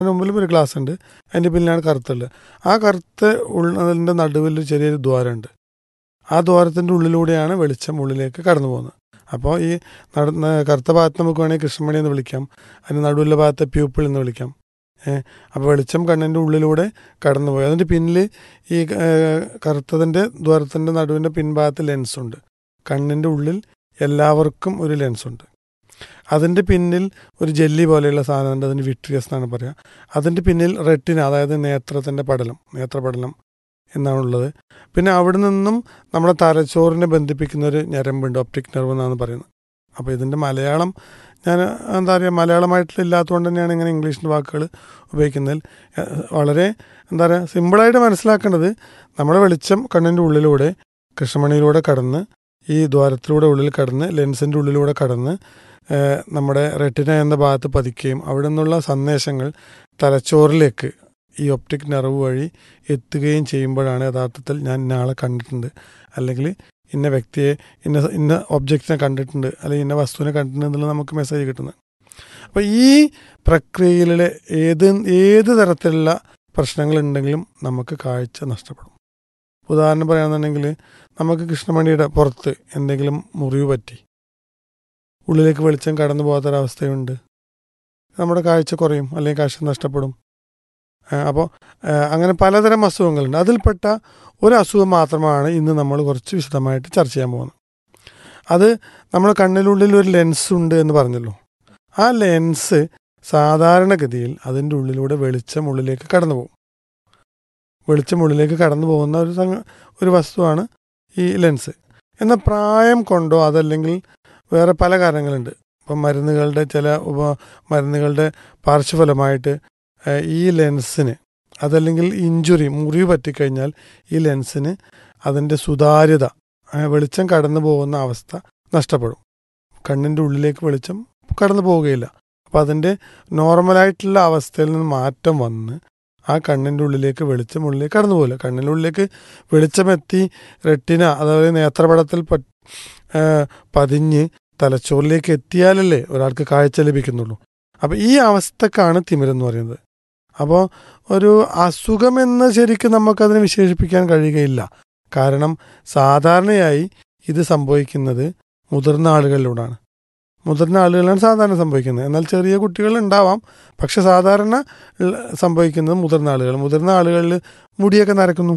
ടെലസ്കോപ്പിന് മുമ്പിൽ ഒരു ഗ്ലാസ് ഉണ്ട് അതിൻ്റെ പിന്നിലാണ് കറുത്തുള്ളത് ആ കറുത്ത ഉള്ളതിൻ്റെ നടുവിൽ ഒരു ചെറിയൊരു ദ്വാരമുണ്ട് ആ ദ്വാരത്തിൻ്റെ ഉള്ളിലൂടെയാണ് വെളിച്ചം ഉള്ളിലേക്ക് കടന്നു പോകുന്നത് അപ്പോൾ ഈ നടന്ന കറുത്ത ഭാഗത്ത് നമുക്ക് വേണമെങ്കിൽ കൃഷ്ണമണി എന്ന് വിളിക്കാം അതിന് നടുവിലെ ഭാഗത്തെ പ്യൂപ്പിൾ എന്ന് വിളിക്കാം ഏഹ് അപ്പോൾ വെളിച്ചം കണ്ണിൻ്റെ ഉള്ളിലൂടെ കടന്നു പോയി അതിൻ്റെ പിന്നിൽ ഈ ഏഹ്, കറുത്തതിൻ്റെ ദ്വാരത്തിൻ്റെ നടുവിൻ്റെ പിൻഭാഗത്ത് ലെൻസുണ്ട് കണ്ണിൻ്റെ ഉള്ളിൽ എല്ലാവർക്കും ഒരു ലെൻസുണ്ട് അതിൻ്റെ പിന്നിൽ ഒരു ജെല്ലി പോലെയുള്ള സാധനമുണ്ട് അതിന് വിട്രിയസ് എന്നാണ് പറയുക അതിൻ്റെ പിന്നിൽ റെറ്റിന അതായത് നേത്രത്തിൻ്റെ പടലം നേത്രപടലം എന്നാണുള്ളത് പിന്നെ അവിടെ നിന്നും നമ്മുടെ തലച്ചോറിനെ ബന്ധിപ്പിക്കുന്ന ഒരു ഞരമ്പുണ്ട് ഒപ്റ്റിക് നെർവ് എന്നാണ് പറയുന്നത് അപ്പോൾ ഇതിൻ്റെ മലയാളം ഞാൻ എന്താ പറയുക മലയാളമായിട്ടുള്ള ഇല്ലാത്തതുകൊണ്ട് തന്നെയാണ് ഇങ്ങനെ ഇംഗ്ലീഷിൻ്റെ വാക്കുകൾ ഉപയോഗിക്കുന്നതിൽ ഏഹ്, വളരെ എന്താ പറയുക സിമ്പിളായിട്ട് മനസ്സിലാക്കേണ്ടത് നമ്മുടെ വെളിച്ചം കണ്ണിൻ്റെ ഉള്ളിലൂടെ കൃഷ്ണമണിയിലൂടെ കടന്ന് ഈ ദ്വാരത്തിലൂടെ ഉള്ളിൽ കടന്ന് ലെൻസിൻ്റെ ഉള്ളിലൂടെ കടന്ന് ഏഹ്, നമ്മുടെ റെറ്റിന എന്ന ഭാഗത്ത് പതിക്കുകയും അവിടെ നിന്നുള്ള സന്ദേശങ്ങൾ തലച്ചോറിലേക്ക് ഈ ഒപ്റ്റിക് നെർവ് വഴി എത്തുകയും ചെയ്യുമ്പോഴാണ് യഥാർത്ഥത്തിൽ ഞാൻ ഇന്ന ആളെ കണ്ടിട്ടുണ്ട് അല്ലെങ്കിൽ ഇന്ന വ്യക്തിയെ ഇന്ന ഇന്ന ഒബ്ജക്റ്റിനെ കണ്ടിട്ടുണ്ട് അല്ലെങ്കിൽ ഇന്ന വസ്തുവിനെ കണ്ടിട്ടുണ്ട് എന്നുള്ള നമുക്ക് മെസ്സേജ് കിട്ടുന്നത് അപ്പോൾ ഈ പ്രക്രിയയിലെ ഏത് ഏത് തരത്തിലുള്ള പ്രശ്നങ്ങളുണ്ടെങ്കിലും നമുക്ക് കാഴ്ച നഷ്ടപ്പെടും ഉദാഹരണം പറയുകയാണെന്നുണ്ടെങ്കിൽ നമുക്ക് കൃഷ്ണമണിയുടെ പുറത്ത് എന്തെങ്കിലും മുറിവ് പറ്റി ഉള്ളിലേക്ക് വെളിച്ചം കടന്നു പോകാത്തൊരവസ്ഥയുണ്ട് നമ്മുടെ കാഴ്ച കുറയും അല്ലെങ്കിൽ കാഴ്ച നഷ്ടപ്പെടും അപ്പോൾ അങ്ങനെ പലതരം അസുഖങ്ങളുണ്ട് അതിൽപ്പെട്ട ഒരു അസുഖം മാത്രമാണ് ഇന്ന് നമ്മൾ കുറച്ച് വിശദമായിട്ട് ചർച്ച ചെയ്യാൻ പോകുന്നത് അത് നമ്മുടെ കണ്ണിനുള്ളിൽ ഒരു ലെൻസ് ഉണ്ട് എന്ന് പറഞ്ഞല്ലോ ആ ലെൻസ് സാധാരണഗതിയിൽ അതിൻ്റെ ഉള്ളിലൂടെ വെളിച്ചം ഉള്ളിലേക്ക് കടന്നു പോകും വെളിച്ചം ഉള്ളിലേക്ക് കടന്നു പോകുന്ന ഒരു സംഗ ഒരു വസ്തുവാണ് ഈ ലെൻസ് എന്നാൽ പ്രായം കൊണ്ടോ അതല്ലെങ്കിൽ വേറെ പല കാരണങ്ങളുണ്ട് ഇപ്പം മരുന്നുകളുടെ ചില ഉപ മരുന്നുകളുടെ പാർശ്വഫലമായിട്ട് ഏഹ്, ഈ ലെൻസിന് അതല്ലെങ്കിൽ ഇഞ്ചുറി മുറിവ് പറ്റിക്കഴിഞ്ഞാൽ ഈ ലെൻസിന് അതിൻ്റെ സുതാര്യത ഏഹ്, വെളിച്ചം കടന്നു പോകുന്ന അവസ്ഥ നഷ്ടപ്പെടും കണ്ണിൻ്റെ ഉള്ളിലേക്ക് വെളിച്ചം കടന്നു പോവുകയില്ല അപ്പോൾ അതിൻ്റെ നോർമലായിട്ടുള്ള അവസ്ഥയിൽ നിന്ന് മാറ്റം വന്ന് ആ കണ്ണിൻ്റെ ഉള്ളിലേക്ക് വെളിച്ചം ഉള്ളിലേക്ക് കടന്നു പോകില്ല കണ്ണിൻ്റെ ഉള്ളിലേക്ക് വെളിച്ചമെത്തി റെറ്റിന അതായത് നേത്രപടത്തിൽ പ ഏഹ്, പതിഞ്ഞ് തലച്ചോറിലേക്ക് എത്തിയാലല്ലേ ഒരാൾക്ക് കാഴ്ച ലഭിക്കുന്നുള്ളൂ അപ്പോൾ ഈ അവസ്ഥക്കാണ് തിമിരെന്ന് പറയുന്നത് അപ്പോൾ ഒരു അസുഖമെന്ന് ശരിക്കും നമുക്കതിനെ വിശേഷിപ്പിക്കാൻ കഴിയുകയില്ല കാരണം സാധാരണയായി ഇത് സംഭവിക്കുന്നത് മുതിർന്ന ആളുകളിലൂടെയാണ് മുതിർന്ന ആളുകളിലാണ് സാധാരണ സംഭവിക്കുന്നത് എന്നാൽ ചെറിയ കുട്ടികൾ ഉണ്ടാവാം പക്ഷെ സാധാരണ ഉള്ള- സംഭവിക്കുന്നത് മുതിർന്ന ആളുകൾ മുതിർന്ന ആളുകളിൽ മുടിയൊക്കെ നരക്കുന്നു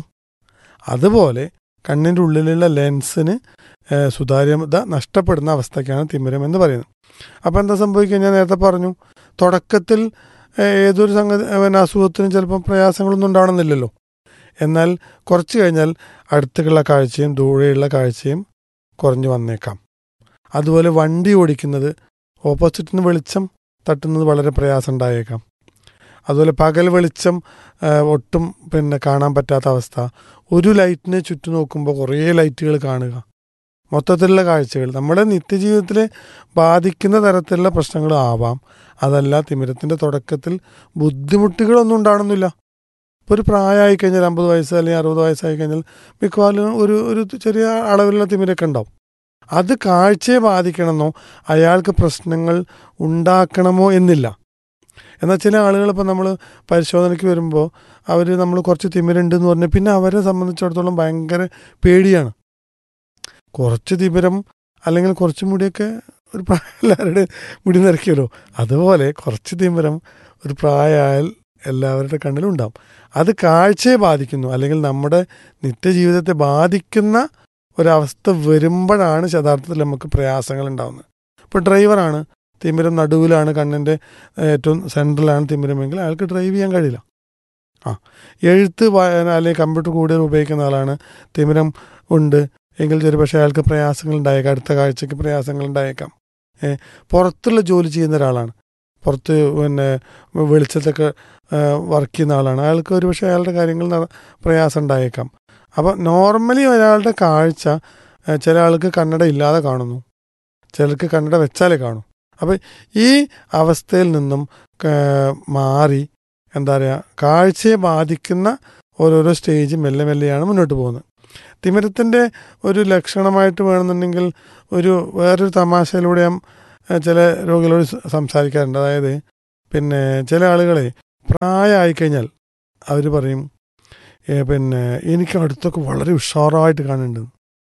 അതുപോലെ കണ്ണിൻ്റെ ഉള്ളിലുള്ള ലെൻസിന് ഏഹ്, സുതാര്യത നഷ്ടപ്പെടുന്ന അവസ്ഥയ്ക്കാണ് തിമിരം എന്ന് പറയുന്നത് അപ്പോൾ എന്താ സംഭവിക്കുക ഞാൻ നേരത്തെ പറഞ്ഞു തുടക്കത്തിൽ ഏഹ്, ഏതൊരു സംഗതി ഏഹ്, പിന്നെ അസുഖത്തിനും ചിലപ്പം പ്രയാസങ്ങളൊന്നും ഉണ്ടാവണമെന്നില്ലല്ലോ എന്നാൽ കുറച്ച് കഴിഞ്ഞാൽ അടുത്തുള്ള കാഴ്ചയും ദൂരെയുള്ള കാഴ്ചയും കുറഞ്ഞു വന്നേക്കാം അതുപോലെ വണ്ടി ഓടിക്കുന്നത് ഓപ്പോസിറ്റിൽ നിന്ന് വെളിച്ചം തട്ടുന്നത് വളരെ പ്രയാസം ഉണ്ടായേക്കാം അതുപോലെ പകൽ വെളിച്ചം ആ, ഒട്ടും പിന്നെ കാണാൻ പറ്റാത്ത അവസ്ഥ ഒരു ലൈറ്റിനെ ചുറ്റും നോക്കുമ്പോൾ കുറേ ലൈറ്റുകൾ കാണുക മൊത്തത്തിലുള്ള കാഴ്ചകൾ നമ്മുടെ നിത്യജീവിതത്തിലെ ബാധിക്കുന്ന തരത്തിലുള്ള പ്രശ്നങ്ങൾ ആവാം അതല്ല തിമിരത്തിൻ്റെ തുടക്കത്തിൽ ബുദ്ധിമുട്ടുകളൊന്നും ഉണ്ടാവണമെന്നില്ല ഇപ്പോൾ ഒരു പ്രായമായി കഴിഞ്ഞാൽ അമ്പത് വയസ്സ് അല്ലെങ്കിൽ അറുപത് വയസ്സായി കഴിഞ്ഞാൽ മിക്കവാറും ഒരു ഒരു ചെറിയ അളവിലുള്ള തിമിരൊക്കെ ഉണ്ടാവും അത് കാഴ്ചയെ ബാധിക്കണമെന്നോ അയാൾക്ക് പ്രശ്നങ്ങൾ ഉണ്ടാക്കണമോ എന്നില്ല എന്നാൽ ചില ആളുകൾ ഇപ്പം നമ്മൾ പരിശോധനയ്ക്ക് വരുമ്പോൾ അവർ നമ്മൾ കുറച്ച് തിമിരുണ്ട് എന്ന് പറഞ്ഞാൽ പിന്നെ അവരെ സംബന്ധിച്ചിടത്തോളം ഭയങ്കര പേടിയാണ് കുറച്ച് തിമിരം അല്ലെങ്കിൽ കുറച്ച് മുടിയൊക്കെ ഒരു പ്രായം എല്ലാവരുടെ മുടി നിറയ്ക്കുമല്ലോ അതുപോലെ കുറച്ച് തിമിരം ഒരു പ്രായമായാൽ എല്ലാവരുടെ കണ്ണിലും ഉണ്ടാവും അത് കാഴ്ചയെ ബാധിക്കുന്നു അല്ലെങ്കിൽ നമ്മുടെ നിത്യജീവിതത്തെ ബാധിക്കുന്ന ഒരവസ്ഥ വരുമ്പോഴാണ് യഥാർത്ഥത്തിൽ നമുക്ക് പ്രയാസങ്ങൾ ഉണ്ടാകുന്നത് ഇപ്പോൾ ഡ്രൈവറാണ് തിമിരം നടുവിലാണ് കണ്ണിൻ്റെ ഏറ്റവും സെൻട്രലാണ് തിമിരമെങ്കിൽ അയാൾക്ക് ഡ്രൈവ് ചെയ്യാൻ കഴിയില്ല ആ എഴുത്ത് വായന അല്ലെങ്കിൽ കമ്പ്യൂട്ടർ കൂടുതൽ ഉപയോഗിക്കുന്ന ആളാണ് തിമിരം ഉണ്ട് എങ്കിൽ ചെറിയ പക്ഷേ അയാൾക്ക് പ്രയാസങ്ങൾ ഉണ്ടായേക്കാം അടുത്ത കാഴ്ചയ്ക്ക് പ്രയാസങ്ങൾ ഉണ്ടായേക്കാം ഏ, പുറത്തുള്ള ജോലി ചെയ്യുന്ന ഒരാളാണ് പുറത്ത് പിന്നെ വെളിച്ചത്തൊക്കെ വർക്ക് ചെയ്യുന്ന ആളാണ് അയാൾക്ക് ഒരു പക്ഷേ അയാളുടെ കാര്യങ്ങൾ നട- പ്രയാസം ഉണ്ടായേക്കാം അപ്പോൾ നോർമലി ഒരാളുടെ കാഴ്ച ഏ, ചില ആൾക്ക് കണ്ണട ഇല്ലാതെ കാണുന്നു ചിലർക്ക് കണ്ണട വെച്ചാലേ കാണൂ അപ്പോൾ ഈ അവസ്ഥയിൽ നിന്നും ക- മാറി എന്താ പറയുക കാഴ്ചയെ ബാധിക്കുന്ന ഓരോരോ സ്റ്റേജ് മെല്ലെ മെല്ലെയാണ് മുന്നോട്ട് പോകുന്നത് തിമിരത്തിൻ്റെ ഒരു ലക്ഷണമായിട്ട് വേണമെന്നുണ്ടെങ്കിൽ ഒരു വേറൊരു തമാശയിലൂടെ ഞാൻ ഏഹ്, ചില രോഗികളോട് സ- സംസാരിക്കാറുണ്ട് അതായത് പിന്നെ ചില ആളുകളെ പ്രായമായി കഴിഞ്ഞാൽ അവർ പറയും ഏ, പിന്നെ എനിക്ക് അടുത്തൊക്കെ വളരെ ഉഷാറായിട്ട് കാണുന്നുണ്ട്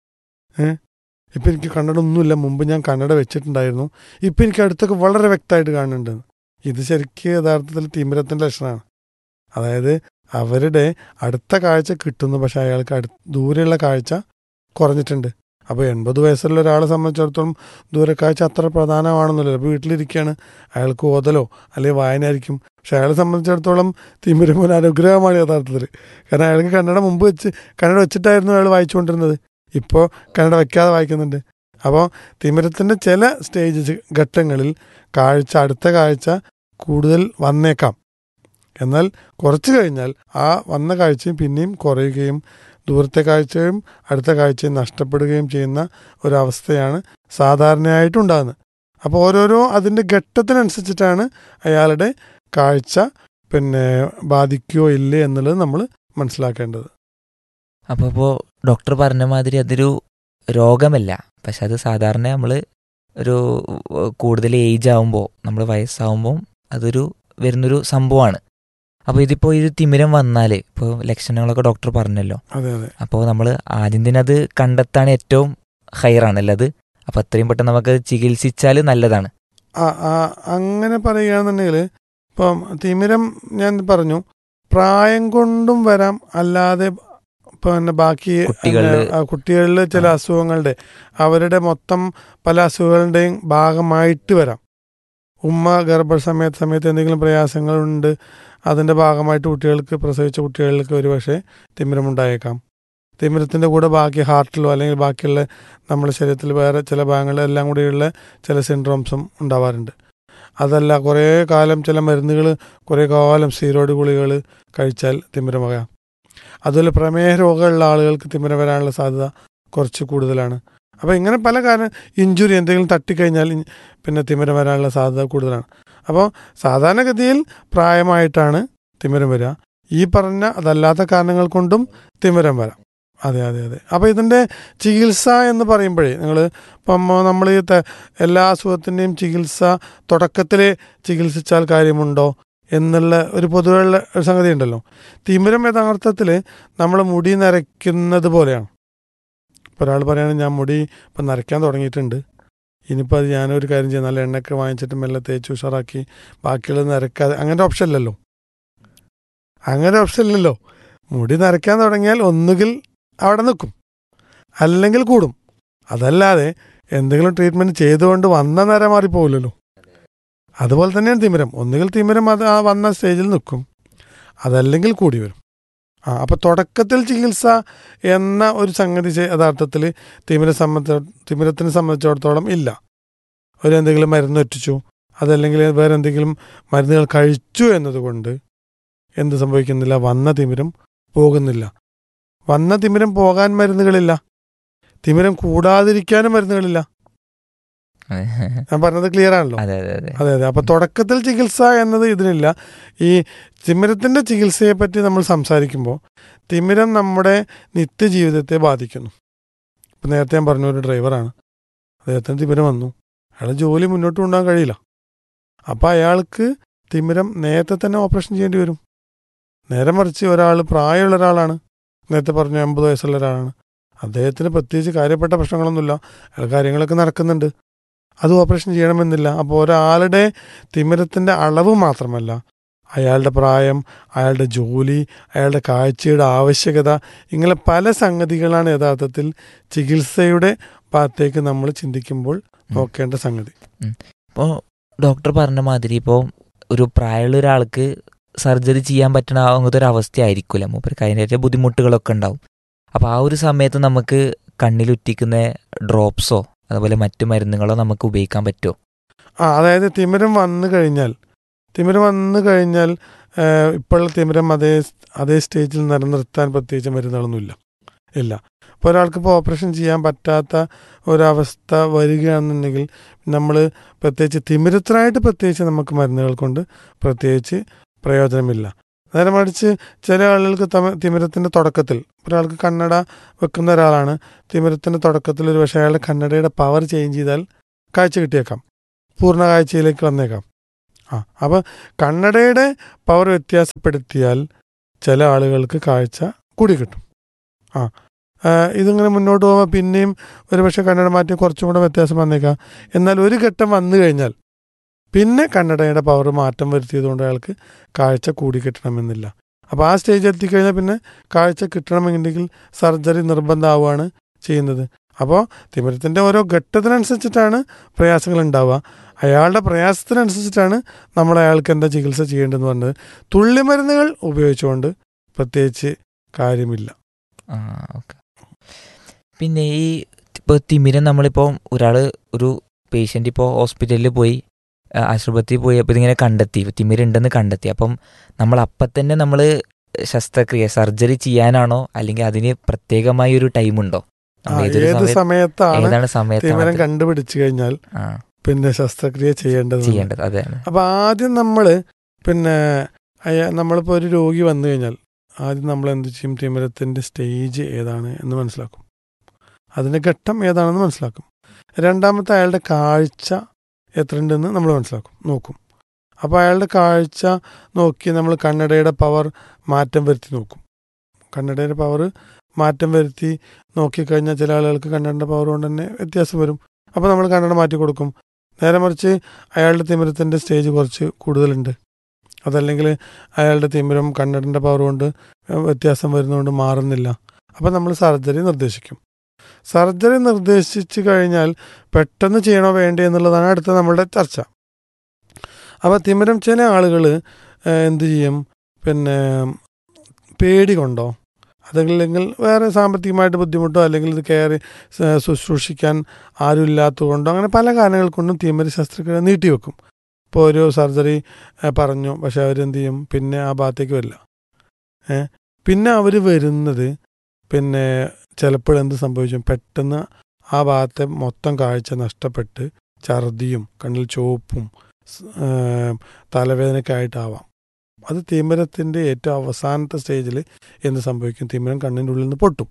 ഏ ഇപ്പം എനിക്ക് കന്നഡ ഒന്നുമില്ല മുമ്പ് ഞാൻ കന്നഡ വെച്ചിട്ടുണ്ടായിരുന്നു ഇപ്പം എനിക്ക് അടുത്തൊക്കെ വളരെ വ്യക്തമായിട്ട് കാണുന്നുണ്ട് ഇത് ശരിക്കും യഥാർത്ഥത്തിൽ തിമിരത്തിൻ്റെ ലക്ഷണമാണ് അതായത് അവരുടെ അടുത്ത കാഴ്ച കിട്ടുന്നു പക്ഷെ അയാൾക്ക് അടു ദൂരെയുള്ള കാഴ്ച കുറഞ്ഞിട്ടുണ്ട് അപ്പോൾ എൺപത് വയസ്സുള്ള ഒരാളെ സംബന്ധിച്ചിടത്തോളം ദൂരക്കാഴ്ച അത്ര പ്രധാനമാണെന്നില്ലല്ലോ അപ്പോൾ വീട്ടിലിരിക്കുകയാണ് അയാൾക്ക് ഓതലോ അല്ലെങ്കിൽ വായനയായിരിക്കും പക്ഷെ അയാളെ സംബന്ധിച്ചിടത്തോളം തിമിരം ഒരു അനുഗ്രഹമാണ് യഥാർത്ഥത്തിൽ കാരണം അയാൾക്ക് കന്നഡ മുമ്പ് വെച്ച് കന്നഡ വെച്ചിട്ടായിരുന്നു അയാൾ വായിച്ചുകൊണ്ടിരുന്നത് ഇപ്പോൾ കന്നഡ വെക്കാതെ വായിക്കുന്നുണ്ട് അപ്പോൾ തിമിരത്തിൻ്റെ ചില സ്റ്റേജ് ഘട്ടങ്ങളിൽ കാഴ്ച അടുത്ത കാഴ്ച കൂടുതൽ വന്നേക്കാം എന്നാൽ കുറച്ച് കഴിഞ്ഞാൽ ആ വന്ന കാഴ്ചയും പിന്നെയും കുറയുകയും ദൂരത്തെ കാഴ്ചയും അടുത്ത കാഴ്ചയും നഷ്ടപ്പെടുകയും ചെയ്യുന്ന ഒരവസ്ഥയാണ് സാധാരണയായിട്ടുണ്ടാകുന്നത് അപ്പോൾ ഓരോരോ അതിൻ്റെ ഘട്ടത്തിനനുസരിച്ചിട്ടാണ് അയാളുടെ കാഴ്ച പിന്നെ ബാധിക്കുകയോ ഇല്ലേ എന്നുള്ളത് നമ്മൾ മനസ്സിലാക്കേണ്ടത് അപ്പോൾ ഇപ്പോൾ ഡോക്ടർ പറഞ്ഞ മാതിരി അതൊരു രോഗമല്ല പക്ഷെ അത് സാധാരണ നമ്മൾ ഒരു ഏഹ്, കൂടുതൽ ഏജ് ആവുമ്പോൾ നമ്മൾ വയസ്സാവുമ്പോൾ അതൊരു വരുന്നൊരു സംഭവമാണ് അപ്പോൾ ഇതിപ്പോൾ ഇത് തിമിരം വന്നാൽ ഇപ്പോൾ ലക്ഷണങ്ങളൊക്കെ ഡോക്ടർ പറഞ്ഞല്ലോ അതെ അതെ അപ്പോൾ നമ്മൾ ആദ്യം തന്നെ അത് കണ്ടെത്താണ് ഏറ്റവും ഹയറാണല്ലോ അത് അപ്പോൾ അത്രയും പെട്ടെന്ന് നമുക്ക് ചികിത്സിച്ചാൽ നല്ലതാണ് ആ ആ അങ്ങനെ പറയുകയാണെന്നുണ്ടെങ്കിൽ ഇപ്പം തിമിരം ഞാൻ പറഞ്ഞു പ്രായം കൊണ്ടും വരാം അല്ലാതെ പിന്നെ ബാക്കി കുട്ടികളില് ആ, കുട്ടികളിൽ ചില ആ. അസുഖങ്ങളുടെ അവരുടെ മൊത്തം പല അസുഖങ്ങളുടെയും ഭാഗമായിട്ട് വരാം ഉമ്മ ഗർഭ സമയത്ത് സമയത്ത് എന്തെങ്കിലും പ്രയാസങ്ങളുണ്ട് അതിൻ്റെ ഭാഗമായിട്ട് കുട്ടികൾക്ക് പ്രസവിച്ച കുട്ടികൾക്ക് ഒരുപക്ഷെ തിമിരമുണ്ടായേക്കാം തിമിരത്തിൻ്റെ കൂടെ ബാക്കി ഹാർട്ടിലോ അല്ലെങ്കിൽ ബാക്കിയുള്ള നമ്മുടെ ശരീരത്തിൽ വേറെ ചില ഭാഗങ്ങളിലെല്ലാം കൂടിയുള്ള ചില സിൻഡ്രോംസും ഉണ്ടാവാറുണ്ട് അതല്ല കുറേ കാലം ചില മരുന്നുകൾ കുറേ കാലം സ്റ്റീറോയിഡ് ഗുളികൾ കഴിച്ചാൽ തിമിരമാകാം അതുപോലെ പ്രമേഹ രോഗമുള്ള ആളുകൾക്ക് തിമിരം വരാനുള്ള സാധ്യത കുറച്ച് കൂടുതലാണ് അപ്പോൾ ഇങ്ങനെ പല കാരണം ഇഞ്ചുറി എന്തെങ്കിലും തട്ടിക്കഴിഞ്ഞാൽ ഇ- പിന്നെ തിമിരം വരാനുള്ള സാധ്യത കൂടുതലാണ് അപ്പോൾ സാധാരണഗതിയിൽ പ്രായമായിട്ടാണ് തിമിരം വരിക ഈ പറഞ്ഞ അതല്ലാത്ത കാരണങ്ങൾ കൊണ്ടും തിമിരം വരാം അതെ അതെ അതെ അപ്പോൾ ഇതിൻ്റെ ചികിത്സ എന്ന് പറയുമ്പോഴേ നിങ്ങൾ ഇപ്പം നമ്മൾ ഈ ത- എല്ലാ അസുഖത്തിൻ്റെയും ചികിത്സ തുടക്കത്തിൽ ചികിത്സിച്ചാൽ കാര്യമുണ്ടോ എന്നുള്ള ഒരു പൊതുവെയുള്ള ഒരു സംഗതി ഉണ്ടല്ലോ തിമിരം യഥാർത്ഥത്തിൽ നമ്മൾ മുടി നരയ്ക്കുന്നത് പോലെയാണ് ഇപ്പോൾ ഒരാൾ പറയുകയാണെങ്കിൽ ഞാൻ മുടി ഇപ്പം നരയ്ക്കാൻ തുടങ്ങിയിട്ടുണ്ട് ഇനിയിപ്പോൾ അത് ഞാനൊരു കാര്യം ചെയ്യാം നല്ല എണ്ണയൊക്കെ വാങ്ങിച്ചിട്ട് മെല്ലെ തേച്ച് ഉഷാറാക്കി ബാക്കിയുള്ളത് നരക്കാതെ അങ്ങനെ ഓപ്ഷൻ ഇല്ലല്ലോ അങ്ങനെ ഓപ്ഷൻ ഇല്ലല്ലോ മുടി നരയ്ക്കാൻ തുടങ്ങിയാൽ ഒന്നുകിൽ അവിടെ നിൽക്കും അല്ലെങ്കിൽ കൂടും അതല്ലാതെ എന്തെങ്കിലും ട്രീറ്റ്മെൻറ്റ് ചെയ്തുകൊണ്ട് വന്ന നേരം മാറിപ്പോവില്ലല്ലോ അതുപോലെ തന്നെയാണ് തിമിരം ഒന്നുകിൽ തിമിരം അത് ആ വന്ന സ്റ്റേജിൽ നിൽക്കും അതല്ലെങ്കിൽ കൂടി വരും ആ അപ്പോൾ തുടക്കത്തിൽ ചികിത്സ എന്ന ഒരു സംഗതി ചെ- യഥാർത്ഥത്തിൽ തിമിര സംബന്ധിച്ച തിമിരത്തിനെ സംബന്ധിച്ചിടത്തോളം ഇല്ല ഒരു എന്തെങ്കിലും മരുന്ന് ഒറ്റിച്ചു അതല്ലെങ്കിൽ വേറെ എന്തെങ്കിലും മരുന്നുകൾ കഴിച്ചു എന്നതുകൊണ്ട് എന്ത് സംഭവിക്കുന്നില്ല വന്ന തിമിരം പോകുന്നില്ല വന്ന തിമിരം പോകാൻ മരുന്നുകളില്ല തിമിരം കൂടാതിരിക്കാനും മരുന്നുകളില്ല ഞാൻ പറഞ്ഞത് ക്ലിയർ ആണല്ലോ അതെ അതെ അതെ അതെ അതെ അപ്പൊ തുടക്കത്തിൽ ചികിത്സ എന്നത് ഇതിനില്ല ഈ തിമിരത്തിന്റെ ചികിത്സയെ പറ്റി നമ്മൾ സംസാരിക്കുമ്പോൾ തിമിരം നമ്മുടെ നിത്യജീവിതത്തെ ബാധിക്കുന്നു ഇപ്പം നേരത്തെ ഞാൻ പറഞ്ഞ ഒരു ഡ്രൈവറാണ് അദ്ദേഹത്തിന് തിമിരം വന്നു അയാൾ ജോലി മുന്നോട്ട് കൊണ്ടുപോകാൻ കഴിയില്ല അപ്പം അയാൾക്ക് തിമിരം നേരത്തെ തന്നെ ഓപ്പറേഷൻ ചെയ്യേണ്ടി വരും നേരെ മറിച്ച് ഒരാൾ പ്രായമുള്ള ഒരാളാണ് നേരത്തെ പറഞ്ഞു എൺപത് വയസ്സുള്ള ഒരാളാണ് അദ്ദേഹത്തിന് പ്രത്യേകിച്ച് കാര്യപ്പെട്ട പ്രശ്നങ്ങളൊന്നുമില്ല അയാൾ കാര്യങ്ങളൊക്കെ നടക്കുന്നുണ്ട് അത് ഓപ്പറേഷൻ ചെയ്യണമെന്നില്ല അപ്പോൾ ഒരാളുടെ തിമിരത്തിൻ്റെ അളവ് മാത്രമല്ല അയാളുടെ പ്രായം അയാളുടെ ജോലി അയാളുടെ കാഴ്ചയുടെ ആവശ്യകത ഇങ്ങനെ പല സംഗതികളാണ് യഥാർത്ഥത്തിൽ ചികിത്സയുടെ ഭാഗത്തേക്ക് നമ്മൾ ചിന്തിക്കുമ്പോൾ നോക്കേണ്ട സംഗതി ഇപ്പോൾ ഡോക്ടർ പറഞ്ഞ മാതിരി ഇപ്പോൾ ഒരു പ്രായമുള്ള ഒരാൾക്ക് സർജറി ചെയ്യാൻ പറ്റണ അങ്ങനത്തെ ഒരു അവസ്ഥയായിരിക്കില്ല മൂപ്പർക്ക് അതിൻ്റെ ബുദ്ധിമുട്ടുകളൊക്കെ ഉണ്ടാവും അപ്പോൾ ആ ഒരു സമയത്ത് നമുക്ക് കണ്ണിലുറ്റിക്കുന്ന ഡ്രോപ്സോ അതുപോലെ മറ്റു മരുന്നുകളോ നമുക്ക് ഉപയോഗിക്കാൻ പറ്റുമോ ആ അതായത് തിമിരം വന്നു കഴിഞ്ഞാൽ തിമിരം വന്നു കഴിഞ്ഞാൽ ഏഹ്, ഇപ്പോഴുള്ള തിമിരം അതേ അതേ സ്റ്റേജിൽ നിലനിർത്താൻ പ്രത്യേകിച്ച് മരുന്നുകളൊന്നുമില്ല ഇല്ല ഇപ്പോൾ ഒരാൾക്ക് ഇപ്പോൾ ഓപ്പറേഷൻ ചെയ്യാൻ പറ്റാത്ത ഒരവസ്ഥ വരികയാണെന്നുണ്ടെങ്കിൽ നമ്മൾ പ്രത്യേകിച്ച് തിമിരത്തിനായിട്ട് പ്രത്യേകിച്ച് നമുക്ക് മരുന്നുകൾ കൊണ്ട് പ്രത്യേകിച്ച് പ്രയോജനമില്ല നേരെ മറിച്ച് ചില ആളുകൾക്ക് തമ- തിമിരത്തിൻ്റെ തുടക്കത്തിൽ ഒരാൾക്ക് കണ്ണട വെക്കുന്ന ഒരാളാണ് തിമിരത്തിൻ്റെ തുടക്കത്തിൽ ഒരു പക്ഷേ അയാളുടെ കണ്ണടയുടെ പവർ ചേഞ്ച് ചെയ്താൽ കാഴ്ച കിട്ടിയേക്കാം പൂർണ്ണ കാഴ്ചയിലേക്ക് വന്നേക്കാം ആ അപ്പോൾ കണ്ണടയുടെ പവർ വ്യത്യാസപ്പെടുത്തിയാൽ ചില ആളുകൾക്ക് കാഴ്ച കൂടി കിട്ടും ആ ആ, ഇതിങ്ങനെ മുന്നോട്ട് പോകുമ്പോൾ പിന്നെയും ഒരുപക്ഷെ കണ്ണട മാറ്റി കുറച്ചും കൂടെ വ്യത്യാസം വന്നേക്കാം എന്നാൽ ഒരു ഘട്ടം വന്നു കഴിഞ്ഞാൽ പിന്നെ കണ്ണടയുടെ പവർ മാറ്റം വരുത്തിയതുകൊണ്ട് അയാൾക്ക് കാഴ്ച കൂടി കിട്ടണമെന്നില്ല അപ്പോൾ ആ സ്റ്റേജ് എത്തിക്കഴിഞ്ഞാൽ പിന്നെ കാഴ്ച കിട്ടണമെന്നുണ്ടെങ്കിൽ സർജറി നിർബന്ധമാവുകയാണ് ചെയ്യുന്നത് അപ്പോൾ തിമിരത്തിൻ്റെ ഓരോ ഘട്ടത്തിനനുസരിച്ചിട്ടാണ് പ്രയാസങ്ങൾ ഉണ്ടാവുക അയാളുടെ പ്രയാസത്തിനനുസരിച്ചിട്ടാണ് നമ്മൾ അയാൾക്ക് എന്താ ചികിത്സ ചെയ്യേണ്ടതെന്ന് പറഞ്ഞത് തുള്ളിമരുന്നുകൾ ഉപയോഗിച്ചുകൊണ്ട് പ്രത്യേകിച്ച് കാര്യമില്ല ആ ഓക്കെ പിന്നെ ഈ ഇപ്പോൾ തിമിരം നമ്മളിപ്പോൾ ഒരാൾ ഒരു പേഷ്യൻ്റ് ഇപ്പോൾ ഹോസ്പിറ്റലിൽ പോയി ആ, ആശുപത്രിയിൽ പോയി അപ്പോൾ ഇതിങ്ങനെ കണ്ടെത്തി തിമിരം ഉണ്ടെന്ന് കണ്ടെത്തി അപ്പം നമ്മൾ അപ്പം തന്നെ നമ്മൾ ശസ്ത്രക്രിയ സർജറി ചെയ്യാനാണോ അല്ലെങ്കിൽ അതിന് പ്രത്യേകമായ ഒരു ടൈം ഉണ്ടോ ആ, നമ്മൾ ഏതൊരു ഏത് സമയത്ത് സമയത്താണ് ഏതാണ് സമയത്താണ് തിമിരം അത്? കണ്ടുപിടിച്ചു കഴിഞ്ഞാൽ ആ, പിന്നെ ശസ്ത്രക്രിയ ചെയ്യേണ്ടത് ചെയ്യേണ്ടത് അതാണ് അപ്പൊ ആദ്യം നമ്മൾ പിന്നെ അയ- നമ്മളിപ്പോൾ ഒരു രോഗി വന്നു കഴിഞ്ഞാൽ ആദ്യം നമ്മൾ എന്ത് ചെയ്യും തിമിരത്തിന്റെ സ്റ്റേജ് ഏതാണ് എന്ന് മനസ്സിലാക്കും അതിന്റെ ഘട്ടം ഏതാണെന്ന് മനസ്സിലാക്കും രണ്ടാമത്തെ അയാളുടെ കാഴ്ച എത്രയുണ്ടെന്ന് നമ്മൾ മനസ്സിലാക്കും നോക്കും അപ്പോൾ അയാളുടെ കാഴ്ച നോക്കി നമ്മൾ കണ്ണടയുടെ പവർ മാറ്റം വരുത്തി നോക്കും കണ്ണടയുടെ പവർ മാറ്റം വരുത്തി നോക്കിക്കഴിഞ്ഞാൽ ചില ആളുകൾക്ക് കണ്ണടയുടെ പവർ കൊണ്ട് തന്നെ വ്യത്യാസം വരും അപ്പോൾ നമ്മൾ കണ്ണട മാറ്റി കൊടുക്കും നേരെ മറിച്ച് അയാളുടെ തിമിരത്തിൻ്റെ സ്റ്റേജ് കുറച്ച് കൂടുതലുണ്ട് അതല്ലെങ്കിൽ അയാളുടെ തിമിരം കണ്ണടൻ്റെ പവർ കൊണ്ട് വ്യത്യാസം വരുന്നതുകൊണ്ട് മാറുന്നില്ല അപ്പം നമ്മൾ സർജറി നിർദ്ദേശിക്കും സർജറി നിർദ്ദേശിച്ചു കഴിഞ്ഞാൽ പെട്ടെന്ന് ചെയ്യണോ വേണ്ടേ എന്നുള്ളതാണ് അടുത്ത നമ്മളുടെ ചർച്ച അപ്പോൾ തിമിരം ചില ആളുകൾ എന്ത് ചെയ്യും പിന്നെ പേടി കൊണ്ടോ അതല്ലെങ്കിൽ വേറെ സാമ്പത്തികമായിട്ട് ബുദ്ധിമുട്ടോ അല്ലെങ്കിൽ ഇത് കയറി സ- ശുശ്രൂഷിക്കാൻ ആരുമില്ലാത്തതുകൊണ്ടോ അങ്ങനെ പല കാരണങ്ങൾ കൊണ്ടും തിമിര ശസ്ത്രക്രിയ നീട്ടിവെക്കും ഇപ്പോൾ ഒരു സർജറി ഏ, പറഞ്ഞു പക്ഷെ അവരെന്ത് ചെയ്യും പിന്നെ ആ ഭാഗത്തേക്ക് വരില്ല ഏ പിന്നെ അവർ വരുന്നത് പിന്നെ ചിലപ്പോഴെന്ത് സംഭവിച്ചു പെട്ടെന്ന് ആ ഭാഗത്തെ മൊത്തം കാഴ്ച നഷ്ടപ്പെട്ട് ഛർദിയും കണ്ണിൽ ചുവപ്പും സ്- ഏ, തലവേദനയൊക്കെ ആയിട്ടാവാം അത് തിമിരത്തിൻ്റെ ഏറ്റവും അവസാനത്തെ സ്റ്റേജിൽ എന്ത് സംഭവിക്കും തിമിരം കണ്ണിൻ്റെ ഉള്ളിൽ നിന്ന് പൊട്ടും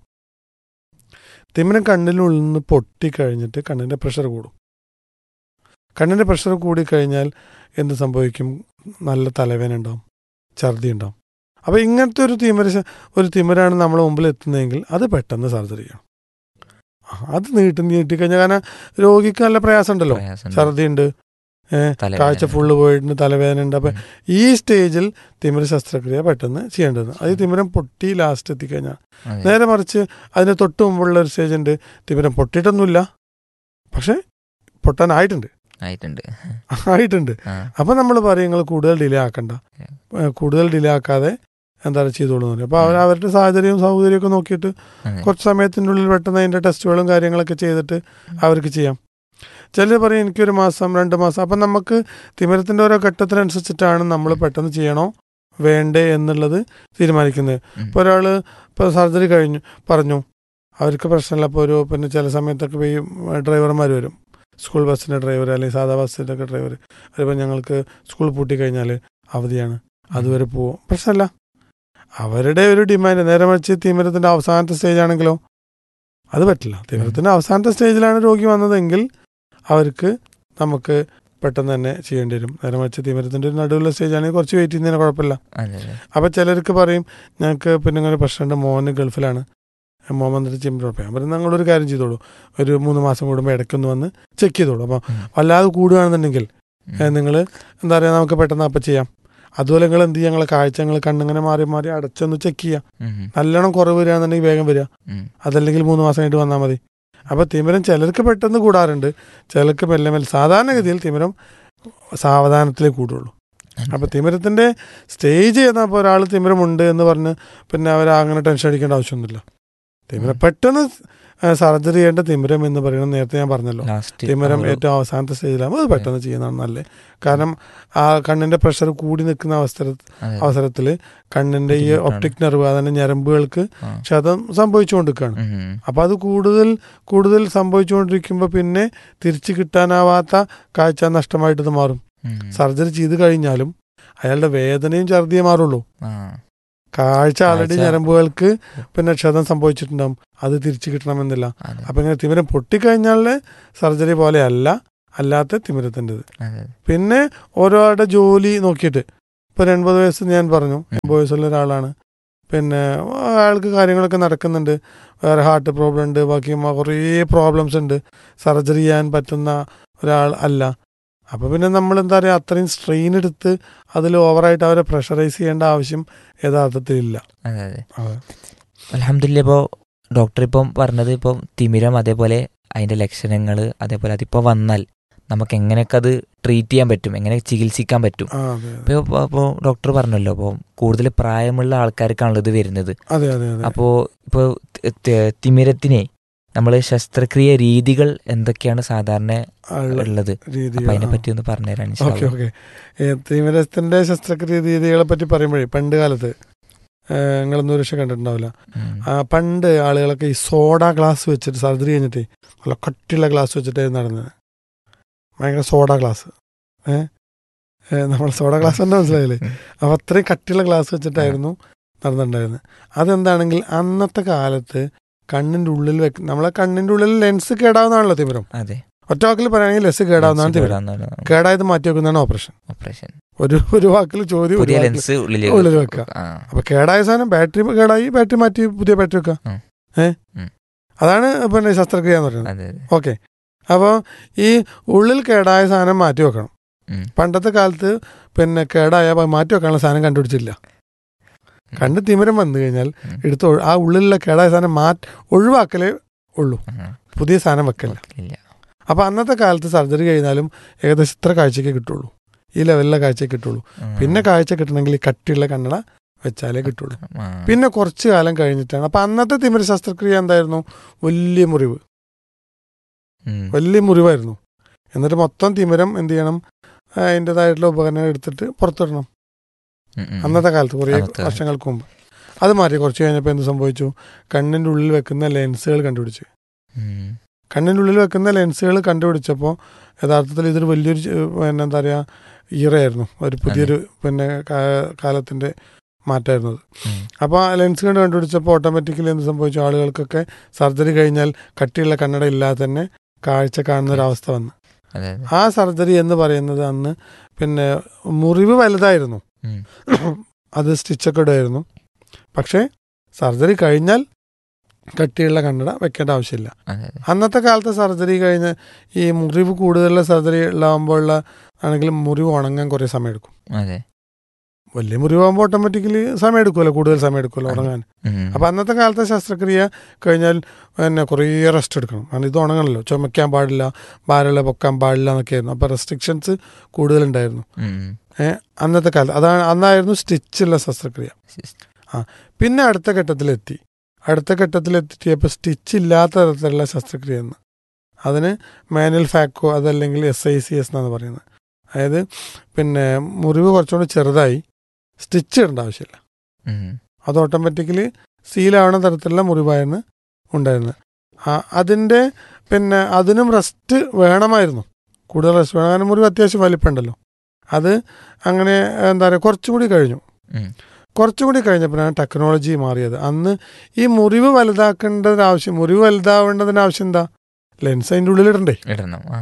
തിമിരം കണ്ണിനുള്ളിൽ നിന്ന് പൊട്ടിക്കഴിഞ്ഞിട്ട് കണ്ണിൻ്റെ പ്രഷർ കൂടും കണ്ണിൻ്റെ പ്രഷർ കൂടിക്കഴിഞ്ഞാൽ എന്ത് സംഭവിക്കും നല്ല തലവേദന ഉണ്ടാവും ഛർദി ഉണ്ടാവും അപ്പോൾ ഇങ്ങനത്തെ ഒരു തിമിര ശ- ഒരു തിമിരാണ് നമ്മളെ മുമ്പിൽ എത്തുന്നതെങ്കിൽ അത് പെട്ടെന്ന് സർജറി ചെയ്യണം ആ, അത് നീട്ടി നീട്ടിക്കഴിഞ്ഞാൽ കാരണം രോഗിക്ക് നല്ല പ്രയാസം ഉണ്ടല്ലോ പ്രയാസമുണ്ട്. ഛർദി ഉണ്ട് തലവേദന. കാഴ്ച ഫുള്ള് പോയിട്ടുണ്ട് തലവേദന ഉണ്ട് അപ്പം ഉം. ഈ സ്റ്റേജിൽ തിമിര ശസ്ത്രക്രിയ പെട്ടെന്ന് ചെയ്യേണ്ടത് അത് ഈ തിമിരം പൊട്ടി ലാസ്റ്റ് എത്തിക്കഴിഞ്ഞാൽ അതെ. നേരെ മറിച്ച് അതിന് തൊട്ട് മുമ്പുള്ള ഒരു സ്റ്റേജ് ഉണ്ട് തിമിരം പൊട്ടിയിട്ടൊന്നുമില്ല പക്ഷെ പൊട്ടാനായിട്ടുണ്ട് ആയിട്ടുണ്ട് ആയിട്ടുണ്ട് ആ, അപ്പം നമ്മൾ പറയും നിങ്ങൾ കൂടുതൽ ഡിലേ ആക്കണ്ട ഏ, കൂടുതൽ ഡിലേ ആക്കാതെ എന്താണ് ചെയ്തോളൂ എന്ന് പറയും അപ്പോൾ അവർ ഉം. അവരുടെ സാഹചര്യവും സൗകര്യമൊക്കെ നോക്കിയിട്ട് അതെ. കുറച്ച് സമയത്തിൻ്റെ ഉള്ളിൽ പെട്ടെന്ന് അതിൻ്റെ ടെസ്റ്റുകളും കാര്യങ്ങളൊക്കെ ചെയ്തിട്ട് അവർക്ക് ചെയ്യാം ചിലർ പറയും എനിക്കൊരു മാസം രണ്ട് മാസം അപ്പം നമുക്ക് തിമിരത്തിൻ്റെ ഓരോ ഘട്ടത്തിനനുസരിച്ചിട്ടാണ് നമ്മൾ പെട്ടെന്ന് ചെയ്യണോ വേണ്ടേ എന്നുള്ളത് തീരുമാനിക്കുന്നത് ഉം. ഇപ്പോൾ ഒരാൾ ഇപ്പോൾ സർജറി കഴിഞ്ഞു പറഞ്ഞു അവർക്ക് പ്രശ്നമില്ല അപ്പോൾ ഒരു പിന്നെ ചില സമയത്തൊക്കെ ഈ ഡ്രൈവർമാർ വരും സ്കൂൾ ബസ്സിൻ്റെ ഡ്രൈവർ അല്ലെങ്കിൽ സാധാ ബസ്സിൻ്റെ ഒക്കെ ഡ്രൈവർ അതിപ്പോൾ ഞങ്ങൾക്ക് സ്കൂൾ പൂട്ടി കഴിഞ്ഞാൽ അവധിയാണ് അതുവരെ പോവും പ്രശ്നമല്ല അവരുടെ ഒരു ഡിമാൻഡ് നേരെ മറിച്ച് തിമിരത്തിൻ്റെ അവസാനത്തെ സ്റ്റേജ് ആണെങ്കിലോ അത് പറ്റില്ല തിമിരത്തിൻ്റെ അവസാനത്തെ സ്റ്റേജിലാണ് രോഗി വന്നതെങ്കിൽ അവർക്ക് നമുക്ക് പെട്ടെന്ന് തന്നെ ചെയ്യേണ്ടി വരും നേരെ മറിച്ച് തിമിരത്തിൻ്റെ ഒരു നടുവിലുള്ള സ്റ്റേജ് ആണെങ്കിൽ കുറച്ച് വെയിറ്റ് ചെയ്യുന്നതിന് കുഴപ്പമില്ല അതെ അതെ അപ്പോൾ ചിലർക്ക് പറയും ഞങ്ങൾക്ക് പിന്നെ ഇങ്ങനെ പ്രശ്നമുണ്ട് മോന് ഗൾഫിലാണ് മോൻ വന്നിട്ട് ചിമ്പിൾ ഉറപ്പാണ് അപ്പം നിങ്ങളൊരു കാര്യം ചെയ്തോളൂ ഒരു മൂന്ന് മാസം കൂടുമ്പോൾ ഇടയ്ക്കൊന്ന് വന്ന് ചെക്ക് ചെയ്തോളൂ അപ്പോൾ ഉം. വല്ലാതെ കൂടുകയാണെന്നുണ്ടെങ്കിൽ ഉം. നിങ്ങൾ എന്താ പറയുക നമുക്ക് പെട്ടെന്ന് അപ്പം ചെയ്യാം അതുപോലെ നിങ്ങൾ എന്ത് ചെയ്യുക ഞങ്ങളെ കാഴ്ച നിങ്ങൾ കണ്ണിങ്ങനെ മാറി മാറി അടച്ചൊന്ന് ചെക്ക് ചെയ്യാം ഉം. നല്ലോണം കുറവ് വരികയാണെന്നുണ്ടെങ്കിൽ വേഗം വരിക ഉം. അതല്ലെങ്കിൽ മൂന്ന് മാസം കഴിഞ്ഞിട്ട് വന്നാൽ മതി അപ്പോൾ തിമിരം ചിലർക്ക് പെട്ടെന്ന് കൂടാറുണ്ട് ചിലർക്ക് മെല്ലെ മെല്ലെ സാധാരണഗതിയിൽ തിമിരം സാവധാനത്തിലേ കൂടുള്ളൂ അപ്പോൾ തിമിരത്തിൻ്റെ സ്റ്റേജ് ചെയ്തപ്പോൾ ഒരാൾ തിമിരമുണ്ട് എന്ന് പറഞ്ഞ് പിന്നെ അവർ അങ്ങനെ ടെൻഷൻ അടിക്കേണ്ട ആവശ്യമൊന്നുമില്ല തിമിരം പെട്ടെന്ന് സർജറി ചെയ്യേണ്ട തിമിരം എന്ന് പറയുന്നത് നേരത്തെ ഞാൻ പറഞ്ഞല്ലോ ലാസ്റ്റ് തിമിരം ആ ഒരു- ഏറ്റവും അവസാനത്തെ സ്റ്റേജിലാകുമ്പോൾ അത് പെട്ടെന്ന് ചെയ്യുന്നതാണ് നല്ലത് കാരണം ആ കണ്ണിൻ്റെ പ്രഷർ കൂടി നിൽക്കുന്ന അവസര അതെ. അവസരത്തിൽ കണ്ണിൻ്റെ ഈ ബുദ്ധിമുട്ടാണ്. ഒപ്റ്റിക് നെർവ് അതിൻ്റെ ഞരമ്പുകൾക്ക് ആ. ക്ഷതം സംഭവിച്ചുകൊണ്ടിരിക്കുകയാണ് ഉം. അപ്പോൾ അത് കൂടുതൽ കൂടുതൽ സംഭവിച്ചുകൊണ്ടിരിക്കുമ്പോൾ പിന്നെ തിരിച്ചു കിട്ടാനാവാത്ത കാഴ്ച നഷ്ടമായിട്ട് ഇത് മാറും ഉം. സർജറി ചെയ്ത് കഴിഞ്ഞാലും അയാളുടെ വേദനയും ഛർദിയേ മാറുള്ളൂ ആ. കാഴ്ച ആൾറെഡി കാഴ്ച- ഞരമ്പുകൾക്ക് പിന്നെ ക്ഷതം സംഭവിച്ചിട്ടുണ്ടാവും അത് തിരിച്ചു കിട്ടണമെന്നില്ല അതെ. അപ്പം ഇങ്ങനെ തിമിരം പൊട്ടിക്കഴിഞ്ഞാൽ സർജറി പോലെയല്ല അല്ലാത്ത തിമിരത്തിൻ്റെത് അതെ അതെ പിന്നെ ഓരോരുടെ ജോലി നോക്കിയിട്ട് ഇപ്പോൾ ഒരു എൺപത് വയസ്സ് ഞാൻ പറഞ്ഞു എൺപത് വയസ്സുള്ള ഒരാളാണ് പിന്നെ അയാൾക്ക് കാര്യങ്ങളൊക്കെ നടക്കുന്നുണ്ട് വേറെ ഹാർട്ട് പ്രോബ്ലം ഉണ്ട് ബാക്കി മ- കുറേ പ്രോബ്ലംസ് ഉണ്ട് സർജറി ചെയ്യാൻ പറ്റുന്ന ഒരാൾ അല്ല അപ്പോൾ പിന്നെ നമ്മൾ എന്താ പറയുക അത്രയും സ്ട്രെയിൻ എടുത്ത് അതിൽ ഓവറായിട്ട് അവരെ പ്രഷറൈസ് ചെയ്യേണ്ട ആവശ്യം യഥാർത്ഥത്തിലില്ല അതെ അതെ അതെ. അലഹമില്ല ഇപ്പോൾ ഡോക്ടർ ഇപ്പം പറഞ്ഞത് ഇപ്പം തിമിരം അതേപോലെ അതിൻ്റെ ലക്ഷണങ്ങൾ അതേപോലെ അതിപ്പോൾ വന്നാൽ നമുക്ക് എങ്ങനെയൊക്കെ അത് ട്രീറ്റ് ചെയ്യാൻ പറ്റും എങ്ങനെ ചികിത്സിക്കാൻ പറ്റും ആ അതെ അതെ ഇപ്പോൾ അപ്പോൾ ഡോക്ടർ പറഞ്ഞല്ലോ അപ്പോൾ കൂടുതൽ പ്രായമുള്ള ആൾക്കാർക്കാണല്ലോ ഇത് വരുന്നത് അതെ അതെ അതെ അപ്പോൾ ഇപ്പോൾ തിമിരത്തിനെ നമ്മൾ ശസ്ത്രക്രിയ രീതികൾ എന്തൊക്കെയാണ് സാധാരണ ഉള്ള ഉള്ളത് രീതി അപ്പൊ അതിനെ ആ. പറ്റി ഒന്ന് പറഞ്ഞുതരാൻ ഓക്കെ ഓക്കെ തിമിരത്തിന്റെ ശസ്ത്രക്രിയ രീതികളെ പറ്റി പറയുമ്പോഴേ പണ്ട് കാലത്ത് നിങ്ങളൊന്നും ഒരു പക്ഷെ കണ്ടിട്ടുണ്ടാവില്ല ആ പണ്ട് ആളുകളൊക്കെ ഈ സോഡ ഗ്ലാസ് വെച്ചിട്ട് സർജറി കഴിഞ്ഞിട്ട് നല്ല കട്ടിയുള്ള ഗ്ലാസ് വെച്ചിട്ടായിരുന്നു നടന്നത് ഭയങ്കര സോഡ ഗ്ലാസ് ഏഹ് നമ്മൾ സോഡ ഗ്ലാസ് തന്നെ മനസ്സിലായില്ലേ അപ്പൊ അത്രയും കട്ടിയുള്ള ഗ്ലാസ് വെച്ചിട്ടായിരുന്നു നടന്നിട്ടുണ്ടായിരുന്നത് അതെന്താണെങ്കിൽ അന്നത്തെ കാലത്ത് കണ്ണിന്റെ ഉള്ളിൽ വെക്ക നമ്മളെ കണ്ണിന്റെ ഉള്ളിൽ ലെൻസ് കേടാവുന്നതാണല്ലോ തിമിരം അതെ ഒറ്റ വാക്കിൽ പറയുകയാണെങ്കിൽ ലെൻസ് കേടാവുന്നതാണ് തിമിരം കേടായത് മാറ്റി വെക്കുന്നതാണ് ഓപ്പറേഷൻ ഓപ്പറേഷൻ ഒരു ഒരു വാക്കിൽ ചോദ്യം ഒരു പുതിയ വാക്കിൽ ലെൻസ് ഉള്ളിൽ ഉള്ളിൽ വെക്കുക. ആ അപ്പൊ കേടായ സാധനം ബാറ്ററി കേടായി ബാറ്ററി മാറ്റി പുതിയ ബാറ്ററി വെക്കുക ഉം. ഏ ഉം. അതാണ് പിന്നെ ശസ്ത്രക്രിയ എന്ന് പറയുന്നത് അതെ അതെ ഓക്കെ അപ്പോൾ ഈ ഉള്ളിൽ കേടായ സാധനം മാറ്റി വെക്കണം ഉം. പണ്ടത്തെ കാലത്ത് പിന്നെ കേടായ പ- മാറ്റി വെക്കാനുള്ള സാധനം കണ്ടുപിടിച്ചില്ല കണ്ട് തിമിരം വന്നു കഴിഞ്ഞാൽ ഉം. എടുത്ത് ഒഴി- ആ ഉള്ളിലുള്ള കേടായ സാധനം മാറ്റി ഒഴിവാക്കലേ ഉള്ളൂ ആ, പുതിയ സാധനം വെക്കല്ല ഇല്ല അപ്പോൾ അന്നത്തെ കാലത്ത് സർജറി കഴിഞ്ഞാലും ഏകദേശം ഇത്ര കാഴ്ചയ്ക്ക് കിട്ടുള്ളൂ ഈ ലെവലിലെ കാഴ്ച കിട്ടുള്ളൂ ആ. പിന്നെ കാഴ്ച കിട്ടണമെങ്കിൽ ഈ കട്ടിയുള്ള കണ്ണട വെച്ചാലേ കിട്ടുള്ളൂ ആ. പിന്നെ കുറച്ച് കാലം കഴിഞ്ഞിട്ടാണ് അപ്പം അന്നത്തെ തിമിര ശസ്ത്രക്രിയ എന്തായിരുന്നു വലിയ മുറിവ് ഉം. വലിയ മുറിവായിരുന്നു എന്നിട്ട് മൊത്തം തിമിരം എന്ത് ചെയ്യണം ആ, അതിൻ്റെതായിട്ടുള്ള ഉപകരണങ്ങൾ എടുത്തിട്ട് പുറത്തിടണം ഉം, ഉം. അന്നത്തെ കാലത്ത് കുറേ അന്നത്തെ കാലത്ത്. വർഷങ്ങൾക്ക് മുമ്പ് അത് മാറ്റി കുറച്ച് കഴിഞ്ഞപ്പോൾ എന്ത് സംഭവിച്ചു കണ്ണിൻ്റെ ഉള്ളിൽ വെക്കുന്ന ലെൻസുകൾ കണ്ടുപിടിച്ചു ഉം. കണ്ണിൻ്റെ ഉള്ളിൽ വെക്കുന്ന ലെൻസുകൾ കണ്ടുപിടിച്ചപ്പോൾ യഥാർത്ഥത്തിൽ ഇതൊരു വലിയൊരു ചെ- പിന്നെ എന്താ പറയുക ഈറയായിരുന്നു ഒരു പുതിയൊരു പിന്നെ കാ- കാലത്തിൻ്റെ മാറ്റമായിരുന്നു അത് ഉം. അപ്പോൾ ആ ലെൻസ് കണ്ട് കണ്ടുപിടിച്ചപ്പോൾ ഓട്ടോമാറ്റിക്കലി എന്ത് സംഭവിച്ചു ആളുകൾക്കൊക്കെ സർജറി കഴിഞ്ഞാൽ കട്ടിയുള്ള കണ്ണട ഇല്ലാതെ തന്നെ കാഴ്ച കാണുന്ന ഒരു അവസ്ഥ വന്നു അതെ അതെ ആ സർജറി എന്ന് പറയുന്നത് അന്ന് പിന്നെ മുറിവ് വലുതായിരുന്നു ഉം. അത് സ്റ്റിച്ചൊക്കെ ഇടുമായിരുന്നു പക്ഷേ സർജറി കഴിഞ്ഞാൽ കട്ടിയുള്ള കണ്ണട വെക്കേണ്ട ആവശ്യമില്ല അതെ അതെ അന്നത്തെ കാലത്തെ സർജറി കഴിഞ്ഞ് ഈ മുറിവ് കൂടുതലുള്ള സർജറി ഉള്ളാകുമ്പോഴുള്ള ആണെങ്കിൽ മുറിവ് ഉണങ്ങാൻ കുറേ സമയം എടുക്കും അതെ വലിയ മുറിവാകുമ്പോൾ ഓട്ടോമാറ്റിക്കലി സമയം എടുക്കുമല്ലോ കൂടുതൽ സമയം എടുക്കുമല്ലോ അതെ. ഉണങ്ങാൻ ഉം. അപ്പം അന്നത്തെ കാലത്തെ ശസ്ത്രക്രിയ കഴിഞ്ഞാൽ പിന്നെ കുറേ റെസ്റ്റ് എടുക്കണം കാരണം ഇത് ഉണങ്ങണമല്ലോ ചുമയ്ക്കാൻ പാടില്ല ഭാരമുള്ള പൊക്കാൻ പാടില്ല എന്നൊക്കെ ആയിരുന്നു അപ്പോൾ റെസ്ട്രിക്ഷൻസ് കൂടുതലുണ്ടായിരുന്നു ഉം. അന്നത്തെ കാലത്ത് അതാണ് അന്നായിരുന്നു സ്റ്റിച്ചുള്ള ശസ്ത്രക്രിയ സിസ്റ്റർ. പിന്നെ അടുത്ത ഘട്ടത്തിലെത്തി അടുത്ത ഘട്ടത്തിലെത്തിയപ്പോൾ സ്റ്റിച്ച് ഇല്ലാത്ത തരത്തിലുള്ള ശസ്ത്രക്രിയ എന്ന് അതിന് മാനുവൽ ഫാക്കോ അതല്ലെങ്കിൽ എസ് ഐ സി എസ് എന്നാണ് പറയുന്നത് അതായത് പിന്നെ മുറിവ് കുറച്ചുകൂടി ചെറുതായി സ്റ്റിച്ച് ഇടേണ്ട ആവശ്യമില്ല ഉം. അത് ഓട്ടോമാറ്റിക്കലി സീലാവണ തരത്തിലുള്ള മുറിവായിരുന്നു ഉണ്ടായിരുന്നത് ആ അതിൻ്റെ പിന്നെ അതിനും റെസ്റ്റ് വേണമായിരുന്നു കൂടുതൽ റെസ്റ്റ് വേണം കാരണം മുറിവ് അത്യാവശ്യം വലിപ്പമുണ്ടല്ലോ അത് അങ്ങനെ എന്താ പറയുക കുറച്ചുകൂടി കഴിഞ്ഞു ഉം. കുറച്ചുകൂടി കഴിഞ്ഞപ്പോഴാണ് ടെക്നോളജി മാറിയത് അന്ന് ഈ മുറിവ് വലുതാക്കേണ്ടതിന് ആവശ്യം മുറിവ് വലുതാവേണ്ടതിന് ആവശ്യം എന്താ ലെൻസ് അതിൻ്റെ ഉള്ളിലിടണ്ടേ ഇടണം ആ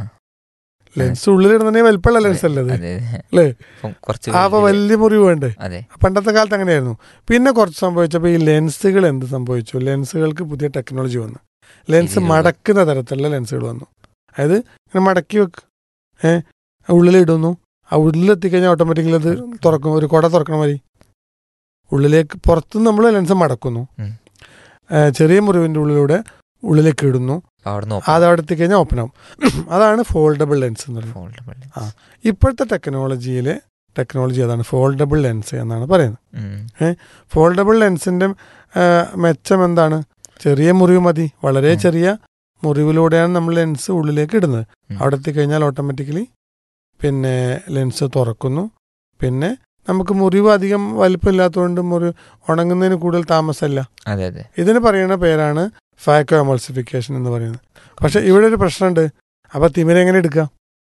ലെൻസ് ഉള്ളിലിടുന്നതിന് വലിപ്പമുള്ള ലെൻസ് അല്ലേ അത് അതെ അതെ. അല്ലേ? അപ്പം കുറച്ച് അപ്പോൾ വലിയ- വലിയ മുറിവ് വേണ്ടേ അതെ പണ്ടത്തെ കാലത്ത് അങ്ങനെയായിരുന്നു പിന്നെ കുറച്ച് സംഭവിച്ചപ്പോൾ ഈ ലെൻസുകൾ എന്ത് സംഭവിച്ചു ലെൻസുകൾക്ക് പുതിയ ടെക്നോളജി വന്നു ലെൻസ് രീതിയിൽ മടക്കുന്ന തരത്തിലുള്ള ലെൻസുകൾ വന്നു അതായത് ഇങ്ങനെ മടക്കി വെക്ക് ഏ ഉള്ളിലിടുന്നു ആ ഉള്ളിലെത്തിക്കഴിഞ്ഞാൽ ഓട്ടോമാറ്റിക്കലി അത് തുറക്കും ഒരു കുട തുറക്കണ മതി ഉള്ളിലേക്ക് പുറത്തുനിന്ന് നമ്മൾ ലെൻസ് മടക്കുന്നു ഉം. ഏ, ചെറിയ മുറിവിൻ്റെ ഉള്ളിലൂടെ ഉള്ളിലേക്ക് ഇടുന്നു അപ്പൊ അവിടെ അത് അവിടെ എത്തിക്കഴിഞ്ഞാൽ ഓപ്പൺ ആവും അതാണ് ഫോൾഡബിൾ ലെൻസ് എന്ന് പറയുന്നത് നോക്കാം ഇപ്പോഴത്തെ ടെക്നോളജിയിലെ ടെക്നോളജി അതാണ് ഫോൾഡബിൾ ലെൻസ് എന്നാണ് പറയുന്നത് ഫോൾഡബിൾ ലെൻസിന്റെ ആ, മെച്ചം എന്താണ് ചെറിയ മുറിവ് മതി വളരെ ഉം. ചെറിയ മുറിവിലൂടെയാണ് നമ്മൾ ലെൻസ് ഉള്ളിലേക്ക് ഇടുന്നത് ഉം. അവിടെ എത്തിക്കഴിഞ്ഞാൽ ഓട്ടോമാറ്റിക്കലി പിന്നെ ലെൻസ് തുറക്കുന്നു പിന്നെ നമുക്ക് മുറിവ് അധികം വലിപ്പമില്ലാത്തതുകൊണ്ട് മുറിവ് ഉണങ്ങുന്നതിന് കൂടുതൽ താമസമല്ല അതെ അതെ ഇതിന് പറയുന്ന പേരാണ് ഫാക്കോ എമൾസിഫിക്കേഷൻ എന്ന് പറയുന്നത് പക്ഷെ ഇവിടെ ഒരു പ്രശ്നമുണ്ട് അപ്പൊ തിമിര എങ്ങനെ എടുക്കാം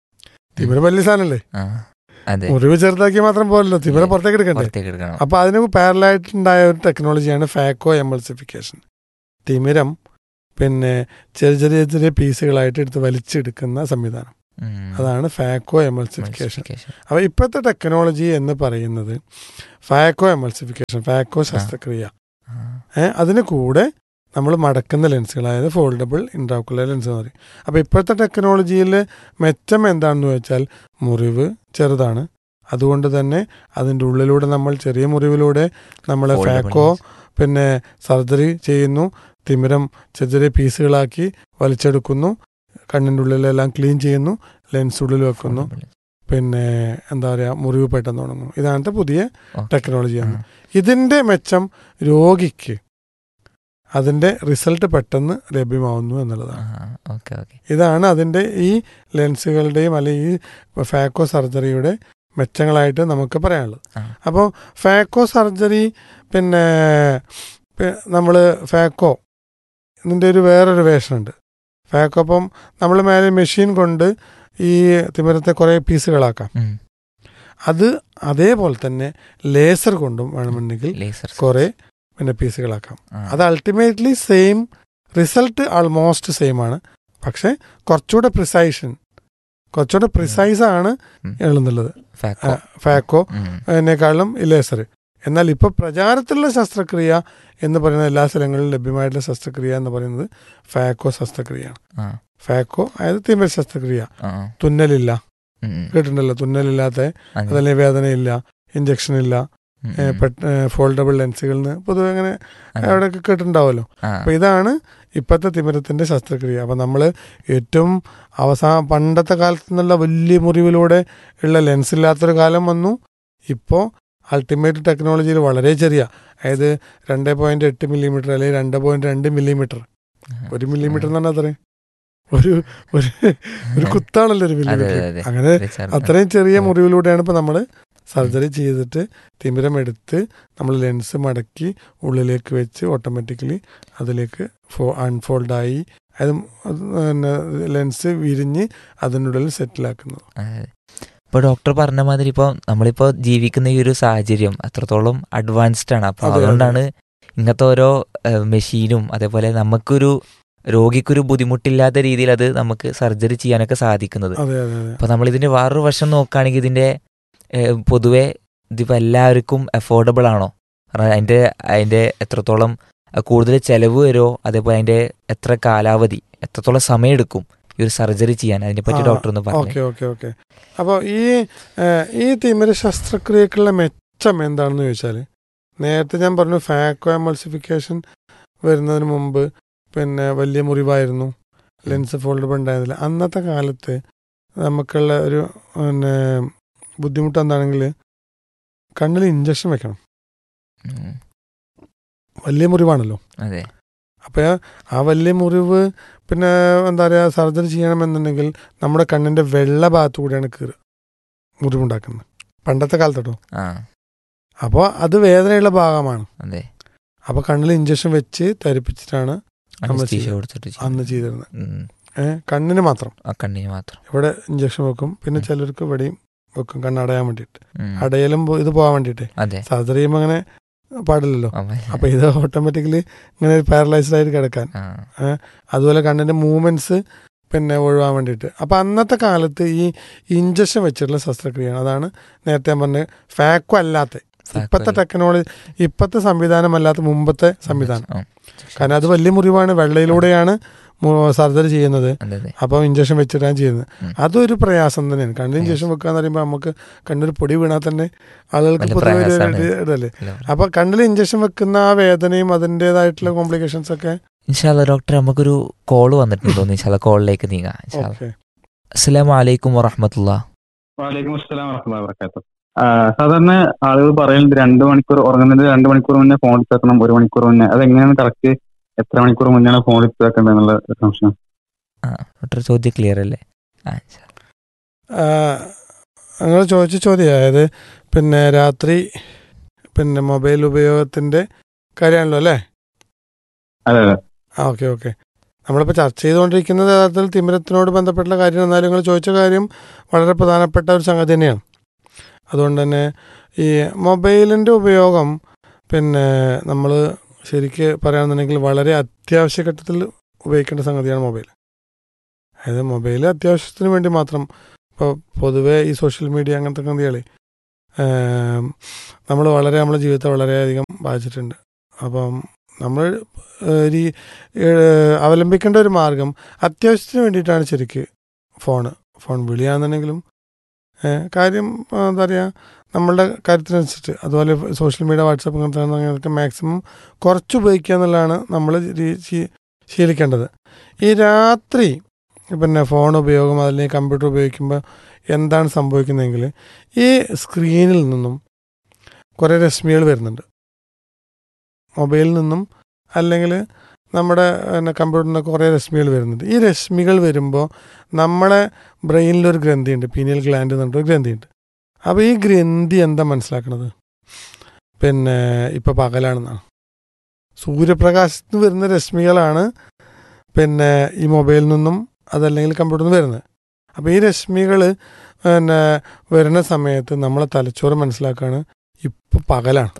തിമിര വലിയ സാധനല്ലേ ആ അതെ മുറിവ് ചെറുതാക്കി മാത്രം പോലല്ലോ തിമിര ഇല്ല. പുറത്തേക്ക് എടുക്കണ്ടേ പുറത്തേക്ക് എടുക്കണം അപ്പൊ അതിന് പാരലായിട്ടുണ്ടായ ഒരു ടെക്നോളജിയാണ് ഫാക്കോ എമൾസിഫിക്കേഷൻ തിമിരം പിന്നെ ചെറിയ ചെറിയ ചെറിയ പീസുകളായിട്ട് എടുത്ത് വലിച്ചെടുക്കുന്ന സംവിധാനം ഉം. അതാണ് ഫാക്കോ എമൾസിഫിക്കേഷൻ Emulsification. അപ്പോൾ ഇപ്പോഴത്തെ ടെക്നോളജി എന്ന് പറയുന്നത് ഫാക്കോ എമൾസിഫിക്കേഷൻ ഫാക്കോ ശസ്ത്രക്രിയ ആ. ഏ, അതിന് കൂടെ നമ്മൾ മടക്കുന്ന ലെൻസുകൾ അതായത് ഫോൾഡബിൾ ഇൻട്രാക്കുലർ ലെൻസ് എന്ന് പറയും അപ്പോൾ ഇപ്പോഴത്തെ ടെക്നോളജിയിൽ മെച്ചം എന്താണെന്ന് വെച്ചാൽ മുറിവ് ചെറുതാണ് അതുകൊണ്ട് തന്നെ അതിൻ്റെ ഉള്ളിലൂടെ നമ്മൾ ചെറിയ മുറിവിലൂടെ നമ്മൾ Foldable ഫാക്കോ lens. പിന്നെ സർജറി ചെയ്യുന്നു തിമിരം ചെറിയ ചെറിയ പീസുകളാക്കി വലിച്ചെടുക്കുന്നു കണ്ണിൻ്റെ ഉള്ളിലെല്ലാം ക്ലീൻ ചെയ്യുന്നു ലെൻസ് ഉള്ളിൽ വെക്കുന്നു Foldable lens. പിന്നെ എന്താ പറയുക മുറിവ് പെട്ടെന്ന് തുടങ്ങുന്നു ഇതാണത്തെ പുതിയ Okay. ടെക്നോളജിയാണ് ആ. ഇതിൻ്റെ മെച്ചം രോഗിക്ക് അതിൻ്റെ റിസൾട്ട് പെട്ടെന്ന് ലഭ്യമാവുന്നു എന്നുള്ളതാണ് ആ, ഓക്കെ ഓക്കെ ഇതാണ് അതിൻ്റെ ഈ ലെൻസുകളുടെയും അല്ലെങ്കിൽ ഈ ഫാക്കോ സർജറിയുടെ മെച്ചങ്ങളായിട്ട് നമുക്ക് പറയാനുള്ളത് ആ. അപ്പോൾ ഫാക്കോ സർജറി പിന്നെ നമ്മൾ ഫാക്കോ ഇതിൻ്റെ ഒരു വേറൊരു വേഷൻ ഉണ്ട് ഫാക്കോ അപ്പം നമ്മൾ മേലെ മെഷീൻ കൊണ്ട് ഈ തിമിരത്തെ കുറേ പീസുകളാക്കാം ഉം. അത് അതേപോലെ തന്നെ ലേസർ കൊണ്ടും വേണമെന്നുണ്ടെങ്കിൽ ലേസർ കുറേ പിന്നെ പീസുകളാക്കാം ആ. അത് ultimately same result almost same ആണ് പക്ഷെ കുറച്ചുകൂടെ പ്രിസൈഷൻ കുറച്ചുകൂടെ പ്രിസൈസ് ആണ് ഉം. എഴുതുന്നുള്ളത് ഫാക്കോ ഫാക്കോ ഉം. അതിനേക്കാളും ഈ ലേസർ എന്നാൽ ഇപ്പോൾ പ്രചാരത്തിലുള്ള ശസ്ത്രക്രിയ എന്ന് പറയുന്ന എല്ലാ സ്ഥലങ്ങളിലും ലഭ്യമായിട്ടുള്ള ശസ്ത്രക്രിയ എന്ന് പറയുന്നത് ഫാക്കോ ശസ്ത്രക്രിയയാണ് ആ. ഫാക്കോ അതായത് തിമിര ശസ്ത്രക്രിയ ആ, ആ. തുന്നലില്ല ഉം, ഉം. കേട്ടിട്ടുണ്ടല്ലോ തുന്നലില്ലാത്ത അതെ. അതല്ലെങ്കിൽ വേദനയില്ല ഇഞ്ചക്ഷൻ ഇല്ല ഉം, ഏ, ഉം. പെട്ട്- ഏ, ഫോൾഡബിൾ ലെൻസുകളിൽ നിന്ന് പൊതുവെ അങ്ങനെ അതെ. അവിടെയൊക്കെ കേട്ടിട്ടുണ്ടാവുമല്ലോ ആ. അപ്പോൾ ഇതാണ് ഇപ്പോഴത്തെ തിമിരത്തിൻ്റെ ശസ്ത്രക്രിയ അപ്പോൾ നമ്മൾ ഏറ്റവും അവസാന പണ്ടത്തെ കാലത്ത് നിന്നുള്ള വലിയ മുറിവിലൂടെ ഉള്ള ലെൻസ് ഇല്ലാത്തൊരു കാലം വന്നു ഇപ്പോൾ അൾട്ടിമേറ്റ് ടെക്നോളജിയിൽ വളരെ ചെറിയ അതായത് രണ്ട് പോയിന്റ് എട്ട് മില്ലിമീറ്റർ അല്ലെങ്കിൽ രണ്ട് പോയിന്റ് രണ്ട് മില്ലിമീറ്റർ ഒരു മില്ലിമീറ്റർ എന്ന് പറഞ്ഞാൽ അത്രയും ഒരു ഒരു ഒരു കുത്താണല്ലോ ഒരു അതെ മില്ലിമീറ്റർ അതെ അതെ അങ്ങനെ അതെ, സാർ. അത്രയും ചെറിയ ഉം. മുറിവിലൂടെയാണ് ഇപ്പോൾ നമ്മൾ സർജറി ചെയ്തിട്ട് തിമിരം എടുത്ത് നമ്മൾ ലെൻസ് മടക്കി ഉള്ളിലേക്ക് വെച്ച് ഓട്ടോമാറ്റിക്കലി അതിലേക്ക് ഫോ അൺഫോൾഡായി അത് പിന്നെ ലെൻസ് വിരിഞ്ഞ് അതിനുള്ളിൽ സെറ്റിലാക്കുന്നത് അതെ. ഇപ്പൊ ഡോക്ടർ പറഞ്ഞ മാതിരി ഇപ്പൊ നമ്മളിപ്പോ ജീവിക്കുന്ന ഈ ഒരു സാഹചര്യം അത്രത്തോളം അഡ്വാൻസ്ഡ് ആണ് അപ്പൊ അതെ, അതെ. അതുകൊണ്ടാണ് ഇങ്ങനത്തെ ഓരോ ഏഹ്, മെഷീനും അതേപോലെ നമുക്കൊരു രോഗിക്കൊരു ബുദ്ധിമുട്ടില്ലാത്ത രീതിയിൽ അത് നമുക്ക് സർജറി ചെയ്യാനൊക്കെ സാധിക്കുന്നത് അതെ അതെ അതെ അപ്പൊ നമ്മൾ ഇതിന്റെ വേറൊരു വശം നോക്കുകയാണെങ്കിൽ ഇതിന്റെ ഏഹ്, പൊതുവെ ഇതിപ്പോ എല്ലാവർക്കും അഫോർഡബിൾ ആണോ കാരണം അതിന്റെ അതിന്റെ എത്രത്തോളം അഹ് കൂടുതൽ ചെലവ് വരുമോ അതേപോലെ അതിന്റെ എത്ര കാലാവധി എത്രത്തോളം സമയം എടുക്കും ഈ ഒരു സർജറി ചെയ്യാൻ അതിനെ പറ്റി ആ, ഡോക്ടർ ഒന്ന് പറഞ്ഞു ഓക്കെ ഓക്കെ ഓക്കെ അപ്പോൾ ഈ ഏഹ്, ഈ തിമിര ശസ്ത്രക്രിയക്കുള്ള മെച്ചം എന്താണെന്ന് ചോദിച്ചാൽ നേരത്തെ ഞാൻ പറഞ്ഞു ഫാക്കോ എമൾസിഫിക്കേഷൻ വരുന്നതിന് മുമ്പ് പിന്നെ വലിയ മുറിവായിരുന്നു ലെൻസ് ഫോൾഡബിൾ ഉണ്ടായിരുന്നില്ല അന്നത്തെ കാലത്ത് നമുക്കുള്ള ഒരു പിന്നെ ബുദ്ധിമുട്ട് എന്താണെങ്കിൽ കണ്ണിൽ ഇഞ്ചക്ഷൻ വെക്കണം ഉം. വലിയ മുറിവാണല്ലോ അതെ അപ്പോൾ ആ വലിയ മുറിവ് പിന്നെ എന്താ പറയുക സർജറി ചെയ്യണമെന്നുണ്ടെങ്കിൽ നമ്മുടെ കണ്ണിൻ്റെ വെള്ള ഭാഗത്തു കൂടെയാണ് കീറുക മുറിവുണ്ടാക്കുന്നത് പണ്ടത്തെ കാലത്തോട്ടോ ആ അപ്പോൾ അത് വേദനയുള്ള ഭാഗമാണ് അതെ അപ്പോൾ കണ്ണിൽ ഇഞ്ചക്ഷൻ വെച്ച് തരിപ്പിച്ചിട്ടാണ് നമ്മൾ അനസ്തീഷ്യ ചെയ്യും. കൊടുത്തിട്ട് ചെയ്യും. അന്ന് ചെയ്തിരുന്നത് ഉം. ഏഹ് കണ്ണിന് മാത്രം ആ കണ്ണിന് മാത്രം ഇവിടെ ഇഞ്ചക്ഷൻ വെക്കും പിന്നെ ഉം. ചിലർക്ക് ഇവിടെയും വെക്കും കണ്ണടയാൻ വേണ്ടിയിട്ട് ഉം. അടയലും പോ- ഇത് പോകാൻ വേണ്ടിയിട്ട് അതെ സർജറി ചെയ്യുമ്പോൾ അങ്ങനെ പാടില്ലല്ലോ അപ്പൊ- അപ്പോൾ ഇത് ഓട്ടോമാറ്റിക്കലി ഇങ്ങനെ പാരലൈസ്ഡ് ആയിട്ട് കിടക്കാൻ ആ അതുപോലെ കണ്ണിൻ്റെ മൂവ്മെൻറ്റ്സ് പിന്നെ ഒഴിവാൻ വേണ്ടിയിട്ട് അപ്പോൾ അന്നത്തെ കാലത്ത് ഈ ഇഞ്ചക്ഷൻ വെച്ചിട്ടുള്ള ശസ്ത്രക്രിയയാണ് അതാണ് നേരത്തെ ഞാൻ പറഞ്ഞ ഫാക്കോ അല്ലാത്ത ഇപ്പോഴത്തെ ടെക്നോളജി ഇപ്പോഴത്തെ സംവിധാനമല്ലാത്ത മുമ്പത്തെ സംവിധാനം ആ, കാരണം അത് വലിയ മുറിവാണ് വെള്ളയിലൂടെയാണ് സർജറി ചെയ്യുന്നത് അതെ അതെ അപ്പോൾ ഇഞ്ചക്ഷൻ വെച്ചിട്ടാണ് ചെയ്യുന്നത് ഉം. അതൊരു പ്രയാസം തന്നെയാണ് കണ്ണിൽ ഇഞ്ചക്ഷൻ Yes. വെക്കുക എന്ന് പറയുമ്പോൾ നമുക്ക് കണ്ണൊരു പൊടി വീണാൽ തന്നെ ആളുകൾക്ക് വലിയ പൊതുവെ ഒരു പ്രയാസാണ്. ഇത് ഇതല്ലേ ഹലോ. അപ്പോൾ കണ്ണിൽ ഇഞ്ചക്ഷൻ വെക്കുന്ന ആ വേദനയും അതിൻ്റെതായിട്ടുള്ള കോംപ്ലിക്കേഷൻസ് ഒക്കെ ഇൻഷാല്ല ഡോക്ടർ നമുക്കൊരു കോള് വന്നിട്ടുണ്ടോ ഇൻഷാല്ല കോളിലേക്ക് നീങ്ങാം ഇൻഷാല്ല ഓക്കെ അസ്സലാമു അലൈക്കും വറഹമത്തുള്ള വാലേക്കും അസ്സലാം വറഹ്മത്തുള്ളാഹി വബറകാതുഹു ആ, സാധാരണ ആളുകൾ പറയുന്നത് രണ്ട് മണിക്കൂർ ഉറങ്ങുന്നതിന് രണ്ട് മണിക്കൂർ മുന്നേ ഫോൺ എടുത്ത് വെക്കണം ഒരു മണിക്കൂർ മുന്നേ അതെങ്ങനെയാണ് കറക്റ്റ് എത്ര മണിക്കൂർ മുന്നെയാണ് ഫോൺ എടുത്ത് വെക്കേണ്ടത് എന്നുള്ള ഒരു സംശയം ആ ഡോക്ടർ ചോദ്യം ക്ലിയർ അല്ലേ ആ ഇൻഷാ അല്ലാ. നിങ്ങൾ ചോദിച്ച ചോദ്യം അതായത് പിന്നെ രാത്രി പിന്നെ മൊബൈൽ ഉപയോഗത്തിൻ്റെ കാര്യമാണല്ലോ അല്ലേ അതെ അതെ ആ ഓക്കെ ഓക്കെ നമ്മളിപ്പോൾ ചർച്ച ചെയ്തുകൊണ്ടിരിക്കുന്നത് യഥാർത്ഥത്തിൽ തിമിരത്തിനോട് ബന്ധപ്പെട്ടുള്ള കാര്യം എന്നാലും നിങ്ങൾ ചോദിച്ച കാര്യം വളരെ പ്രധാനപ്പെട്ട ഒരു സംഗതി തന്നെയാണ് അതുകൊണ്ട് തന്നെ ഈ മൊബൈലിൻ്റെ ഉപയോഗം പിന്നെ നമ്മൾ ശരിക്ക് പറയുകയാണെന്നുണ്ടെങ്കിൽ വളരെ അത്യാവശ്യ ഘട്ടത്തിൽ ഉപയോഗിക്കേണ്ട സംഗതിയാണ് മൊബൈൽ അതായത് മൊബൈൽ അത്യാവശ്യത്തിന് വേണ്ടി മാത്രം ഇപ്പോൾ പൊതുവേ ഈ സോഷ്യൽ മീഡിയ അങ്ങനത്തെ കന്തികൾ നമ്മൾ വളരെ നമ്മുടെ ജീവിതത്തെ വളരെയധികം ബാധിച്ചിട്ടുണ്ട് അപ്പം നമ്മൾ ഒരു ഈ, ഏഹ്, അവലംബിക്കേണ്ട ഒരു മാർഗം അത്യാവശ്യത്തിന് വേണ്ടിയിട്ടാണ് ശരിക്ക് ഫോണ് ഫോൺ വിളിയാണെന്നുണ്ടെങ്കിലും ഏഹ്, കാര്യം ആ, എന്താ പറയുക നമ്മളുടെ കാര്യത്തിനനുസരിച്ച് അതുപോലെ സോഷ്യൽ മീഡിയ വാട്സപ്പ് അങ്ങനത്തെ അങ്ങനത്തെ മാക്സിമം കുറച്ച് ഉപയോഗിക്കുക എന്നുള്ളതാണ് നമ്മൾ ശീലിക്കേണ്ടത് ഈ രാത്രി പിന്നെ ഫോൺ ഉപയോഗം അല്ലെങ്കിൽ കമ്പ്യൂട്ടർ ഉപയോഗിക്കുമ്പോൾ എന്താണ് സംഭവിക്കുന്നതെങ്കിൽ ഈ സ്ക്രീനിൽ നിന്നും കുറേ രശ്മികൾ വരുന്നുണ്ട് മൊബൈലിൽ നിന്നും അല്ലെങ്കിൽ നമ്മുടെ പിന്നെ കമ്പ്യൂട്ടറിനൊക്കെ കുറേ രശ്മികൾ വരുന്നുണ്ട് ഈ രശ്മികൾ വരുമ്പോൾ നമ്മളെ ബ്രെയിനിലൊരു ഗ്രന്ഥിയുണ്ട് പീനിയൽ ഗ്ലാൻഡ് എന്ന് പറഞ്ഞിട്ടൊരു ഗ്രന്ഥിയുണ്ട് അപ്പോൾ ഈ ഗ്രന്ഥി എന്താ മനസ്സിലാക്കണത് പിന്നെ ഇപ്പോൾ പകലാണെന്നാണ് സൂര്യപ്രകാശത്ത് നിന്ന് വരുന്ന രശ്മികളാണ് പിന്നെ ഈ മൊബൈലിൽ നിന്നും അതല്ലെങ്കിൽ കമ്പ്യൂട്ടറിൽ നിന്ന് വരുന്നത് അപ്പോൾ ഈ രശ്മികൾ പിന്നെ വരുന്ന സമയത്ത് നമ്മളെ തലച്ചോറ് മനസ്സിലാക്കുകയാണ് ഇപ്പം പകലാണ്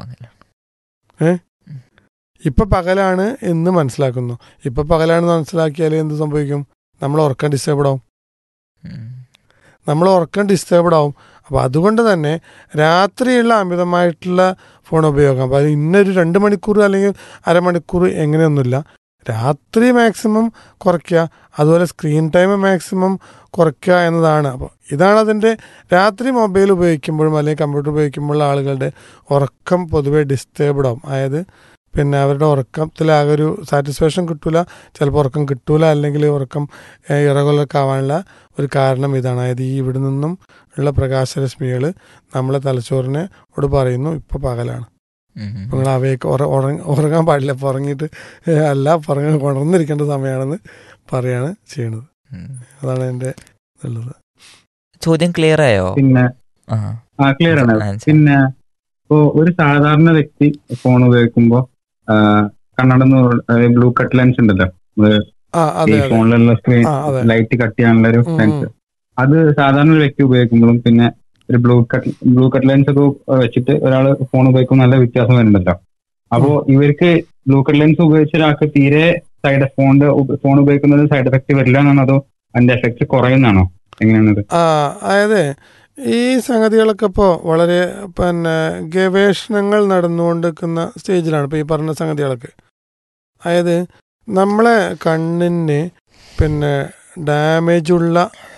ഇപ്പം പകലാണ് എന്ന് മനസ്സിലാക്കുന്നു ഇപ്പം പകലാണെന്ന് മനസ്സിലാക്കിയാൽ എന്ത് സംഭവിക്കും നമ്മൾ ഉറക്കം ഡിസ്റ്റർബ്ഡ് ആവും ഉം. നമ്മൾ ഉറക്കം ഡിസ്റ്റർബ്ഡ് ആവും അപ്പോൾ അതുകൊണ്ട് തന്നെ രാത്രിയുള്ള അമിതമായിട്ടുള്ള ഫോൺ ഉപയോഗം അപ്പോൾ അത് ഇന്നൊരു രണ്ട് മണിക്കൂർ അല്ലെങ്കിൽ അരമണിക്കൂർ എങ്ങനെയൊന്നുമില്ല രാത്രി മാക്സിമം കുറയ്ക്കുക അതുപോലെ സ്ക്രീൻ ടൈം മാക്സിമം കുറയ്ക്കുക എന്നതാണ് അപ്പോൾ ഇതാണ് അതിൻ്റെ രാത്രി മൊബൈൽ ഉപയോഗിക്കുമ്പോഴും അല്ലെങ്കിൽ കമ്പ്യൂട്ടർ ഉപയോഗിക്കുമ്പോഴുള്ള ആളുകളുടെ ഉറക്കം പൊതുവെ ഡിസ്റ്റർബ്ഡ് ആവും അതായത് പിന്നെ അവരുടെ ഉറക്കത്തിലാകെ ഒരു സാറ്റിസ്ഫാക്ഷൻ കിട്ടൂല ചിലപ്പോൾ ഉറക്കം കിട്ടൂല അല്ലെങ്കിൽ ഉറക്കം ഇറകുലൊക്കെ ആവാനുള്ള ഒരു കാരണം ഇതാണ് അതായത് ഈ ഇവിടെ നിന്നും ഉള്ള പ്രകാശരശ്മികൾ നമ്മളെ തലച്ചോറിനെ ഓട് പറയുന്നു ഇപ്പോൾ പകലാണ് ഉം. നിങ്ങൾ അവയൊക്കെ ഉറ- ഉറങ്ങ- ഉറങ്ങാൻ പാടില്ല അപ്പോൾ ഉറങ്ങിയിട്ട് ഏ, അല്ല പറഞ്ഞ ഉണർന്നിരിക്കേണ്ട സമയമാണെന്ന് പറയാണ് ചെയ്യണത് ഉം. അതാണ് എൻ്റെ ഇതുള്ളത് ചോദ്യം ക്ലിയർ ആയോ പിന്നെ ആ ആ ക്ലിയർ ആണ് ആൻസർ. പിന്നെ ഇപ്പോ ഒരു സാധാരണ വ്യക്തി ഫോൺ ഉപയോഗിക്കുമ്പോ ആ, കണ്ണടന്ന് ബ്ലൂ കട്ട് ലെൻസ് ഉണ്ടല്ലോ നമ്മള് ആ ഈ അതെ അതെ ഫോണിലുള്ള സ്ക്രീൻ ആ അതെ ലൈറ്റ് കട്ട് ചെയ്യാനുള്ള ഒരു ഉം, ലെൻസ് ഉം. അത് സാധാരണ ഒരു വ്യക്തി ഉപയോഗിക്കുമ്പോഴും പിന്നെ ഒരു blue cut blue cut lens ഒക്കെ വെച്ചിട്ട് ഒരാൾ ഫോൺ ഉപയോഗിക്കുമ്പോൾ നല്ല വ്യത്യാസം വരുന്നുണ്ടല്ലോ അപ്പോ ഇവർക്ക് ബ്ലൂ കട്ട് ലെൻസ് ഉപയോഗിച്ച ഒരാൾക്ക് തീരെ സൈഡ് ഫോണിന്റെ ഫോൺ ഉപയോഗിക്കുന്നത് സൈഡ് എഫക്ട് വരില്ല എന്നാണോ അതോ അതിന്റെ എഫക്ട് കുറയുന്നതാണോ എങ്ങനെയാണത് ആ അതായത് ഈ സംഗതികളൊക്കെ ഇപ്പോൾ വളരെ പിന്നെ ഗവേഷണങ്ങൾ നടന്നുകൊണ്ടിരിക്കുന്ന സ്റ്റേജിലാണ് ഇപ്പോൾ ഈ പറഞ്ഞ സംഗതികളൊക്കെ അതായത് നമ്മളെ കണ്ണിന് പിന്നെ ഡാമേജുള്ള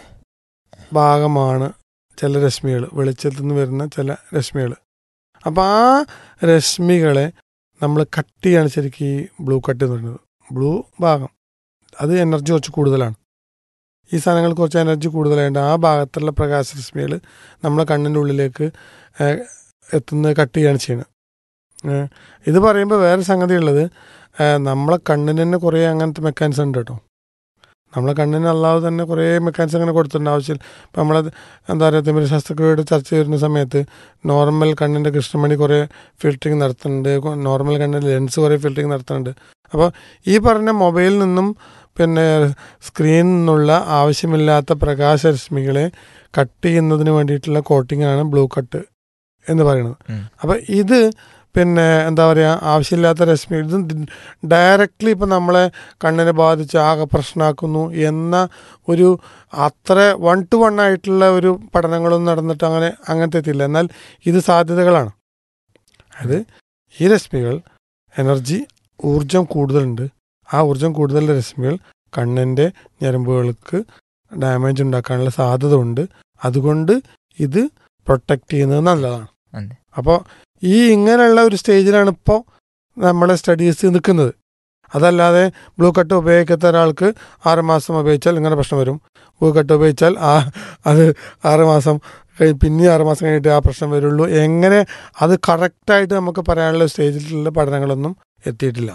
ഭാഗമാണ് ചില രശ്മികൾ വെളിച്ചത്തിൽ നിന്ന് വരുന്ന ചില രശ്മികൾ അപ്പോൾ ആ രശ്മികളെ നമ്മൾ കട്ട് ചെയ്യാണ് ശരിക്കും ഈ ബ്ലൂ കട്ട് എന്ന് പറയുന്നത് ബ്ലൂ ഭാഗം അത് എനർജി കുറച്ച് കൂടുതലാണ് ഈ സാധനങ്ങൾ കുറച്ച് എനർജി കൂടുതലായിട്ട് ആ ഭാഗത്തുള്ള പ്രകാശരശ്മികൾ നമ്മളെ കണ്ണിൻ്റെ ഉള്ളിലേക്ക് ഏഹ്, എത്തുന്നത് കട്ട് ചെയ്യാണ് ചെയ്യുന്നത് ഏഹ്, ഇത് പറയുമ്പോൾ വേറെ സംഗതി ഉള്ളത് ഏഹ്, നമ്മളെ കണ്ണിന് തന്നെ കുറേ അങ്ങനത്തെ മെക്കാനിസം ഉണ്ട് കേട്ടോ നമ്മളെ കണ്ണിന് അല്ലാതെ തന്നെ കുറേ മെക്കാനിസം അങ്ങനെ കൊടുത്തിട്ടുണ്ട് ആവശ്യം ഇപ്പം നമ്മളെ എന്താ പറയുക തിമിര ശസ്ത്രക്രിയയുടെ ചർച്ച വരുന്ന സമയത്ത് നോർമൽ കണ്ണിൻ്റെ കൃഷ്ണമണി കുറേ ഫിൽറ്ററിങ് നടത്തുന്നുണ്ട് നോർമൽ കണ്ണിൻ്റെ ലെൻസ് കുറേ ഫിൽറ്ററിങ് നടത്തുന്നുണ്ട് അപ്പോൾ ഈ പറഞ്ഞ മൊബൈലിൽ നിന്നും പിന്നെ സ്ക്രീനിൽ നിന്നുള്ള ആവശ്യമില്ലാത്ത പ്രകാശരശ്മികളെ കട്ട് ചെയ്യുന്നതിന് വേണ്ടിയിട്ടുള്ള കോട്ടിങ്ങാണ് ബ്ലൂ കട്ട് എന്ന് പറയുന്നത് ഉം. അപ്പം ഇത് പിന്നെ എന്താ പറയുക ആവശ്യമില്ലാത്ത രശ്മി ഇത് ഡയറക്റ്റ്ലി ഇപ്പം നമ്മളെ കണ്ണിനെ ബാധിച്ച് ആകെ പ്രശ്നമാക്കുന്നു എന്ന ഒരു അത്ര വൺ ടു വൺ ആയിട്ടുള്ള ഒരു പഠനങ്ങളൊന്നും നടന്നിട്ട് അങ്ങനെ അങ്ങനത്തെ എത്തിയില്ല എന്നാൽ ഇത് സാധ്യതകളാണ് അതായത് ഈ രശ്മികൾ എനർജി ഊർജം കൂടുതലുണ്ട് ആ ഊർജം കൂടുതലുള്ള രശ്മികൾ കണ്ണിൻ്റെ ഞരമ്പുകൾക്ക് ഡാമേജ് ഉണ്ടാക്കാനുള്ള സാധ്യത ഉണ്ട് അതുകൊണ്ട് ഇത് പ്രൊട്ടക്റ്റ് ചെയ്യുന്നത് നല്ലതാണ് അതെ. അപ്പോൾ ഈ ഇങ്ങനെയുള്ള ഒരു സ്റ്റേജിലാണ് ഇപ്പോൾ നമ്മളെ സ്റ്റഡീസ് നിൽക്കുന്നത് അതല്ലാതെ ബ്ലൂ കട്ട് ഉപയോഗിക്കാത്ത ഒരാൾക്ക് ആറ് മാസം ഉപയോഗിച്ചാൽ ഇങ്ങനെ പ്രശ്നം വരും ബ്ലൂ കട്ട് ഉപയോഗിച്ചാൽ ആ അത് ആറ് മാസം കഴി- പിന്നെ ആറ് മാസം കഴിഞ്ഞിട്ട് ആ പ്രശ്നം വരുള്ളൂ എങ്ങനെ അത് കറക്റ്റായിട്ട് നമുക്ക് പറയാനുള്ള സ്റ്റേജിലുള്ള പഠനങ്ങളൊന്നും എത്തിയിട്ടില്ല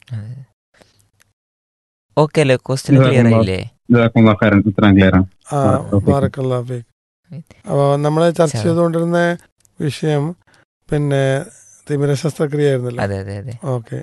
ഓക്കെ അല്ലേ ക്വസ്റ്റ്യൻ ക്ലിയർ ആയില്ലേ ഇതാക്കും വക്കാരൻ ഇത്രയും ക്ലിയർ ആണ് ആ ആ, okay. ബാറക്കല്ലാ ഫീക്ക് അപ്പോൾ നമ്മൾ ചർച്ച ശരി. ചെയ്തുകൊണ്ടിരുന്ന വിഷയം പിന്നെ തിമിര ശസ്ത്രക്രിയ ആയിരുന്നല്ലോ അതെ അതെ അതെ ഓക്കെ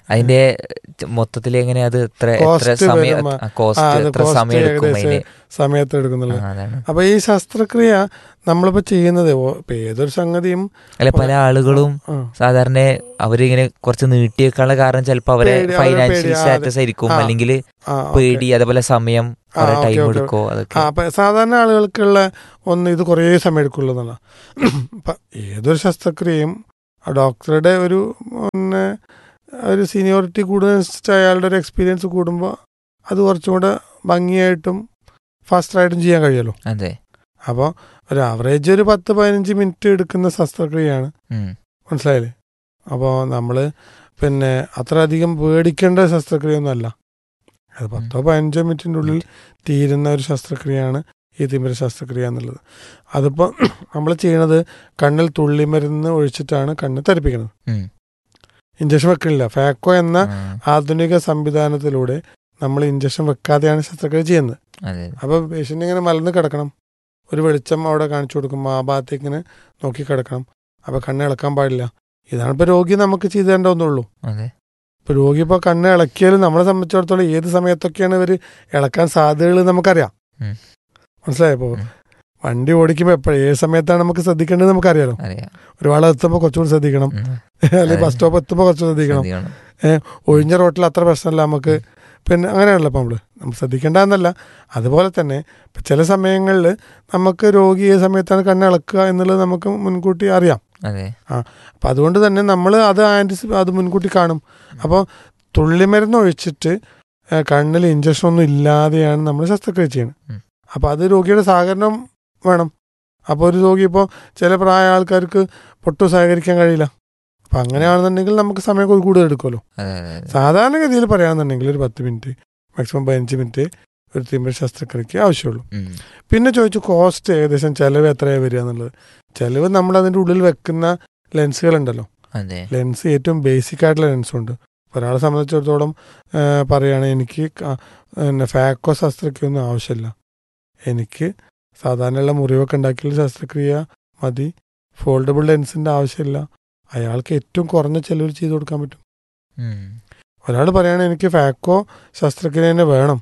അതിന്റെ മൊത്തത്തിൽ എങ്ങനെ അത് എത്ര എത്ര Cost സമയം വരുമ്പോ- ആ, കോസ്റ്റ് അത് എത്ര cost സമയം എടുക്കും ഏകദേശം അതിന് സമയത്ത് എടുക്കുന്നുള്ളത് ആ, അതാണ് അപ്പൊ ഈ ശസ്ത്രക്രിയ നമ്മളിപ്പോ ചെയ്യുന്നത് ഓ- ഇപ്പൊ ഏതൊരു സംഗതിയും അല്ല പല ആളുകളും ആ, സാധാരണ അവരിങ്ങനെ കുറച്ച് നീട്ടിയേക്കാനുള്ള കാരണം ചിലപ്പോൾ അവരെ പേടി, അവരെ ഫൈനാൻഷ്യൽ പേടി, ആ, സ്റ്റാറ്റസ് ആയിരിക്കും ആ, അല്ലെങ്കിൽ ആ, ഓക്കേ. പേടി അതേപോലെ സമയം ആ, കുറെ ഓക്കേ, ടൈം ഓക്കേ. എടുക്കോ ആ അതൊക്കെ അപ്പൊ സാധാരണ ആളുകൾക്കുള്ള ഒന്ന് ഇത് കുറേ സമയം എടുക്കുള്ളൂ എന്നുള്ള അപ്പൊ ഏതൊരു ശസ്ത്രക്രിയയും ആ ഡോക്ടറുടെ ഒരു പിന്നെ ഒരു സീനിയോറിറ്റി കൂടുന്നതനുസരിച്ച് അയാളുടെ ഒരു എക്സ്പീരിയൻസ് കൂടുമ്പോൾ അത് കുറച്ചും കൂടെ ഭംഗിയായിട്ടും ഫാസ്റ്ററായിട്ടും ചെയ്യാൻ കഴിയുമല്ലോ അതെ അപ്പോൾ ഒരു ആവറേജ് ഒരു പത്ത് പതിനഞ്ച് മിനിറ്റ് എടുക്കുന്ന ശസ്ത്രക്രിയയാണ് ഉം. മനസ്സിലായില്ലേ അപ്പോൾ നമ്മൾ പിന്നെ അത്ര അധികം പേടിക്കേണ്ട ശസ്ത്രക്രിയ ഒന്നുമല്ല അത് പത്തോ പതിനഞ്ചോ മിനിറ്റിൻ്റെ ഉള്ളിൽ തീരുന്ന ഒരു ശസ്ത്രക്രിയയാണ് ഈ തിമിര ശസ്ത്രക്രിയ എന്നുള്ളത് അതിപ്പോൾ നമ്മൾ ചെയ്യണത് കണ്ണിൽ തുള്ളിമരുന്ന് ഒഴിച്ചിട്ടാണ് കണ്ണ് തരിപ്പിക്കുന്നത് ഉം. ഇഞ്ചക്ഷൻ വെക്കണില്ല ഫാക്കോ എന്ന ആ, ആധുനിക സംവിധാനത്തിലൂടെ നമ്മൾ ഇഞ്ചക്ഷൻ വെക്കാതെയാണ് ശസ്ത്രക്രിയ ചെയ്യുന്നത് അതെ അപ്പോൾ പേഷ്യൻ്റ് ഇങ്ങനെ മലന്ന് കിടക്കണം ഒരു വെളിച്ചം അവിടെ കാണിച്ചു കൊടുക്കുമ്പോൾ ആ ഭാഗത്തേക്ക് ഇങ്ങനെ നോക്കി കിടക്കണം അപ്പോൾ കണ്ണ് ഇളക്കാൻ പാടില്ല ഇതാണ് ഇപ്പോൾ രോഗി നമുക്ക് ചെയ്തു തരേണ്ടതെന്നുള്ളൂ അതെ ഇപ്പോൾ രോഗി ഇപ്പോൾ കണ്ണ് ഇളക്കിയാലും നമ്മളെ സംബന്ധിച്ചിടത്തോളം ഏത് സമയത്തൊക്കെയാണ് ഇവർ ഇളക്കാൻ സാധ്യതകൾ നമുക്കറിയാം ഉം. മനസ്സിലായപ്പോൾ ഉം. വണ്ടി ഓടിക്കുമ്പോൾ എപ്പോഴും ഏത് സമയത്താണ് നമുക്ക് ശ്രദ്ധിക്കേണ്ടത് നമുക്കറിയാലോ അറിയാം ഒരുപാട് എത്തുമ്പോൾ കുറച്ചുകൂടി ശ്രദ്ധിക്കണം ഉം. അല്ലെങ്കിൽ ബസ് സ്റ്റോപ്പ് എത്തുമ്പോൾ കുറച്ച് ശ്രദ്ധിക്കണം ശ്രദ്ധിക്കണം. ഒഴിഞ്ഞ റോട്ടിൽ അത്ര പ്രശ്നമില്ല നമുക്ക് പിന്നെ അങ്ങനെയാണല്ലോ ഇപ്പം നമ്മൾ നമ്മൾ ശ്രദ്ധിക്കേണ്ട എന്നല്ല അതുപോലെ തന്നെ ഇപ്പം ചില സമയങ്ങളിൽ നമുക്ക് രോഗി ഏത് സമയത്താണ് കണ്ണ് ഇളക്കുക എന്നുള്ളത് നമുക്ക് മുൻകൂട്ടി അറിയാം അതെ അപ്പം അതുകൊണ്ട് തന്നെ നമ്മൾ അത് ആൻറ്റിസിപ്പ് അത് മുൻകൂട്ടി കാണും അപ്പോൾ തുള്ളിമരുന്ന് ഒഴിച്ചിട്ട് ഏഹ്, കണ്ണിൽ ഇഞ്ചക്ഷൻ ഒന്നും ഇല്ലാതെയാണ് നമ്മൾ ശസ്ത്രക്രിയ ചെയ്യുന്നത് ഉം. അപ്പോൾ അത് രോഗിയുടെ സഹകരണം വേണം അപ്പോൾ ഒരു രോഗി ഇപ്പോൾ ചില പ്രായ ആൾക്കാർക്ക് പൊട്ടു സഹകരിക്കാൻ കഴിയില്ല അപ്പം അങ്ങനെയാണെന്നുണ്ടെങ്കിൽ നമുക്ക് സമയം കുറച്ച് കൂടുതൽ എടുക്കുമല്ലോ അതെ അതെ അതെ. സാധാരണഗതിയിൽ പറയുകയാണെന്നുണ്ടെങ്കിൽ ഒരു പത്ത് മിനിറ്റ് മാക്സിമം പതിനഞ്ച് മിനിറ്റ് ഒരു തിമിര ശസ്ത്രക്രിയക്ക് ആവശ്യമുള്ളൂ ഉം. പിന്നെ ചോദിച്ചു കോസ്റ്റ് ഏകദേശം ചിലവ് എത്രയാണ് വരിക എന്നുള്ളത് ചിലവ് നമ്മൾ അതിൻ്റെ ഉള്ളിൽ വെക്കുന്ന ലെൻസുകളുണ്ടല്ലോ അതെ ലെൻസ് ഏറ്റവും ബേസിക് ആയിട്ടുള്ള ലെൻസുണ്ട് ഒരാളെ സംബന്ധിച്ചിടത്തോളം ആ, പറയുകയാണെങ്കിൽ എനിക്ക് ക- പിന്നെ ഫാക്കോ ശസ്ത്രക്രിയൊന്നും ആവശ്യമില്ല എനിക്ക് സാധാരണയുള്ള മുറിവൊക്കെ ഉണ്ടാക്കിയുള്ള ശസ്ത്രക്രിയ മതി ഫോൾഡബിൾ ലെൻസിൻ്റെ ആവശ്യമില്ല അയാൾക്ക് ഏറ്റവും കുറഞ്ഞ ചിലവിൽ ചെയ്ത് കൊടുക്കാൻ പറ്റും ഉം. ഒരാൾ പറയുകയാണെങ്കിൽ എനിക്ക് ഫാക്കോ ശസ്ത്രക്രിയ തന്നെ വേണം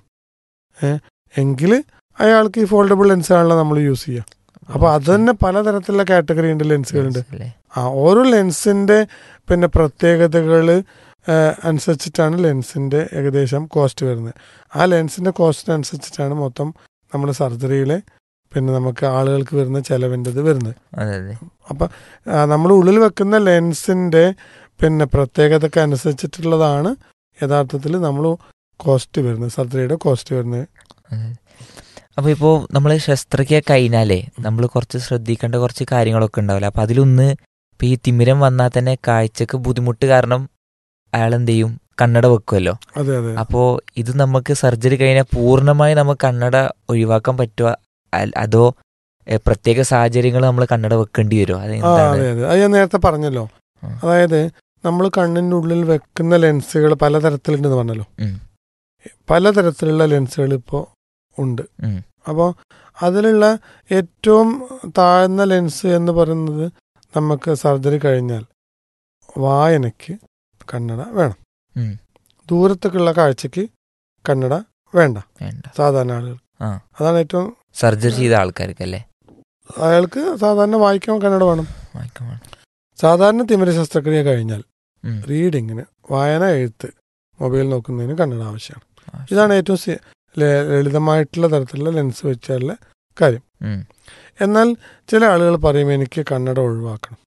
ഏ എങ്കിൽ അയാൾക്ക് ഈ ഫോൾഡബിൾ ലെൻസാണല്ലോ നമ്മൾ യൂസ് ചെയ്യുക അപ്പോൾ അത് തന്നെ പലതരത്തിലുള്ള കാറ്റഗറി ഉണ്ട് ലെൻസുകളുണ്ട് അല്ലേ? ആ ഓരോ ലെൻസിൻ്റെ പിന്നെ പ്രത്യേകതകൾ അനുസരിച്ചിട്ടാണ് ലെൻസിൻ്റെ ഏകദേശം കോസ്റ്റ് വരുന്നത് ആ ലെൻസിൻ്റെ കോസ്റ്റിനനുസരിച്ചിട്ടാണ് മൊത്തം നമ്മുടെ സർജറിയിലെ പിന്നെ നമുക്ക് ആളുകൾക്ക് വരുന്ന ചിലവിൻ്റെത് വരുന്നത് അതെ അതെ നമ്മൾ ഉള്ളിൽ വെക്കുന്ന ലെൻസിൻ്റെ പിന്നെ പ്രത്യേകതയ്ക്ക് അനുസരിച്ചിട്ടുള്ളതാണ് യഥാർത്ഥത്തിൽ നമ്മൾ കോസ്റ്റ് വരുന്നത് സർജറിയുടെ കോസ്റ്റ് വരുന്നത് അതെ. അപ്പൊ ഇപ്പോ നമ്മൾ ശസ്ത്രക്രിയ കഴിഞ്ഞാലേ നമ്മൾ കുറച്ച് ശ്രദ്ധിക്കേണ്ട കുറച്ച് കാര്യങ്ങളൊക്കെ ഉണ്ടാവില്ല അപ്പൊ അതിലൊന്ന് ഇപ്പൊ ഈ തിമിരം വന്നാൽ തന്നെ കാഴ്ചക്ക് ബുദ്ധിമുട്ട് കാരണം അയാൾ എന്ത് ചെയ്യും കണ്ണട വെക്കുമല്ലോ അതെ അതെ അപ്പോ ഇത് നമുക്ക് സർജറി കഴിഞ്ഞാൽ പൂർണ്ണമായി നമുക്ക് കണ്ണട ഒഴിവാക്കാൻ പറ്റുക അൽ- അതോ എ, പ്രത്യേക സാഹചര്യങ്ങൾ നമ്മൾ കണ്ണട വെക്കേണ്ടി വരുമോ അത് ആ എന്താണ് അതെ അതെ അത് ഞാൻ നേരത്തെ പറഞ്ഞല്ലോ ആ. അതായത് നമ്മൾ കണ്ണിൻ്റെ ഉള്ളിൽ വെക്കുന്ന ലെൻസുകൾ പലതരത്തിലുണ്ടെന്ന് പറഞ്ഞല്ലോ ഉം. പലതരത്തിലുള്ള ലെൻസുകൾ ഇപ്പോൾ ഉണ്ട് ഉം. അപ്പോൾ അതിലുള്ള ഏറ്റവും താഴ്ന്ന ലെൻസ് എന്ന് പറയുന്നത് നമുക്ക് സർജറി കഴിഞ്ഞാൽ വായനയ്ക്ക് കണ്ണട വേണം ഉം. ദൂരത്തേക്കുള്ള കാഴ്ചയ്ക്ക് കണ്ണട വേണ്ട വേണ്ട സാധാരണ ആളുകൾ ആ. അതാണ് ഏറ്റവും സർജറി ചെയ്ത ആൾക്കാർക്ക് അല്ലേ അയാൾക്ക് സാധാരണ വായിക്കാൻ കണ്ണട വേണം വായിക്കാൻ വേണം. സാധാരണ തിമിര ശസ്ത്രക്രിയ കഴിഞ്ഞാൽ ഉം. റീഡിങ്ങിന് വായന എഴുത്ത് മൊബൈൽ നോക്കുന്നതിന് കണ്ണട ആവശ്യമാണ് ആ, ഇതാണ് ഏറ്റവും സി- ല- ലളിതമായിട്ടുള്ള തരത്തിലുള്ള ലെൻസ് വെച്ചുള്ള കാര്യം ഉം. എന്നാൽ ചില ആളുകൾ പറയും എനിക്ക് കണ്ണട ഒഴിവാക്കണം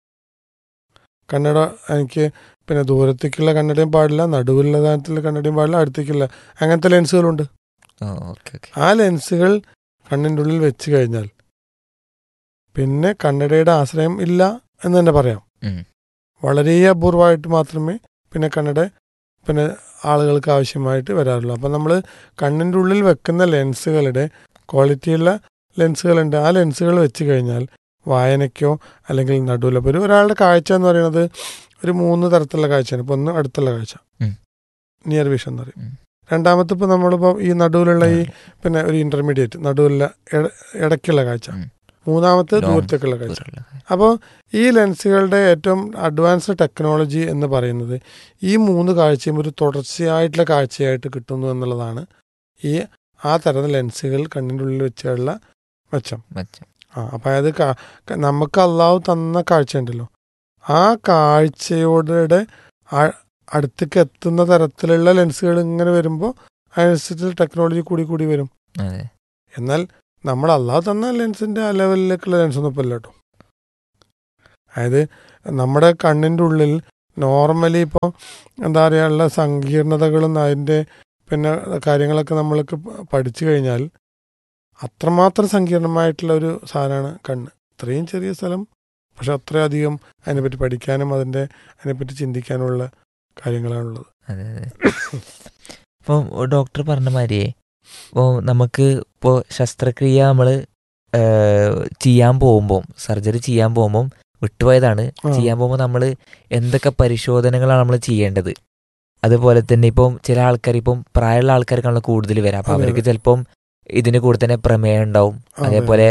കണ്ണട എനിക്ക് പിന്നെ ദൂരത്തേക്കുള്ള കണ്ണടയും പാടില്ല നടുവിലുള്ള തരത്തിലുള്ള കണ്ണടയും പാടില്ല അടുത്തേക്കുള്ള അങ്ങനത്തെ ലെൻസുകളുണ്ട് ഓ ഓക്കെ ഓക്കെ ആ ലെൻസുകൾ കണ്ണിൻ്റെ ഉള്ളിൽ വെച്ച് കഴിഞ്ഞാൽ പിന്നെ കണ്ണടയുടെ ആശ്രയം ഇല്ല എന്ന് തന്നെ പറയാം ഉം. വളരെ അപൂർവമായിട്ട് മാത്രമേ പിന്നെ കണ്ണട പിന്നെ ആളുകൾക്ക് ആവശ്യമായിട്ട് വരാറുള്ളൂ അപ്പം നമ്മൾ കണ്ണിൻ്റെ ഉള്ളിൽ വെക്കുന്ന ലെൻസുകളുടെ ക്വാളിറ്റിയുള്ള ലെൻസുകളുണ്ട് ആ ലെൻസുകൾ വെച്ച് കഴിഞ്ഞാൽ വായനയ്ക്കോ അല്ലെങ്കിൽ നടുവിലോ ഒരു ഒരാളുടെ കാഴ്ച എന്ന് പറയുന്നത് ഒരു മൂന്ന് തരത്തിലുള്ള കാഴ്ചയാണ് ഇപ്പോൾ ഒന്ന് അടുത്തുള്ള കാഴ്ച ഉം. നിയർ വിഷൻ എന്ന് പറയും ഉം. രണ്ടാമത്തെ ഇപ്പോൾ നമ്മളിപ്പോൾ ഈ നടുവിലുള്ള ഈ പിന്നെ ഒരു ഇന്റർമീഡിയറ്റ് നടുവിലുള്ള ഇട- ഇടയ്ക്കുള്ള കാഴ്ച ഉം. മൂന്നാമത്തെ Long ദൂരത്തേക്കുള്ള കാഴ്ച ദൂരമുള്ള അപ്പോൾ ഈ ലെൻസുകളുടെ ഏറ്റവും അഡ്വാൻസ്ഡ് ടെക്നോളജി എന്ന് പറയുന്നത് ഈ മൂന്ന് കാഴ്ചയും ഒരു തുടർച്ചയായിട്ടുള്ള കാഴ്ചയായിട്ട് കിട്ടുന്നു എന്നുള്ളതാണ് ഈ ആ തരം ലെൻസുകൾ കണ്ണിൻ്റെ ഉള്ളിൽ വെച്ചുള്ള മെച്ചം മെച്ചം ആ അപ്പം അതായത് കാ- ക- നമുക്ക് അള്ളാഹു തന്ന കാഴ്ച ഉണ്ടല്ലോ ആ കാഴ്ചയോടെ ആ- അടുത്തേക്ക് എത്തുന്ന തരത്തിലുള്ള ലെൻസുകൾ ഇങ്ങനെ വരുമ്പോൾ അതിനനുസരിച്ച് ടെക്നോളജി കൂടി കൂടി വരും അതെ എന്നാൽ നമ്മൾ അള്ളാഹു തന്ന ലെൻസിന്റെ ആ ലെവലിലേക്കുള്ള ലെൻസ് ഒന്നും ഇപ്പം ഇല്ല കേട്ടോ അതായത് നമ്മുടെ കണ്ണിൻ്റെ ഉള്ളിൽ നോർമലി ഇപ്പോൾ എന്താ പറയുക ഉള്ള സങ്കീർണതകളും അതിൻ്റെ പിന്നെ കാര്യങ്ങളൊക്കെ നമ്മൾക്ക് പഠിച്ചു കഴിഞ്ഞാൽ അത്രമാത്രം സങ്കീർണമായിട്ടുള്ള ഒരു സാധനമാണ് കണ്ണ് ഇത്രയും ചെറിയ സ്ഥലം പക്ഷെ അത്രയധികം അതിനെപ്പറ്റി പഠിക്കാനും അതിൻ്റെ അതിനെപ്പറ്റി ചിന്തിക്കാനുമുള്ള കാര്യങ്ങളാണുള്ളത് അതെ അതെ ഇപ്പോൾ ഡോക്ടർ പറഞ്ഞ മാതിരിയേ ഇപ്പോൾ നമുക്ക് ഇപ്പോൾ ശസ്ത്രക്രിയ നമ്മൾ ചെയ്യാൻ പോകുമ്പോൾ സർജറി ചെയ്യാൻ പോകുമ്പോൾ വിട്ടുപോയതാണ് ആ. ചെയ്യാൻ പോകുമ്പോൾ നമ്മൾ എന്തൊക്കെ പരിശോധനകളാണ് നമ്മൾ ചെയ്യേണ്ടത് അതുപോലെ തന്നെ ഇപ്പം ചില ആൾക്കാർ ഇപ്പം പ്രായമുള്ള ആൾക്കാർക്കാണല്ലോ കൂടുതൽ വരാം അപ്പം അതെ, അവർക്ക് അതെ. ചിലപ്പം ഇതിന് കൂടെ തന്നെ പ്രമേയം ഉണ്ടാവും അതെ, അതേപോലെ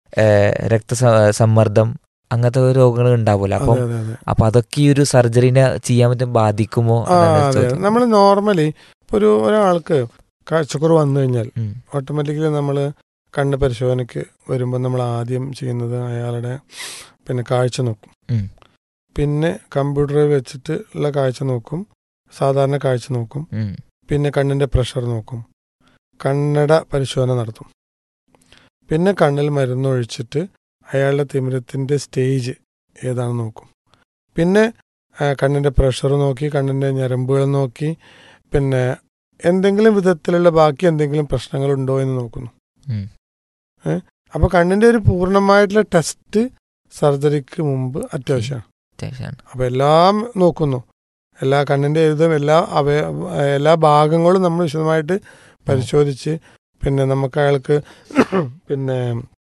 രക്തസമ്മർദ്ദം അങ്ങനത്തെ രോഗങ്ങൾ ഉണ്ടാവുമല്ലോ അപ്പം അതെ അതെ അതെ അപ്പൊ അതൊക്കെ ഈ ഒരു സർജറിനെ ചെയ്യാൻ പറ്റും ബാധിക്കുമോ ആ അതാണ് അതെ ചോദ്യം. നമ്മൾ നോർമലി ഒരു ഒരാൾക്ക് കാഴ്ചക്കുറവ് വന്നു കഴിഞ്ഞാൽ ഉം. ഓട്ടോമാറ്റിക്കലി നമ്മൾ കണ്ണ് പരിശോധനയ്ക്ക് വരുമ്പോൾ നമ്മൾ ആദ്യം ചെയ്യുന്നത് അയാളുടെ പിന്നെ കാഴ്ച നോക്കും ഉം. പിന്നെ കമ്പ്യൂട്ടറിൽ വെച്ചിട്ട് ഉള്ള കാഴ്ച നോക്കും സാധാരണ കാഴ്ച നോക്കും ഉം. പിന്നെ കണ്ണിൻ്റെ പ്രഷർ നോക്കും കണ്ണട പരിശോധന നടത്തും പിന്നെ കണ്ണിൽ മരുന്നൊഴിച്ചിട്ട് അയാളുടെ തിമിരത്തിൻ്റെ സ്റ്റേജ് ഏതാണെന്ന് നോക്കും പിന്നെ ആ, കണ്ണിൻ്റെ പ്രഷർ നോക്കി കണ്ണിൻ്റെ ഞരമ്പുകൾ നോക്കി പിന്നെ എന്തെങ്കിലും വിധത്തിലുള്ള ബാക്കി എന്തെങ്കിലും പ്രശ്നങ്ങളുണ്ടോ എന്ന് നോക്കുന്നു ഉം. അപ്പോൾ കണ്ണിൻ്റെ ഒരു പൂർണ്ണമായിട്ടുള്ള ടെസ്റ്റ് സർജറിക്ക് മുമ്പ് അത്യാവശ്യമാണ് അത്യാവശ്യമാണ് അപ്പോൾ എല്ലാം നോക്കുന്നു എല്ലാ കണ്ണിൻ്റെ ഇതും എല്ലാ അവയ എല്ലാ ഭാഗങ്ങളും നമ്മൾ വിശദമായിട്ട് പരിശോധിച്ച് പിന്നെ നമുക്ക് അയാൾക്ക് പിന്നെ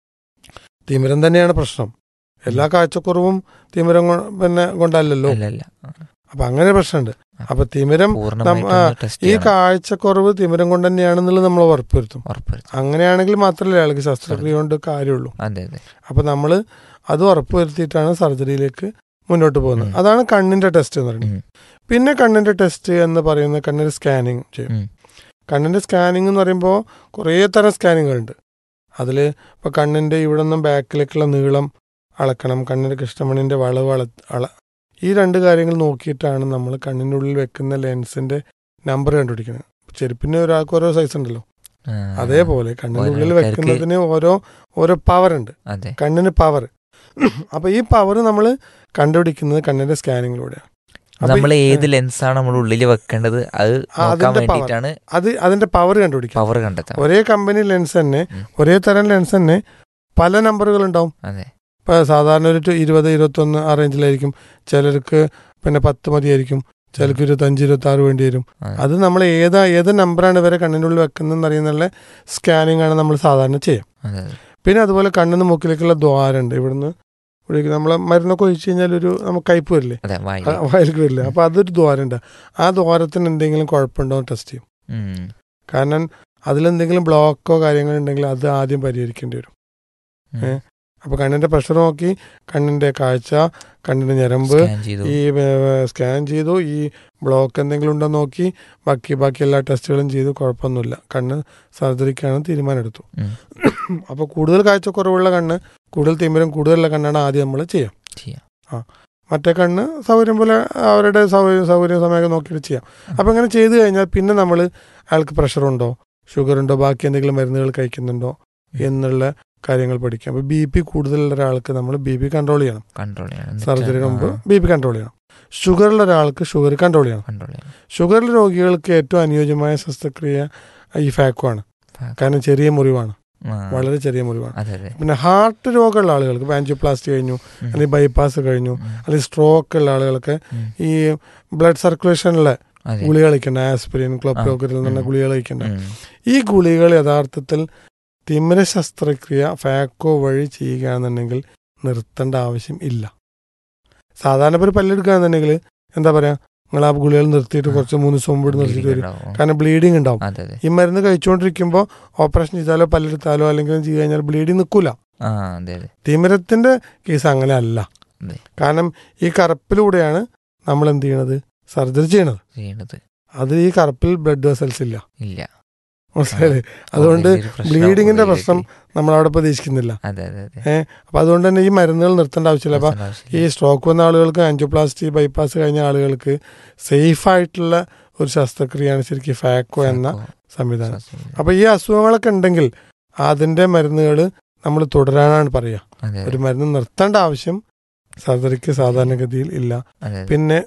തിമിരം തന്നെയാണ് പ്രശ്നം എല്ലാ കാഴ്ചക്കുറവും തിമിരം കൊ- പിന്നെ കൊണ്ടല്ലല്ലോ അല്ല അല്ല അപ്പൊ അങ്ങനെ പ്രശ്നമുണ്ട് അപ്പൊ തിമിരം പൂർണ്ണമായിട്ടും ആ, ടെസ്റ്റ് ഈ ചെയ്യണം കാഴ്ചക്കുറവ് തിമിരം കൊണ്ട് തന്നെയാണെന്നുള്ളത് നമ്മൾ ഉറപ്പുവരുത്തും ഉറപ്പുവരുത്തും അങ്ങനെയാണെങ്കിൽ മാത്രമല്ലേ അയാൾക്ക് ശസ്ത്രക്രിയ കൊണ്ട് കാര്യമുള്ളൂ അതെ അതെ അപ്പൊ നമ്മൾ അത് ഉറപ്പുവരുത്തിയിട്ടാണ് സർജറിയിലേക്ക് മുന്നോട്ട് പോകുന്നത് ഉം. അതാണ് കണ്ണിന്റെ ടെസ്റ്റ് എന്ന് പറയുന്നത് ഉം. പിന്നെ കണ്ണിന്റെ ടെസ്റ്റ് എന്ന് പറയുന്നത് കണ്ണിന്റെ സ്കാനിങ് ചെയ്യും ഉം. കണ്ണിന്റെ സ്കാനിങ് എന്ന് പറയുമ്പോൾ കുറേ തരം സ്കാനിങ്ങുകളുണ്ട് അതിൽ ഇപ്പോൾ കണ്ണിന്റെ ഇവിടെ നിന്നും ബാക്കിലേക്കുള്ള നീളം അളക്കണം കണ്ണിന്റെ കൃഷ്ണമണിന്റെ വളവ് അള അള ഈ രണ്ട് കാര്യങ്ങൾ നോക്കിയിട്ടാണ് നമ്മൾ കണ്ണിൻ്റെ ഉള്ളിൽ വെക്കുന്ന ലെൻസിന്റെ നമ്പർ കണ്ടുപിടിക്കുന്നത് ചെരുപ്പിന് ഒരാൾക്ക് ഓരോ സൈസ് ഉണ്ടല്ലോ ആ, അതേപോലെ കണ്ണിൻ്റെ ഓരോ ഉള്ളിൽ ആൾക്കാർക്ക് വെക്കുന്നതിന് ഓരോ ഓരോ പവർ ഉണ്ട് അതെ കണ്ണിന് പവർ അപ്പൊ ഈ പവർ നമ്മൾ കണ്ടുപിടിക്കുന്നത് കണ്ണിന്റെ സ്കാനിങ്ങിലൂടെയാണ് അപ്പൊ നമ്മൾ ഈ- ഏത് ലെൻസാണ് നമ്മൾ ഉള്ളിൽ വെക്കേണ്ടത് അത് ആ, നോക്കാൻ അതിന്റെ power. വേണ്ടിയിട്ടാണ് അത് അതിന്റെ പവർ കണ്ടുപിടിക്കാം പവർ കണ്ടെത്താൻ ഒരേ കമ്പനി ലെൻസ് തന്നെ ഉം. ഒരേ തരം ലെൻസ് തന്നെ പല നമ്പറുകൾ ഉണ്ടാവും അതെ ഇപ്പൊ സാധാരണ ഒരു ടു- ഇരുപത് ഇരുപത്തൊന്ന് ആ റേഞ്ചിലായിരിക്കും ചിലർക്ക് പിന്നെ പത്ത് മതിയായിരിക്കും ചിലർക്ക് ഇരുപത്തഞ്ച് ഇരുപത്തി ആറ് വേണ്ടി വരും അതെ. അത് നമ്മൾ ഏതാ ഏത് നമ്പറാണ് ഇവരെ കണ്ണിൻ്റെ ഉള്ളിൽ വെക്കുന്നതെന്ന് അറിയുന്നുള്ള സ്കാനിങ് ആണ് നമ്മൾ സാധാരണ ചെയ്യാം അതെ അതെ. പിന്നെ അതുപോലെ കണ്ണിന്ന് മൂക്കിലേക്കുള്ള ദ്വാരമുണ്ട് ഇവിടുന്ന് ഇവിടേക്ക് നമ്മളെ മരുന്നൊക്കെ ഒഴിച്ചു കഴിഞ്ഞാൽ ഒരു നമുക്ക് കയ്പ് വരില്ലേ അതെ വായി ആ, വായിലേക്ക് വരില്ല അപ്പൊ അതൊരു ദ്വാരമുണ്ട് ആ ദ്വാരത്തിന് എന്തെങ്കിലും കുഴപ്പമുണ്ടോ എന്ന് ടെസ്റ്റ് ചെയ്യും ഉം. കാരണം അതിലെന്തെങ്കിലും ബ്ലോക്കോ കാര്യങ്ങളോ ഉണ്ടെങ്കിൽ അത് ആദ്യം പരിഹരിക്കേണ്ടി വരും ഉം. ഏ? അപ്പൊ കണ്ണിന്റെ പ്രഷർ നോക്കി കണ്ണിന്റെ കാഴ്ച കണ്ണിന്റെ ഞരമ്പ് സ്കാൻ ചെയ്തു ഈ സ്കാൻ ചെയ്തു ഈ ബ്ലോക്ക് എന്തെങ്കിലും ഉണ്ടോ നോക്കി ബാക്കി ബാക്കി എല്ലാ ടെസ്റ്റുകളും ചെയ്തു കുഴപ്പമൊന്നുമില്ല കണ്ണ് സർജറിക്കാണ് തീരുമാനം എടുത്തു ഉം. അപ്പോൾ കൂടുതൽ കാഴ്ചക്കുറവുള്ള കണ്ണ് കൂടുതൽ തിമിരം കൂടുതലുള്ള കണ്ണാണ് ആദ്യം നമ്മൾ ചെയ്യാം ചെയ്യാം മറ്റേ കണ്ണ് സൗകര്യം പോലെ അവരുടെ സൗകര്യം സൗകര്യം സമയമൊക്കെ നോക്കിയിട്ട് ചെയ്യാം അപ്പം അങ്ങനെ ചെയ്തു കഴിഞ്ഞാൽ പിന്നെ നമ്മൾ അയാൾക്ക് പ്രഷർ ഉണ്ടോ ഷുഗർ ഉണ്ടോ ബാക്കി എന്തെങ്കിലും മരുന്നുകൾ കഴിക്കുന്നുണ്ടോ എന്നുള്ള കാര്യങ്ങൾ പഠിക്കാം അപ്പോൾ ബി പി കൂടുതലുള്ള ഒരാൾക്ക് നമ്മൾ ബി പി കൺട്രോൾ ചെയ്യണം കൺട്രോൾ ചെയ്യണം സർജറിയുടെ മുമ്പ് ബി പി കൺട്രോൾ ചെയ്യണം ഷുഗറുള്ള ഒരാൾക്ക് ഷുഗർ കൺട്രോൾ ചെയ്യണം കൺട്രോൾ ചെയ്യണം ഷുഗറിൽ രോഗികൾക്ക് ഏറ്റവും അനുയോജ്യമായ ശസ്ത്രക്രിയ ഈ ഫാക്കോ ആണ് ഫാ- കാരണം ചെറിയ മുറിവാണ് ആ, വളരെ ചെറിയ മുറിവാണ് അതെ അതെ പിന്നെ ഹാർട്ട് രോഗമുള്ള ആളുകൾക്ക് ആൻജിയോപ്ലാസ്റ്റി കഴിഞ്ഞു ഉം. അല്ലെങ്കിൽ ബൈപ്പാസ് കഴിഞ്ഞു ഉം. അല്ലെങ്കിൽ സ്ട്രോക്ക് ഉള്ള ആളുകൾക്ക് ഉം. ഈ ബ്ലഡ് സർക്കുലേഷനിലെ അതെ ഗുളിക കഴിക്കേണ്ട ആസ്പിരിൻ ക്ലോപ്രോക്കറിൽ നിന്നുള്ള ഉം. ഗുളിക കഴിക്കേണ്ട ഉം. ഈ ഗുളികകൾ യഥാർത്ഥത്തിൽ തിമിര ശസ്ത്രക്രിയ ഫാക്കോ വഴി ചെയ്യുകയാണെന്നുണ്ടെങ്കിൽ നിർത്തേണ്ട ആവശ്യം ഇല്ല സാധാരണ ഇപ്പോൾ ഒരു പല്ലെടുക്കുകയാണെന്നുണ്ടെങ്കിൽ എന്താ പറയാ നിങ്ങൾ ആ ഗുളികൾ നിർത്തിയിട്ട് കുറച്ച് മൂന്ന് ദിവസം മുമ്പ് നിർത്തിയിട്ട് വരും ഉണ്ടാവും. കാരണം ബ്ലീഡിങ് ഉണ്ടാവും അതെ അതെ ഈ മരുന്ന് കഴിച്ചുകൊണ്ടിരിക്കുമ്പോൾ ഓപ്പറേഷൻ ചെയ്താലോ പല്ലെടുത്താലോ അല്ലെങ്കിൽ ചെയ്ത് കഴിഞ്ഞാൽ ബ്ലീഡിങ് നിൽക്കൂല ആ അതെ അതെ തിമിരത്തിന്റെ കേസ് അങ്ങനെ അല്ല അതെ. കാരണം ഈ കറുപ്പിലൂടെയാണ് നമ്മൾ എന്ത് ചെയ്യണത് സർജറി ചെയ്യണത് ചെയ്യണത് അത് ഈ കറുപ്പിൽ ബ്ലഡ് വെസൽസ് ഇല്ല ഇല്ല മനസ്സിലായില്ലേ അതുകൊണ്ട് വലിയൊരു പ്രശ്നം ബ്ലീഡിങ്ങിന്റെ ഉള്ളിലേക്ക്. പ്രശ്നം നമ്മൾ അവിടെ പ്രതീക്ഷിക്കുന്നില്ല അതെ അതെ അതെ അപ്പൊ അതുകൊണ്ട് തന്നെ ഈ മരുന്നുകൾ നിർത്തേണ്ട ആവശ്യമില്ല അപ്പൊ പ്രശ്നം ഈ ആവശ്യമില്ല. സ്ട്രോക്ക് വന്ന ആളുകൾക്ക് ആൻജിയോപ്ലാസ്റ്റി ബൈപ്പാസ് കഴിഞ്ഞ ആളുകൾക്ക് സേഫ് ആയിട്ടുള്ള ഒരു ശസ്ത്രക്രിയയാണ് ശരിക്കും ഫാക്കോ എന്ന ഫാക്കോ, സംവിധാനം ശ്വാസം- അപ്പൊ ഈ അസുഖങ്ങളൊക്കെ ഉണ്ടെങ്കിൽ അതിന്റെ മരുന്നുകൾ നമ്മൾ തുടരാനാണ് പറയുക അതെ ഒരു മരുന്ന് നിർത്തേണ്ട ആവശ്യം സർജറിക്ക് സാധാരണഗതിയിൽ ഇല്ല അതെ അതെ. പിന്നെ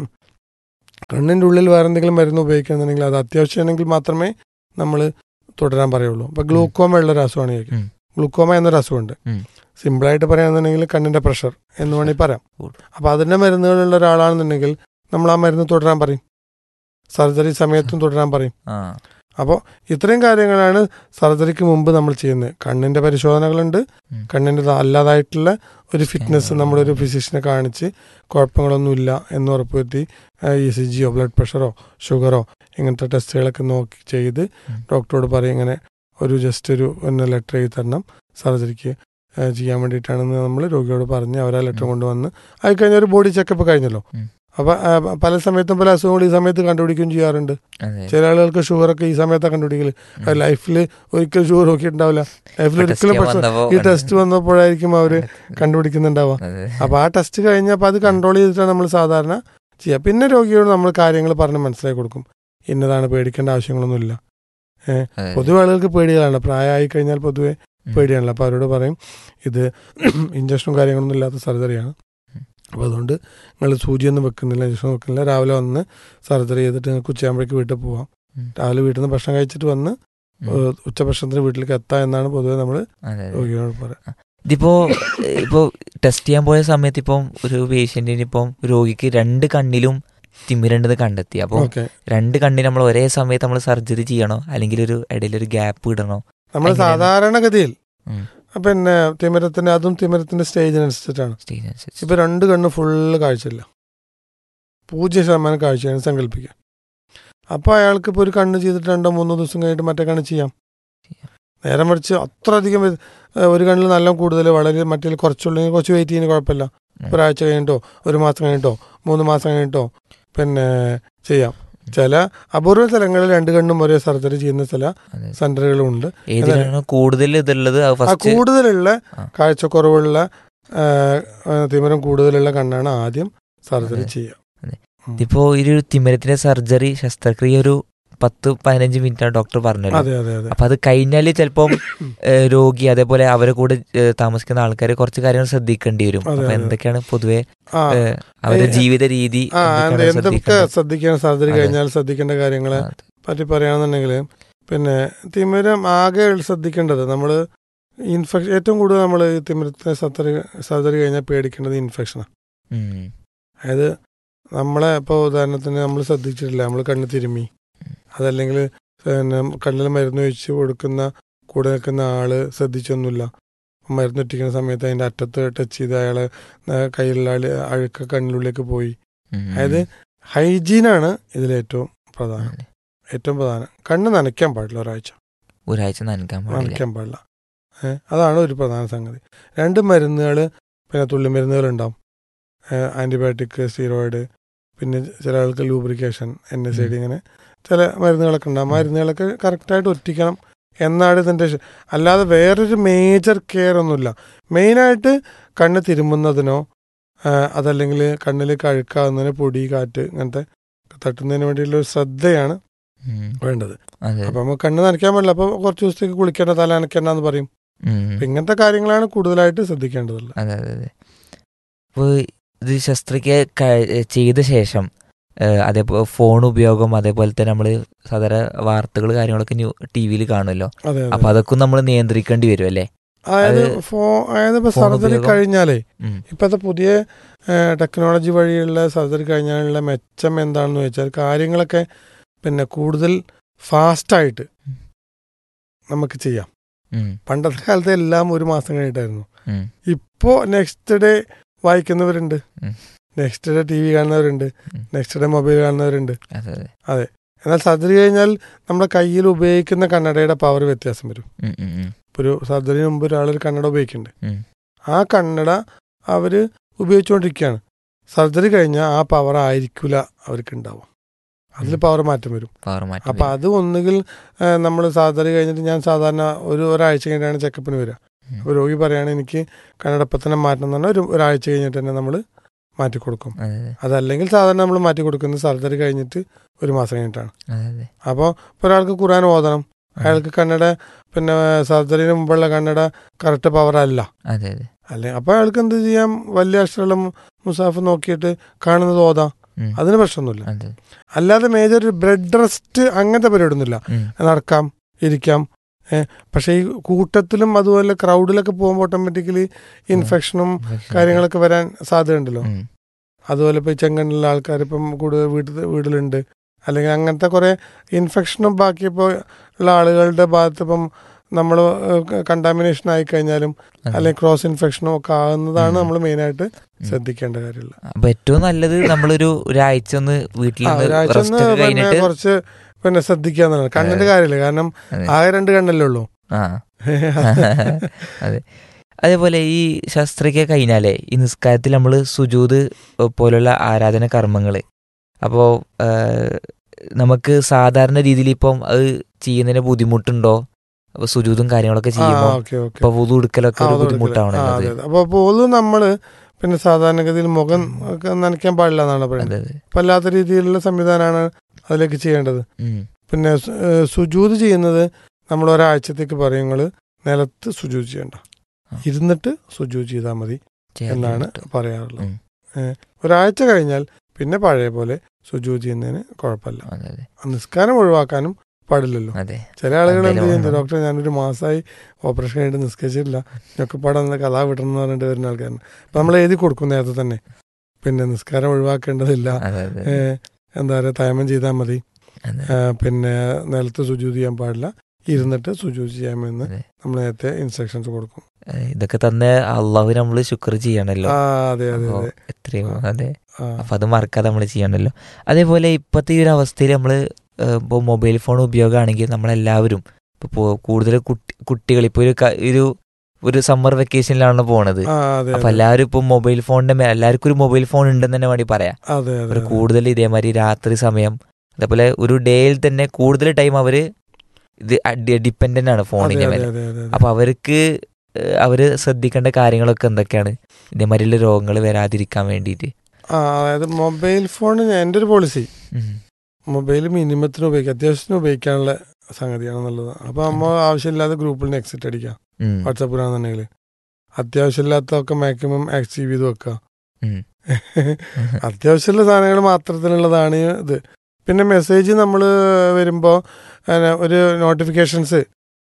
കണ്ണിന്റെ ഉള്ളിൽ വേറെ എന്തെങ്കിലും മരുന്ന് ഉപയോഗിക്കുന്നുണ്ടെങ്കിൽ അത് അത്യാവശ്യമാണെങ്കിൽ മാത്രമേ നമ്മൾ തുടരാൻ പറയുള്ളൂ അപ്പൊ ഗ്ലൂക്കോമ ഉള്ള ഒരു അസുഖമാണ് ചോദിക്കും ഉം. ഗ്ലൂക്കോമ എന്നൊരു അസുഖമുണ്ട് ഉം. സിമ്പിളായിട്ട് പറയുകയാണെന്നുണ്ടെങ്കിൽ കണ്ണിന്റെ പ്രഷർ എന്ന് വേണമെങ്കിൽ പറയാം കൂടും. അപ്പൊ അതിന്റെ മരുന്നുകളുള്ള ഒരാളാണെന്നുണ്ടെങ്കിൽ നമ്മൾ ആ മരുന്ന് തുടരാൻ പറയും സർജറി സമയത്തും തുടരാൻ പറയും ആ അപ്പോൾ ഇത്രയും കാര്യങ്ങളാണ് സർജറിക്ക് മുമ്പ് നമ്മൾ ചെയ്യുന്നത് കണ്ണിന്റെ പരിശോധനകളുണ്ട് ഉം. കണ്ണിന്റെ അല്ലാതായിട്ടുള്ള ഒരു ഫിറ്റ്നസ് Scanner. നമ്മളൊരു ഫിസിഷ്യനെ കാണിച്ച് കുഴപ്പങ്ങളൊന്നുമില്ല എന്ന് ഉറപ്പുവരുത്തി ഇ സി ജിയോ ബ്ലഡ് പ്രഷറോ ഷുഗറോ ഇങ്ങനത്തെ ടെസ്റ്റുകളൊക്കെ നോക്കി ചെയ്ത് ഉം. ഡോക്ടറോട് പറയും ഇങ്ങനെ ഒരു ജസ്റ്റ് ഒരു പിന്നെ ലെറ്റർ എഴുതി തരണം സർജറിക്ക് ഏഹ് ചെയ്യാൻ വേണ്ടിയിട്ടാണെന്ന് നമ്മൾ രോഗിയോട് പറഞ്ഞ് അവരാ ലെറ്റർ ഉം. കൊണ്ടുവന്ന് അത് കഴിഞ്ഞ ഒരു ബോഡി ചെക്കപ്പ് കഴിഞ്ഞല്ലോ ഉം. അപ്പൊ ആ, പല സമയത്തും പല അസുഖങ്ങൾ ഈ സമയത്ത് കണ്ടുപിടിക്കുകയും ചെയ്യാറുണ്ട് അതെ ചില ആളുകൾക്ക് ഷുഗറൊക്കെ ഈ സമയത്താണ് കണ്ടുപിടിക്കല് ഉം. ലൈഫിൽ ഒരിക്കലും ഷുഗർ നോക്കിയിട്ടുണ്ടാവില്ല ലൈഫിൽ ടെസ്റ്റ് ഒരിക്കലും പ്രശ്നം വന്നപ്പോ ഈ ടെസ്റ്റ് വന്നപ്പോഴായിരിക്കും അവര് കണ്ടുപിടിക്കുന്നുണ്ടാവുക അതെ. അപ്പൊ ആ ടെസ്റ്റ് കഴിഞ്ഞപ്പോൾ അത് കൺട്രോൾ ചെയ്തിട്ടാണ് നമ്മൾ സാധാരണ ചെയ്യുക പിന്നെ രോഗിയോട് നമ്മൾ കാര്യങ്ങൾ പറഞ്ഞ് മനസ്സിലാക്കി കൊടുക്കും ഇന്നതാണ് പേടിക്കേണ്ട ആവശ്യങ്ങളൊന്നുമില്ല അതെ. പൊതുവെ ആളുകൾക്ക് പേടികളാണ് പ്രായമായി കഴിഞ്ഞാൽ പൊതുവെ ഉം. പേടിയാണല്ലോ അപ്പോൾ അവരോട് പറയും ഇത് ഇഞ്ചക്ഷനും കാര്യങ്ങളൊന്നും ഇല്ലാത്ത സർജറിയാണ് ഉം. അപ്പോൾ അതുകൊണ്ട് നിങ്ങൾ സൂചിയൊന്നും വെക്കുന്നില്ല ഇഞ്ചക്ഷൻ വെക്കുന്നില്ല രാവിലെ വന്ന് സർജറി ചെയ്തിട്ട് നിങ്ങൾക്ക് ഉച്ചയാകുമ്പോഴേക്ക് വീട്ടിൽ പോവാം ഉം. രാവിലെ വീട്ടിൽ നിന്ന് ഭക്ഷണം കഴിച്ചിട്ട് വന്ന് ഉം. ഏഹ്, ഉച്ചഭക്ഷണത്തിന് വീട്ടിലേക്ക് എത്താം എന്നാണ് പൊതുവെ നമ്മൾ അതെ, അതെ. രോഗികളോട് പറയാം ഇതിപ്പോ ഇപ്പോ ടെസ്റ്റ് ചെയ്യാൻ പോയ സമയത്ത് ഇപ്പം ഒരു പേഷ്യന്റിന് ഇപ്പം രോഗിക്ക് രണ്ട് കണ്ണിലും തിമിരണ്ടെന്ന് കണ്ടെത്തി അപ്പോൾ ഓക്കെ രണ്ട് കണ്ണിന് നമ്മൾ ഒരേ സമയത്ത് നമ്മൾ സർജറി ചെയ്യണോ അല്ലെങ്കിൽ ഒരു ഇടയിൽ ഒരു ഗ്യാപ്പ് ഇടണോ നമ്മൾ എങ്ങനെയാണ്? സാധാരണഗതിയിൽ ഉം. പിന്നെ തിമിരത്തിന്റെ അതും തിമിരത്തിന്റെ സ്റ്റേജിനനുസരിച്ചിട്ടാണ് സ്റ്റേജ് അനുസരിച്ച് ഇപ്പൊ രണ്ട് കണ്ണ് ഫുള്ള് കാഴ്ചയില്ല പൂജ്യം ശതമാനം കാഴ്ചയാണ് സങ്കല്പിക്കുക അപ്പൊ അയാൾക്ക് ഇപ്പൊ ഒരു കണ്ണ് ചെയ്തിട്ട് രണ്ടോ മൂന്നോ ദിവസം കഴിഞ്ഞിട്ട് മറ്റേ കണ്ണ് ചെയ്യാം ചെയ്യാം. നേരെ മറിച്ച് അത്ര അധികം വെ- ഏഹ് ഒരു കണ്ണിൽ നല്ല കൂടുതൽ വളരെ മറ്റേ കുറച്ചുള്ളെങ്കിൽ കുറച്ച് വെയിറ്റ് ചെയ്യുന്ന കുഴപ്പമില്ല ഉം. ഒരാഴ്ച കഴിഞ്ഞിട്ടോ ഒരു മാസം കഴിഞ്ഞിട്ടോ മൂന്ന് മാസം കഴിഞ്ഞിട്ടോ പിന്നെ ചെയ്യാം ചില അപൂർവ സ്ഥലങ്ങളിൽ രണ്ട് കണ്ണും ഒരേ സർജറി ചെയ്യുന്ന ചില അതെ. സെന്ററുകളും ഉണ്ട് ഏതിനാണ് കൂടുതൽ ഇതുള്ളത് അത് ആ ഫസ്റ്റ് കൂടുതലുള്ള ആ. കാഴ്ചക്കുറവുള്ള ആ, ആ, തിമിരം കൂടുതലുള്ള കണ്ണാണ് ആദ്യം സർജറി അതെ. ചെയ്യുക ഇപ്പോ ഒരു തിമിരത്തിന്റെ സർജറി ശസ്ത്രക്രിയ ഒരു പത്ത് പതിനഞ്ച് മിനിറ്റ് ഡോക്ടർ പറഞ്ഞല്ലോ അതെ അതെ അതെ അപ്പൊ അത് കഴിഞ്ഞാല് ചിലപ്പം ഏഹ്, രോഗി അതേപോലെ അവരെ കൂടെ ഏഹ്, താമസിക്കുന്ന ആൾക്കാർ കുറച്ച് കാര്യങ്ങൾ ശ്രദ്ധിക്കേണ്ടി വരും അതെ, അപ്പൊ അതെ. എന്തൊക്കെയാണ് പൊതുവെ ആ ഏഹ്, അവരുടെ ഏ, ജീവിത രീതി ആ എന്തൊക്കെയാണ് എന്ത് എന്തൊക്കെ ശ്രദ്ധിക്കേണ്ടത്? ശ്രദ്ധിക്കണം സർജറി അതെ. കഴിഞ്ഞാൽ ശ്രദ്ധിക്കേണ്ട കാര്യങ്ങളെ ആ, പറ്റി പറയുകയാണെന്നുണ്ടെങ്കിൽ പിന്നെ തിമിരം ആകെ ശ്രദ്ധിക്കേണ്ടത് നമ്മൾ ഇൻഫെക്ഷൻ ഏറ്റവും കൂടുതൽ നമ്മൾ ഈ തിമിരത്തിന് സർജറി സർജറി കഴിഞ്ഞാൽ പേടിക്കേണ്ടത് ഇൻഫെക്ഷനാണ് ഉം. അതായത് നമ്മളെ ഇപ്പോൾ ഉദാഹരണത്തിന് നമ്മൾ ശ്രദ്ധിച്ചിട്ടില്ല നമ്മൾ കണ്ണ് തിരുമ്മി അതല്ലെങ്കിൽ പിന്നെ കണ്ണിൽ മരുന്ന് ഒഴിച്ച് കൊടുക്കുന്ന കൂടെ നിൽക്കുന്ന ആള് ശ്രദ്ധിച്ചൊന്നുമില്ല മരുന്ന് ഒറ്റിക്കുന്ന സമയത്ത് അതിൻ്റെ അറ്റത്ത് ടച്ച് ചെയ്ത് അയാളെ ആ, കയ്യിലുള്ള ആള് അഴുക്ക കണ്ണിനുള്ളിലേക്ക് പോയി ഉം. അതായത് ഹൈജീനാണ് ഇതിലേറ്റവും പ്രധാനം അതെ. ഏറ്റവും പ്രധാനം കണ്ണ് നനയ്ക്കാൻ പാടില്ല ഒരാഴ്ച ഒരാഴ്ച നനക്കാൻ പാടില്ല നനയ്ക്കാൻ പാടില്ല ഏഹ് അതാണ് ഒരു പ്രധാന സംഗതി രണ്ട് മരുന്നുകൾ പിന്നെ തുള്ളി മരുന്നുകൾ ഉണ്ടാവും ആൻറ്റിബയോട്ടിക് സ്റ്റീറോയിഡ് പിന്നെ ചില ആൾക്ക് lubrication N S I D ഇങ്ങനെ ചില മരുന്നുകളൊക്കെ ഉണ്ടാവും ഉം. മരുന്നുകളൊക്കെ കറക്റ്റായിട്ട് ഒറ്റിക്കണം എന്നാണ് ഇതിൻ്റെ ശ- അല്ലാതെ വേറൊരു മേജർ കെയർ ഒന്നുമില്ല മെയിനായിട്ട് കണ്ണ് തിരുമുന്നതിനോ ആ, അതല്ലെങ്കിൽ കണ്ണിലേക്ക് അഴുക്കാവുന്നതിന് പൊടി കാറ്റ് ഇങ്ങനത്തെ തട്ടുന്നതിന് വേണ്ടിയുള്ള ഒരു ശ്രദ്ധയാണ് ഉം. വേണ്ടത് അതെ അപ്പൊ നമുക്ക് കണ്ണ് നനയ്ക്കാൻ പാടില്ല അപ്പൊ കുറച്ച് ദിവസത്തേക്ക് കുളിക്കേണ്ട തല നനയ്ക്കേണ്ട എന്ന് പറയും ഉം. അപ്പൊ ഇങ്ങനത്തെ കാര്യങ്ങളാണ് കൂടുതലായിട്ട് ശ്രദ്ധിക്കേണ്ടതുള്ളത് അതെ അതെ അതെ അപ്പോൾ ഇത് ശസ്ത്രക്രിയ കഴി- ചെയ്ത ശേഷം ഏഹ്, അതേപോലെ ഫോൺ ഉപയോഗം അതേപോലെ തന്നെ നമ്മൾ സാധാരണ വാർത്തകൾ കാര്യങ്ങളൊക്കെ ടി വിയിൽ കാണുമല്ലോ അതെ അപ്പൊ അതെ അതൊക്കെ നമ്മൾ നിയന്ത്രിക്കേണ്ടി വരും അല്ലേ അതായത് അത് ഫോ അതായത് ഇപ്പൊ ഫോൺ സർജറി ഉപയോഗം- കഴിഞ്ഞാലേ ഉം. ഇപ്പോഴത്തെ പുതിയ ടെക്നോളജി വഴിയുള്ള സർജറി കഴിഞ്ഞാലുള്ള മെച്ചം എന്താണെന്ന് വെച്ചാൽ കാര്യങ്ങളൊക്കെ പിന്നെ കൂടുതൽ ഫാസ്റ്റായിട്ട് ഉം. നമുക്ക് ചെയ്യാം ഉം. പണ്ടത്തെ കാലത്ത് എല്ലാം ഒരു മാസം കഴിഞ്ഞിട്ടായിരുന്നു ഉം. ഇപ്പോ നെക്സ്റ്റ് ഡേ വായിക്കുന്നവരുണ്ട് ഉം. നെക്സ്റ്റ് ഡേ ടി വി കാണുന്നവരുണ്ട് ഉം. നെക്സ്റ്റ് ഡേ മൊബൈൽ കാണുന്നവരുണ്ട് അതെ അതെ എന്നാൽ സർജറി കഴിഞ്ഞാൽ നമ്മുടെ കയ്യിൽ ഉപയോഗിക്കുന്ന കണ്ണടയുടെ പവർ വ്യത്യാസം വരും ഉം, ഉം, ഉം. ഇപ്പോൾ ഒരു സർജറിന് മുമ്പ് ഒരാളൊരു കണ്ണട ഉപയോഗിക്കുന്നുണ്ട് ഉം. ആ കണ്ണട അവർ ഉപയോഗിച്ചുകൊണ്ടിരിക്കുകയാണ് സർജറി കഴിഞ്ഞാൽ ആ പവർ ആയിരിക്കില്ല അവർക്ക് ഉണ്ടാവും അതിൽ ഉം. പവർ മാറ്റം വരും പവർ മാറ്റം അപ്പം അത് ഒന്നുകിൽ നമ്മൾ സർജറി കഴിഞ്ഞിട്ട് ഞാൻ സാധാരണ ഒരു ഒരാഴ്ച കഴിഞ്ഞിട്ടാണ് ചെക്കപ്പിന് വരിക ഉം. അപ്പോൾ രോഗി പറയുകയാണ് എനിക്ക് കണ്ണടപ്പത്തന്നെ മാറ്റണം എന്ന് പറഞ്ഞാൽ ഒരു ഒരാഴ്ച കഴിഞ്ഞിട്ട് തന്നെ നമ്മൾ മാറ്റി കൊടുക്കും അതെ അതെ അതല്ലെങ്കിൽ സാധാരണ നമ്മൾ മാറ്റി കൊടുക്കുന്നത് സർജറി കഴിഞ്ഞിട്ട് ഒരു മാസം കഴിഞ്ഞിട്ടാണ് അതെ അതെ അപ്പോൾ ഇപ്പോൾ ഒരാൾക്ക് ഖുറാൻ ഓതണം അയാൾക്ക് കണ്ണട പിന്നെ സർജറിന് മുമ്പുള്ള കണ്ണട കറക്റ്റ് പവർ അല്ല അതെ അതെ അല്ലെ അപ്പോൾ അയാൾക്ക് എന്ത് ചെയ്യാം വലിയ അക്ഷരമുള്ള മുസാഫ് നോക്കിയിട്ട് കാണുന്നത് ഓതാം ഉം. അതിന് പ്രശ്നമൊന്നുമില്ല അതെ അല്ലാതെ മേജർ ബ്രെഡ് റെസ്റ്റ് അങ്ങനത്തെ പരിപാടിയൊന്നുമില്ല ഉം. നടക്കാം ഇരിക്കാം ഏഹ് പക്ഷേ ഈ കൂട്ടത്തിലും അതുപോലെ ക്രൗഡിലൊക്കെ പോകുമ്പോൾ ഓട്ടോമാറ്റിക്കലി ഇൻഫെക്ഷനും കാര്യങ്ങളൊക്കെ വരാൻ സാധ്യതയുണ്ടല്ലോ ഉം. അതുപോലെ ഇപ്പോൾ ഈ ചെങ്കണ്ണിലുള്ള ആൾക്കാർ ഇപ്പം കൂടുതൽ വീട്ടിൽ വീട്ടിലുണ്ട് അല്ലെങ്കിൽ അങ്ങനത്തെ കുറേ ഇൻഫെക്ഷനും ബാക്കി ഇപ്പോൾ ഉള്ള ആളുകളുടെ ഭാഗത്ത് ഇപ്പം നമ്മൾ കണ്ടാമിനേഷൻ ആയി കഴിഞ്ഞാലും അതെ. അല്ലെങ്കിൽ ക്രോസ് ഇൻഫെക്ഷനും ഒക്കെ ആകുന്നതാണ് ഉം. നമ്മൾ മെയിനായിട്ട് ശ്രദ്ധിക്കേണ്ട കാര്യമുള്ളത് അപ്പൊ ഏറ്റവും നല്ലത് നമ്മളൊരു ഒരാഴ്ച ഒന്ന് വീട്ടിൽ ആ, ഒരാഴ്ച റെസ്റ്റ് ഒന്ന് ഒക്കെ പിന്നെ കഴിഞ്ഞിട്ട് കുറച്ച് പിന്നെ ശ്രദ്ധിക്കാന്നുള്ളത് കണ്ണിന്റെ കാര്യമില്ല കാരണം അതെ. ആകെ രണ്ട് കണ്ണല്ലേ ഉള്ളൂ ആ അതെ അതേപോലെ ഈ ശസ്ത്രക്രിയ കഴിഞ്ഞാലേ ഈ നിസ്കാരത്തിൽ നമ്മൾ സുജൂത് പോലുള്ള ആരാധന കർമ്മങ്ങൾ അപ്പോൾ നമുക്ക് സാധാരണ രീതിയിൽ ഇപ്പം അത് ചെയ്യുന്നതിന് ബുദ്ധിമുട്ടുണ്ടോ അപ്പൊ സുജൂതും കാര്യങ്ങളൊക്കെ ആ ചെയ്യുമ്പോൾ ഓക്കെ ഓക്കെ ഇപ്പൊ വുതു എടുക്കലൊക്കെ ഒരു ബുദ്ധിമുട്ടാണല്ലോ അത് അപ്പൊ പോലും നമ്മള് പിന്നെ സാധാരണഗതിയിൽ മുഖം ഒക്കെ നനയ്ക്കാൻ പാടില്ല എന്നാണ് പറയുന്നത് അതെ അതെ അപ്പൊ അല്ലാത്ത രീതിയിലുള്ള സംവിധാനമാണ് അതിലേക്ക് ചെയ്യേണ്ടത് ഉം. പിന്നെ സു- ഏഹ് സുജൂത് ചെയ്യുന്നത് നമ്മൾ ഒരാഴ്ചത്തേക്ക് പറയുങ്ങൾ നിലത്ത് സുജൂത് ചെയ്യണ്ട ആ. ഇരുന്നിട്ട് സുജൂത് ചെയ്താൽ മതി ചെയ്യാൻ എന്നാണ് പറ്റും. പറയാറുള്ളത് ഉം. ഏഹ് ഒരാഴ്ച കഴിഞ്ഞാൽ പിന്നെ പഴയ പോലെ സുജൂത് ചെയ്യുന്നതിന് കുഴപ്പമില്ല അതെ അതെ നിസ്കാരം ഒഴിവാക്കാനും പാടില്ലല്ലോ അതെ ചില ആളുകൾ എന്ത് എന്തായാലും ചെയ്യുന്നു വേണം. ഡോക്ടർ ഞാനൊരു മാസമായി ഓപ്പറേഷൻ കഴിഞ്ഞിട്ട് നിസ്കരിച്ചിട്ടില്ല ഞൊക്കെ പാടാൻ കഥ വിടണം എന്ന് പറഞ്ഞിട്ട് വരുന്ന ആൾക്കാരാണ് അപ്പൊ നമ്മൾ എഴുതി കൊടുക്കും നേരത്തെ തന്നെ പിന്നെ നിസ്കാരം ഒഴിവാക്കേണ്ടതില്ല അതെ അതെ ഏഹ് എന്താ പറയുക തയമം ചെയ്താൽ മതി അതെ ഏഹ് പിന്നെ നിലത്ത് സുജൂത് ചെയ്യാൻ പാടില്ല ഇരുന്നിട്ട് സുജൂത് ചെയ്യാമെന്ന് അതെ. നമ്മൾ നേരത്തെ ഇൻസ്ട്രക്ഷൻസ് കൊടുക്കും ഏ, ഇതൊക്കെ തന്നെ അള്ളാഹു നമ്മൾ ശുക്ർ ചെയ്യണല്ലോ ആ അതെ അതെ അപ്പോ അതെ എത്രയോ ആ. അതെ ആ അപ്പൊ അത് മറക്കാതെ നമ്മൾ ചെയ്യണമല്ലോ അതേപോലെ ഇപ്പോഴത്തെ ഈ ഒരു അവസ്ഥയിൽ നമ്മൾ ഇപ്പോൾ മൊബൈൽ ഫോൺ ഉപയോഗമാണെങ്കിൽ നമ്മളെല്ലാവരും ഇപ്പോൾ കൂടുതൽ കുട്ടി കുട്ടികൾ ഇപ്പോൾ ഒരു ക- ഒരു ഒരു സമ്മർ വെക്കേഷനിലാണ് പോണത് ആ അതെ അപ്പൊ അതെ എല്ലാവരും ഇപ്പൊ മൊബൈൽ ഫോണിന്റെ മേ എല്ലാവർക്കും ഒരു മൊബൈൽ ഫോൺ ഉണ്ടെന്ന് തന്നെ വേണ്ടി പറയാം അതെ അവർ അതെ കൂടുതൽ ഇതേമാതിരി രാത്രി സമയം അതേപോലെ ഒരു ഡേയിൽ തന്നെ കൂടുതൽ ടൈം അവര് ഇത് ഡിപ്പെൻഡന്റ് ആണ് അതെ ഫോണിന്റെ അതെ മേലെ അതെ അതെ അപ്പൊ അവർക്ക് ഏഹ്, അവര് ശ്രദ്ധിക്കേണ്ട കാര്യങ്ങളൊക്കെ എന്തൊക്കെയാണ് ഇതേമാതിരിയുള്ള രോഗങ്ങൾ വരാതിരിക്കാൻ വേണ്ടിയിട്ട് ആ അതായത് മൊബൈൽ ഫോൺ എൻ്റെ ഒരു പോളിസി ഉം. മൊബൈൽ മിനിമത്തിന് ഉപയോഗിക്കാം അത്യാവശ്യത്തിന് ഉപയോഗിക്കാനുള്ള സംഗതിയാണെന്നുള്ളത് അപ്പോൾ നമ്മൾ ആവശ്യമില്ലാതെ ഗ്രൂപ്പിൽ നിന്ന് എക്സിറ്റ് അടിക്കാം ഉം. വാട്സപ്പിലാണെന്നുണ്ടെങ്കിൽ അത്യാവശ്യമില്ലാത്തതൊക്കെ മാക്സിമം ആക്റ്റീവ് ചെയ്ത് വെക്കുക ഉം. അത്യാവശ്യമുള്ള സാധനങ്ങൾ മാത്രത്തിനുള്ളതാണ് ഇത് പിന്നെ മെസ്സേജ് നമ്മൾ വരുമ്പോൾ ഒരു നോട്ടിഫിക്കേഷൻസ്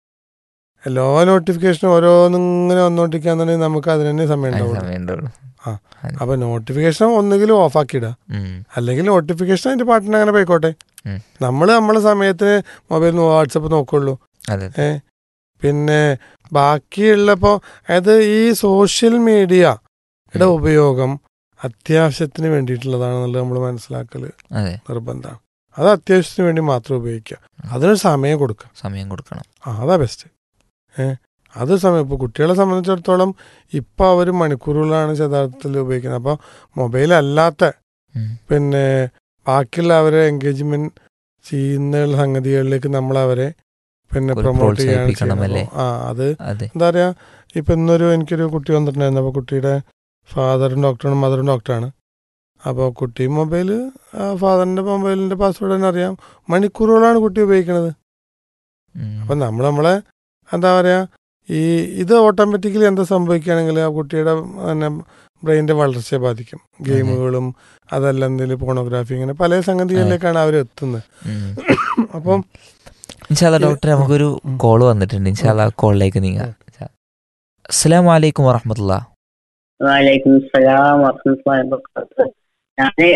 എല്ലാ നോട്ടിഫിക്കേഷനും ഓരോന്നിങ്ങനെ വന്നുകൊണ്ടിരിക്കുകയാണെന്നുണ്ടെങ്കിൽ നമുക്ക് അതിന് തന്നെ സമയം അതിന് ഉണ്ടാവുള്ളൂ സമയം ഉണ്ടാവുള്ളൂ. അപ്പോൾ നോട്ടിഫിക്കേഷൻ ഒന്നുകിലും ഓഫാക്കിയിടുക ഉം. അല്ലെങ്കിൽ നോട്ടിഫിക്കേഷൻ അതിന്റെ പാട്ടിന് അങ്ങനെ പോയിക്കോട്ടെ ഉം. നമ്മൾ നമ്മളെ സമയത്തിന് മൊബൈൽ വാട്സപ്പ് നോക്കുള്ളൂ അതെ ഏ പിന്നെ ബാക്കിയുള്ളപ്പോൾ അതായത് ഈ സോഷ്യൽ മീഡിയയുടെ ഉം. ഉപയോഗം അത്യാവശ്യത്തിന് വേണ്ടിയിട്ടുള്ളതാണെന്നുള്ളത് നമ്മൾ മനസ്സിലാക്കൽ അതെ നിർബന്ധമാണ് അത് അത്യാവശ്യത്തിന് വേണ്ടി മാത്രം ഉപയോഗിക്കുക അതിനൊരു സമയം കൊടുക്കുക സമയം കൊടുക്കണം ആ അതാ ബെസ്റ്റ് ഏ അത് സമയം ഇപ്പോൾ കുട്ടികളെ സംബന്ധിച്ചിടത്തോളം ഇപ്പോൾ അവർ മണിക്കൂറുകളാണ് യഥാർത്ഥത്തിൽ ഉപയോഗിക്കുന്നത് അപ്പോൾ മൊബൈൽ അല്ലാത്ത ഉം. പിന്നെ ബാക്കിയുള്ള അവരെ എൻഗേജ്മെന്റ് ചെയ്യുന്ന സംഗതികളിലേക്ക് നമ്മൾ അവരെ പിന്നെ ഒരു പ്രൊമോട്ട് ചെയ്യാണ് പ്രോത്സാഹിപ്പിക്കണം അല്ലേ? ചെയ്യുന്നത്. ആ അത് അതെ എന്താ പറയാ ഇപ്പൊ ഇന്നൊരു എനിക്കൊരു കുട്ടി വന്നിട്ടുണ്ടായിരുന്നു അപ്പോൾ കുട്ടിയുടെ ഫാദറും ഡോക്ടറാണ് മദറും ഡോക്ടറാണ് അപ്പോൾ കുട്ടി മൊബൈൽ ഫാദറിന്റെ മൊബൈലിന്റെ പാസ്വേഡ് തന്നെ അറിയാം മണിക്കൂറുകളാണ് കുട്ടി ഉപയോഗിക്കുന്നത് ഉം. അപ്പം നമ്മൾ നമ്മളെ എന്താ പറയാ ഈ ഇത് ഓട്ടോമാറ്റിക്കലി എന്താ സംഭവിക്കുകയാണെങ്കിൽ ആ കുട്ടിയുടെ പിന്നെ ബ്രെയിനിന്റെ വളർച്ചയെ ബാധിക്കും ഗെയിമുകളും അതല്ല എന്തെങ്കിലും പോണോഗ്രാഫി ഇങ്ങനെ പല സംഗതികളിലേക്കാണ് അവർ എത്തുന്നത് ഉം. അപ്പം ഇൻഷാല്ല ഇത് ഡോക്ടർ നമുക്കൊരു ഉം. കോള് വന്നിട്ടുണ്ട് ഇൻഷാല്ല കോളിലേക്ക് നീങ്ങാം അസ്സലാം വലൈക്കും വറഹമത്തുള്ള വാലേക്കും സലാം വറഹ്മത്തുള്ളാഹി വബറകാതുഹു ഞാന്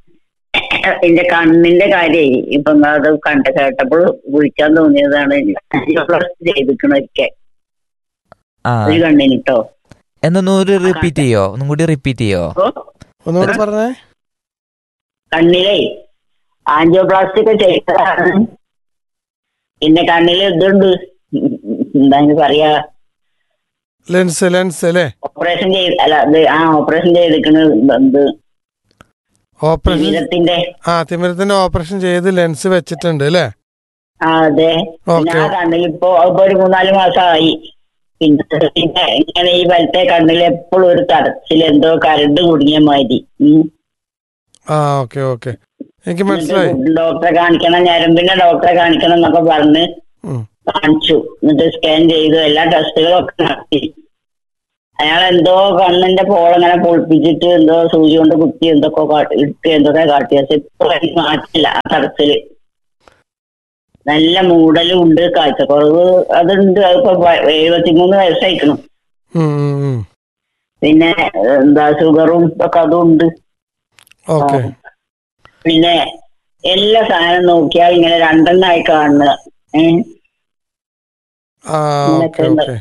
എന്റെ കണ്ണിന്റെ കാര്യേ ഇപ്പൊ അത് കണ്ട കേട്ടപ്പോൾ വിളിക്കാൻ തോന്നിയതാണ് പ്ലസ് ചെയ്തിക്കണ ഒരിക്കൽ ആ ഒരു കണ്ണിന് കേട്ടോ എന്നൊന്നും ഒരു റിപ്പീറ്റ് ചെയ്യോ ഒന്നും കൂടി റിപ്പീറ്റ് ചെയ്യോ ഓ ഒന്നുകൂടെ പറഞ്ഞേ കണ്ണിലെ ആൻജിയോപ്ലാസ്റ്റിക് ചെയ്തതാണ് പിന്നെ കണ്ണിൽ ഇതുണ്ട് എന്താ ഇതിന് പറയാ ലെൻസ് ലെൻസ് അല്ലേ ഓപ്പറേഷൻ ചെയ്ത് അല്ല ഇത് ആ ഓപ്പറേഷൻ ചെയ്തിരിക്കണ ഇത് ഓപ്പറേഷൻ ശരീരത്തിന്റെ ആ തിമിരത്തിന്റെ ഓപ്പറേഷൻ ചെയ്ത് ലെൻസ് വെച്ചിട്ടുണ്ട് അല്ലേ ആ അതെ പിന്നെ ഓക്കെ ആ കണ്ണിൽ ഇപ്പോ ഇപ്പൊ ഒരു മൂന്നാല് മാസമായി പിന്നെ പിന്നെ ഇങ്ങനെ ഈ വലത്തെ കണ്ണിൽ എപ്പോഴും ഒരു തടച്ചിൽ എന്തോ കരണ്ട് കുടുങ്ങിയ മാതിരി ഉം. ആ ഓക്കെ ഓക്കെ എനിക്ക് മനസ്സിലായി എന്നിട്ട് ഡോക്ടറെ കാണിക്കണം ഞരമ്പിന്റെ ഡോക്ടറെ കാണിക്കണം എന്നൊക്കെ പറഞ്ഞ് ഉം. കാണിച്ചു എന്നിട്ട് സ്കാൻ ചെയ്തു എല്ലാ ടെസ്റ്റുകളും ഒക്കെ നടത്തി അയാൾ എന്തോ കണ്ണിന്റെ പോളങ്ങനെ പൊളിപ്പിച്ചിട്ട് എന്തോ സൂചി കൊണ്ട് കുത്തി എന്തൊക്കെ കാട്ടി ഇട്ട് എന്തൊക്കെ കാട്ടി പക്ഷെ ഇപ്പൊ അതിന് മാറ്റില്ല ആ തടത്തില് നല്ല മൂടലും ഉണ്ട് കാഴ്ചക്കുറവ് അതുണ്ട് അതിപ്പോ വ- എഴുപത്തിമൂന്ന് വയസ്സായിക്കണം ഉം, ഉം, ഉം. പിന്നെ എന്താ ഷുഗറും ഒക്കെ അതും ഉണ്ട് ഓക്കെ പിന്നെ എല്ലാ സാധനം നോക്കിയാൽ ഇങ്ങനെ രണ്ടെണ്ണമായി കാണുക ഏഹ് ആ ഓക്കെ ഓക്കെ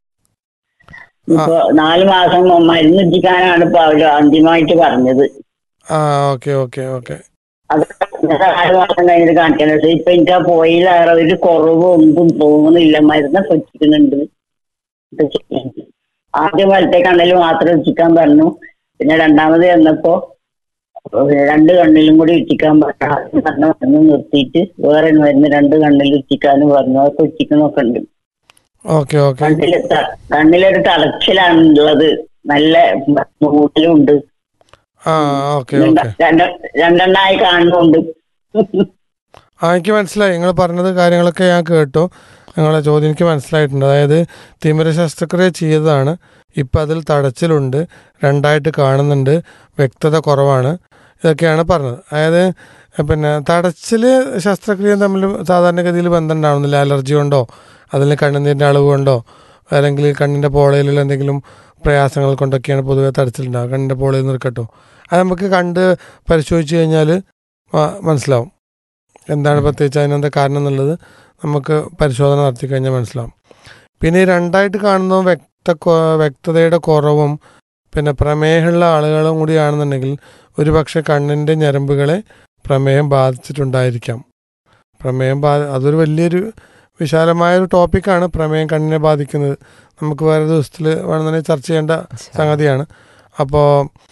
ഇപ്പൊ നാല് മാസം മരുന്ന് എത്തിക്കാനാണ് ഇപ്പൊ അവര് അന്തിമമായിട്ട് പറഞ്ഞത് ആ ഓക്കെ ഓക്കെ ഓക്കെ അത് നാല് മാസം കഴിഞ്ഞിട്ട് കാണിക്കുന്നത് ഇപ്പൊ എനിക്ക് ആ പോയിലേറെ ഒരു കുറവ് ഒന്നും തോന്നുന്നില്ല മരുന്ന് വെച്ചിരിക്കുന്നുണ്ട് ഇത് ചെയ്യാൻ. ആദ്യം വലത്തെ കണ്ണിൽ മാത്രം എത്തിക്കാൻ പറഞ്ഞു പിന്നെ രണ്ടാമത് ചെന്നപ്പോ രണ്ട് കണ്ണിലും കൂടി എത്തിക്കാൻ പറഞ്ഞു പറഞ്ഞ മരുന്ന് നിർത്തിയിട്ട് വേറെ മരുന്ന് രണ്ട് കണ്ണിൽ എത്തിക്കാനും പറഞ്ഞു അതൊക്കെ എത്തിക്കുന്നൊക്കെ ഉണ്ട് ഓക്കെ ഓക്കെ കണ്ണില് ത- കണ്ണിലൊരു തളച്ചിലാണ് ഉള്ളത് നല്ല മൂട്ടിലും ഉണ്ട് ആ ഓക്കെ ഓക്കെ രണ്ട് രണ്ടെണ്ണായി കാണുന്നുണ്ട് ആ എനിക്ക് മനസ്സിലായി നിങ്ങൾ പറഞ്ഞത് കാര്യങ്ങളൊക്കെ ഞാൻ കേട്ടു നിങ്ങളെ ചോദ്യം എനിക്ക് മനസ്സിലായിട്ടുണ്ട് അതായത് തിമിര ശസ്ത്രക്രിയ ചെയ്തതാണ് ഇപ്പം അതിൽ തടച്ചിലുണ്ട് രണ്ടായിട്ട് കാണുന്നുണ്ട് വ്യക്തത കുറവാണ് ഇതൊക്കെയാണ് പറഞ്ഞത് അതായത് പിന്നെ തടച്ചിൽ ശസ്ത്രക്രിയയും തമ്മിൽ സാധാരണഗതിയിൽ ബന്ധം ഉണ്ടാവുന്നില്ല അലർജി കൊണ്ടോ അതിൽ കണ്ണുനീരിൻ്റെ അളവ് കൊണ്ടോ അല്ലെങ്കിൽ കണ്ണിൻ്റെ പോളയിലുള്ള എന്തെങ്കിലും പ്രയാസങ്ങൾ കൊണ്ടൊക്കെയാണ് പൊതുവെ തടച്ചിലുണ്ടാവുക കണ്ണിൻ്റെ പോളയിൽ നിൽക്കട്ടോ അത് നമുക്ക് കണ്ട് പരിശോധിച്ച് കഴിഞ്ഞാൽ മനസ്സിലാവും എന്താണ് പ്രത്യേകിച്ച് അതിനെന്താ കാരണം എന്നുള്ളത് നമുക്ക് പരിശോധന നടത്തി കഴിഞ്ഞാൽ മനസ്സിലാവും പിന്നെ ഈ രണ്ടായിട്ട് കാണുന്നതും വ്യക്ത വ്യക്തതയുടെ കുറവും പിന്നെ പ്രമേഹമുള്ള ആളുകളും കൂടിയാണെന്നുണ്ടെങ്കിൽ ഒരു പക്ഷേ കണ്ണിൻ്റെ ഞരമ്പുകളെ പ്രമേഹം ബാധിച്ചിട്ടുണ്ടായിരിക്കാം പ്രമേഹം ബാ അതൊരു വലിയൊരു വിശാലമായൊരു ടോപ്പിക്കാണ് പ്രമേഹം കണ്ണിനെ ബാധിക്കുന്നത് നമുക്ക് വേറെ ദിവസത്തിൽ വേണമെന്നുണ്ടെങ്കിൽ ചർച്ച ചെയ്യേണ്ട സംഗതിയാണ് അപ്പോൾ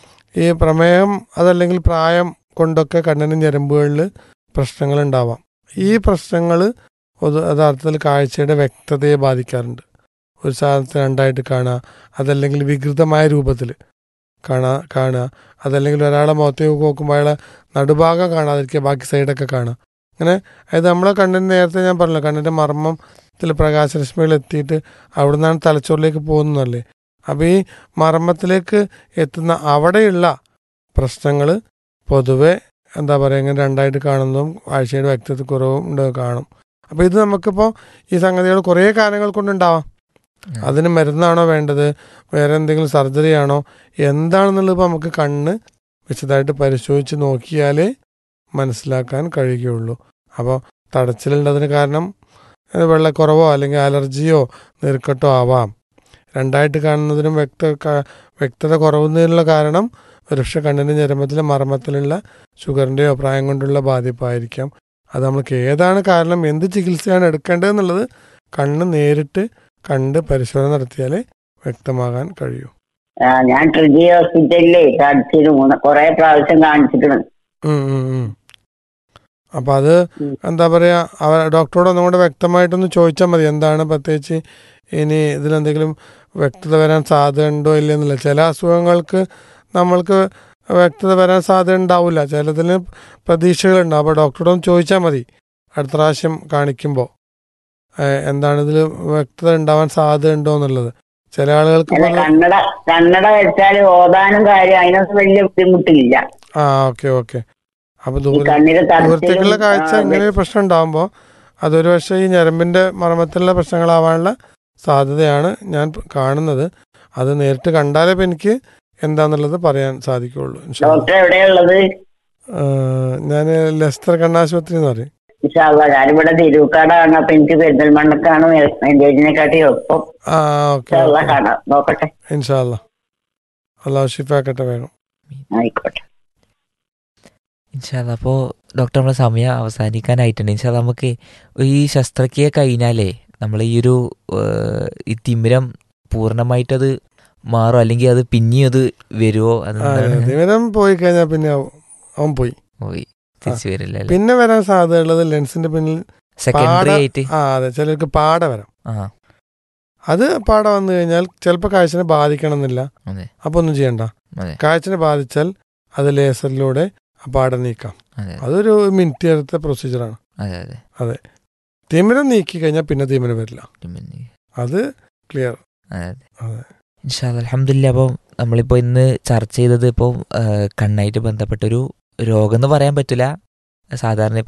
ഈ പ്രമേഹം അതല്ലെങ്കിൽ പ്രായം കൊണ്ടൊക്കെ കണ്ണിന് ഞരമ്പുകളിൽ പ്രശ്നങ്ങൾ ഉണ്ടാവാം ഈ പ്രശ്നങ്ങൾ പൊതു യഥാർത്ഥത്തിൽ കാഴ്ചയുടെ വ്യക്തതയെ ബാധിക്കാറുണ്ട് ഒരു സാധനത്തെ രണ്ടായിട്ട് കാണുക അതല്ലെങ്കിൽ വികൃതമായ രൂപത്തിൽ കാണാ കാണുക അതല്ലെങ്കിൽ ഒരാളെ മുഖത്തേക്ക് നോക്കുമ്പോൾ അയാളെ നടുഭാഗം കാണാതിരിക്കുക ബാക്കി സൈഡൊക്കെ കാണുക അങ്ങനെ അതായത് നമ്മളെ കണ്ണിന് നേരത്തെ ഞാൻ പറഞ്ഞല്ലോ കണ്ണിൻ്റെ മർമ്മത്തിൽ പ്രകാശരശ്മികൾ എത്തിയിട്ട് അവിടെ നിന്നാണ് തലച്ചോറിലേക്ക് പോകുന്നതല്ലേ അപ്പോൾ ഈ മർമ്മത്തിലേക്ക് എത്തുന്ന അവിടെയുള്ള പ്രശ്നങ്ങൾ പൊതുവെ എന്താ പറയുക ഇങ്ങനെ രണ്ടായിട്ട് കാണുന്നതും ആഴ്ചയുടെ വ്യക്തിത്വ കുറവും ഉണ്ട് കാണും അപ്പോൾ ഇത് നമുക്കിപ്പോൾ ഈ സംഗതികൾ കുറേ കാരണങ്ങൾ കൊണ്ടുണ്ടാവാം അതിന് മരുന്നാണോ വേണ്ടത് വേറെ എന്തെങ്കിലും സർജറി ആണോ എന്താണെന്നുള്ളത് ഇപ്പോൾ നമുക്ക് കണ്ണ് വിശദമായിട്ട് പരിശോധിച്ച് നോക്കിയാലേ മനസ്സിലാക്കാൻ കഴിയുകയുള്ളൂ അപ്പോൾ തടച്ചിലുള്ളതിന് കാരണം അത് വെള്ളക്കുറവോ അല്ലെങ്കിൽ അലർജിയോ നീർക്കെട്ടോ ആവാം രണ്ടായിട്ട് കാണുന്നതിനും വ്യക്ത ക- വ്യക്തത കുറവുന്നതിനുള്ള കാരണം ഒരുപക്ഷെ കണ്ണിൻ്റെ ഞരമ്പത്തിലെ മർമ്മത്തിലുള്ള ഷുഗറിൻ്റെയോ പ്രായം കൊണ്ടുള്ള ബാധിപ്പായിരിക്കാം അത് നമ്മൾക്ക് ഏതാണ് കാരണം എന്ത് ചികിത്സയാണ് എടുക്കേണ്ടതെന്നുള്ളത് കണ്ണ് നേരിട്ട് കണ്ട് പരിശോധന നടത്തിയാലേ വ്യക്തമാകാൻ കഴിയൂ ആ, ഞാൻ ട്രിജി ഹോസ്പിറ്റലിലേ കാണിച്ചിട്ട് മൂന്ന് കുറെ പ്രാവശ്യം കാണിച്ചിട്ടുണ്ട് ഉം, ഉം, ഉം. അപ്പൊ അത് ഉം. എന്താ പറയാ അവ ഡോക്ടറോട് ഒന്നും കൂടെ വ്യക്തമായിട്ടൊന്ന് ചോദിച്ചാൽ മതി എന്താണ് പ്രത്യേകിച്ച് ഇനി ഇതിലെന്തെങ്കിലും വ്യക്തത വരാൻ സാധ്യത ഉണ്ടോ ഇല്ലെന്നില്ല ചില അസുഖങ്ങൾക്ക് നമ്മൾക്ക് വ്യക്തത വരാൻ സാധ്യത ഉണ്ടാവില്ല ചിലതിന് പ്രതീക്ഷകളുണ്ടാവും അപ്പോൾ ഡോക്ടറോട് ഒന്ന് ചോദിച്ചാൽ മതി അടുത്ത പ്രാവശ്യം കാണിക്കുമ്പോൾ എന്താണ് ഇതിൽ വ്യക്തത ഉണ്ടാവാൻ സാധ്യത ഉണ്ടോ എന്നുള്ളത് ചില ആളുകൾക്ക് അല്ല ഇപ്പൊ അത് കണ്ണട കണ്ണട വെച്ചാൽ ഓതാനും കാര്യം അതിനൊന്നും വലിയ ബുദ്ധിമുട്ടില്ല ആ ഓക്കെ ഓക്കെ അപ്പൊ ഈ ദൂര കണ്ണിന് ദൂരത്തേക്കുള്ള കാഴ്ച തടസ്സവും, ആ, ഇങ്ങനെ ഒരു പ്രശ്നം ഉണ്ടാകുമ്പോൾ അതൊരു പക്ഷേ ഈ ഞരമ്പിന്റെ മർമ്മത്തിലുള്ള പ്രശ്നങ്ങളാവാനുള്ള സാധ്യതയാണ് ഞാൻ പ- കാണുന്നത് അത് നേരിട്ട് കണ്ടാലേ ഇപ്പം എനിക്ക് എന്താന്നുള്ളത് പറയാൻ സാധിക്കുള്ളൂ ഇൻഷാ അല്ലാ. ഡോക്ടർ എവിടെയുള്ളത് ആഹ് ഞാൻ ലെസ്റ്റർ കണ്ണാശുപത്രി എന്ന് പറയും ഇൻഷാല്ലാ ഞാനിവിടെ തിരുവുക്കാടാണ് അപ്പൊ എനിക്ക് പെരിന്തൽമണ്ണക്കാണ് മെന്റേജിനെക്കാട്ടി ഒപ്പം ആ ഓക്കെ ഇൻഷാല്ലാ കാണാം നോക്കട്ടെ ഇൻഷാല്ല അള്ളാഹു ഷിഫാക്കട്ടെ വേഗം ആയിക്കോട്ടെ ഇൻഷാല്ല അപ്പോൾ ഡോക്ടർ നമ്മളെ സമയം അവസാനിക്കാനായിട്ടുണ്ട് ഇൻഷാല്ല നമുക്ക് ഈ ശസ്ത്രക്രിയ കഴിഞ്ഞാലേ നമ്മൾ ഈ ഒരു ഏഹ്, ഈ തിമിരം പൂർണ്ണമായിട്ടത് മാറും അല്ലെങ്കിൽ അത് പിന്നെയും അത് വരുമോ അത് ആ, തിമിരം പോയി കഴിഞ്ഞാൽ പിന്നെ അവ- അവൻ പോയി പോയി തിരിച്ചു വരില്ല അല്ലേ പിന്നെ വരാൻ സാധ്യതയുള്ളത് ലെൻസിന്റെ പിന്നിൽ സെക്കൻഡറി പാട- ആയിട്ട് ആ അതെ ചിലർക്ക് പാട വരാം ആ അത് പാട വന്നു കഴിഞ്ഞാൽ ചിലപ്പോൾ കാഴ്ചനെ ബാധിക്കണമെന്നില്ല അതെ അപ്പൊ ഒന്നും ചെയ്യണ്ട അതെ കാഴ്ചനെ ബാധിച്ചാൽ അത് ലേസറിലൂടെ ആ പാട നീക്കാം അതെ അതൊരു മിനിറ്റ് എടുത്ത പ്രൊസീജിയറാണ് അതെ അതെ തിമിരം നീക്കി കഴിഞ്ഞാൽ പിന്നെ തിമിരം വരില്ല പിന്നെ അത് ക്ലിയർ അതെ അതെ. ഇൻഷാല്ല അലഹമില്ല അപ്പോൾ നമ്മളിപ്പോൾ ഇന്ന് ചർച്ച ചെയ്തത് ഇപ്പോൾ കണ്ണായിട്ട് ബന്ധപ്പെട്ടൊരു രോഗം എന്ന് പറയാൻ പറ്റില്ല സാധാരണ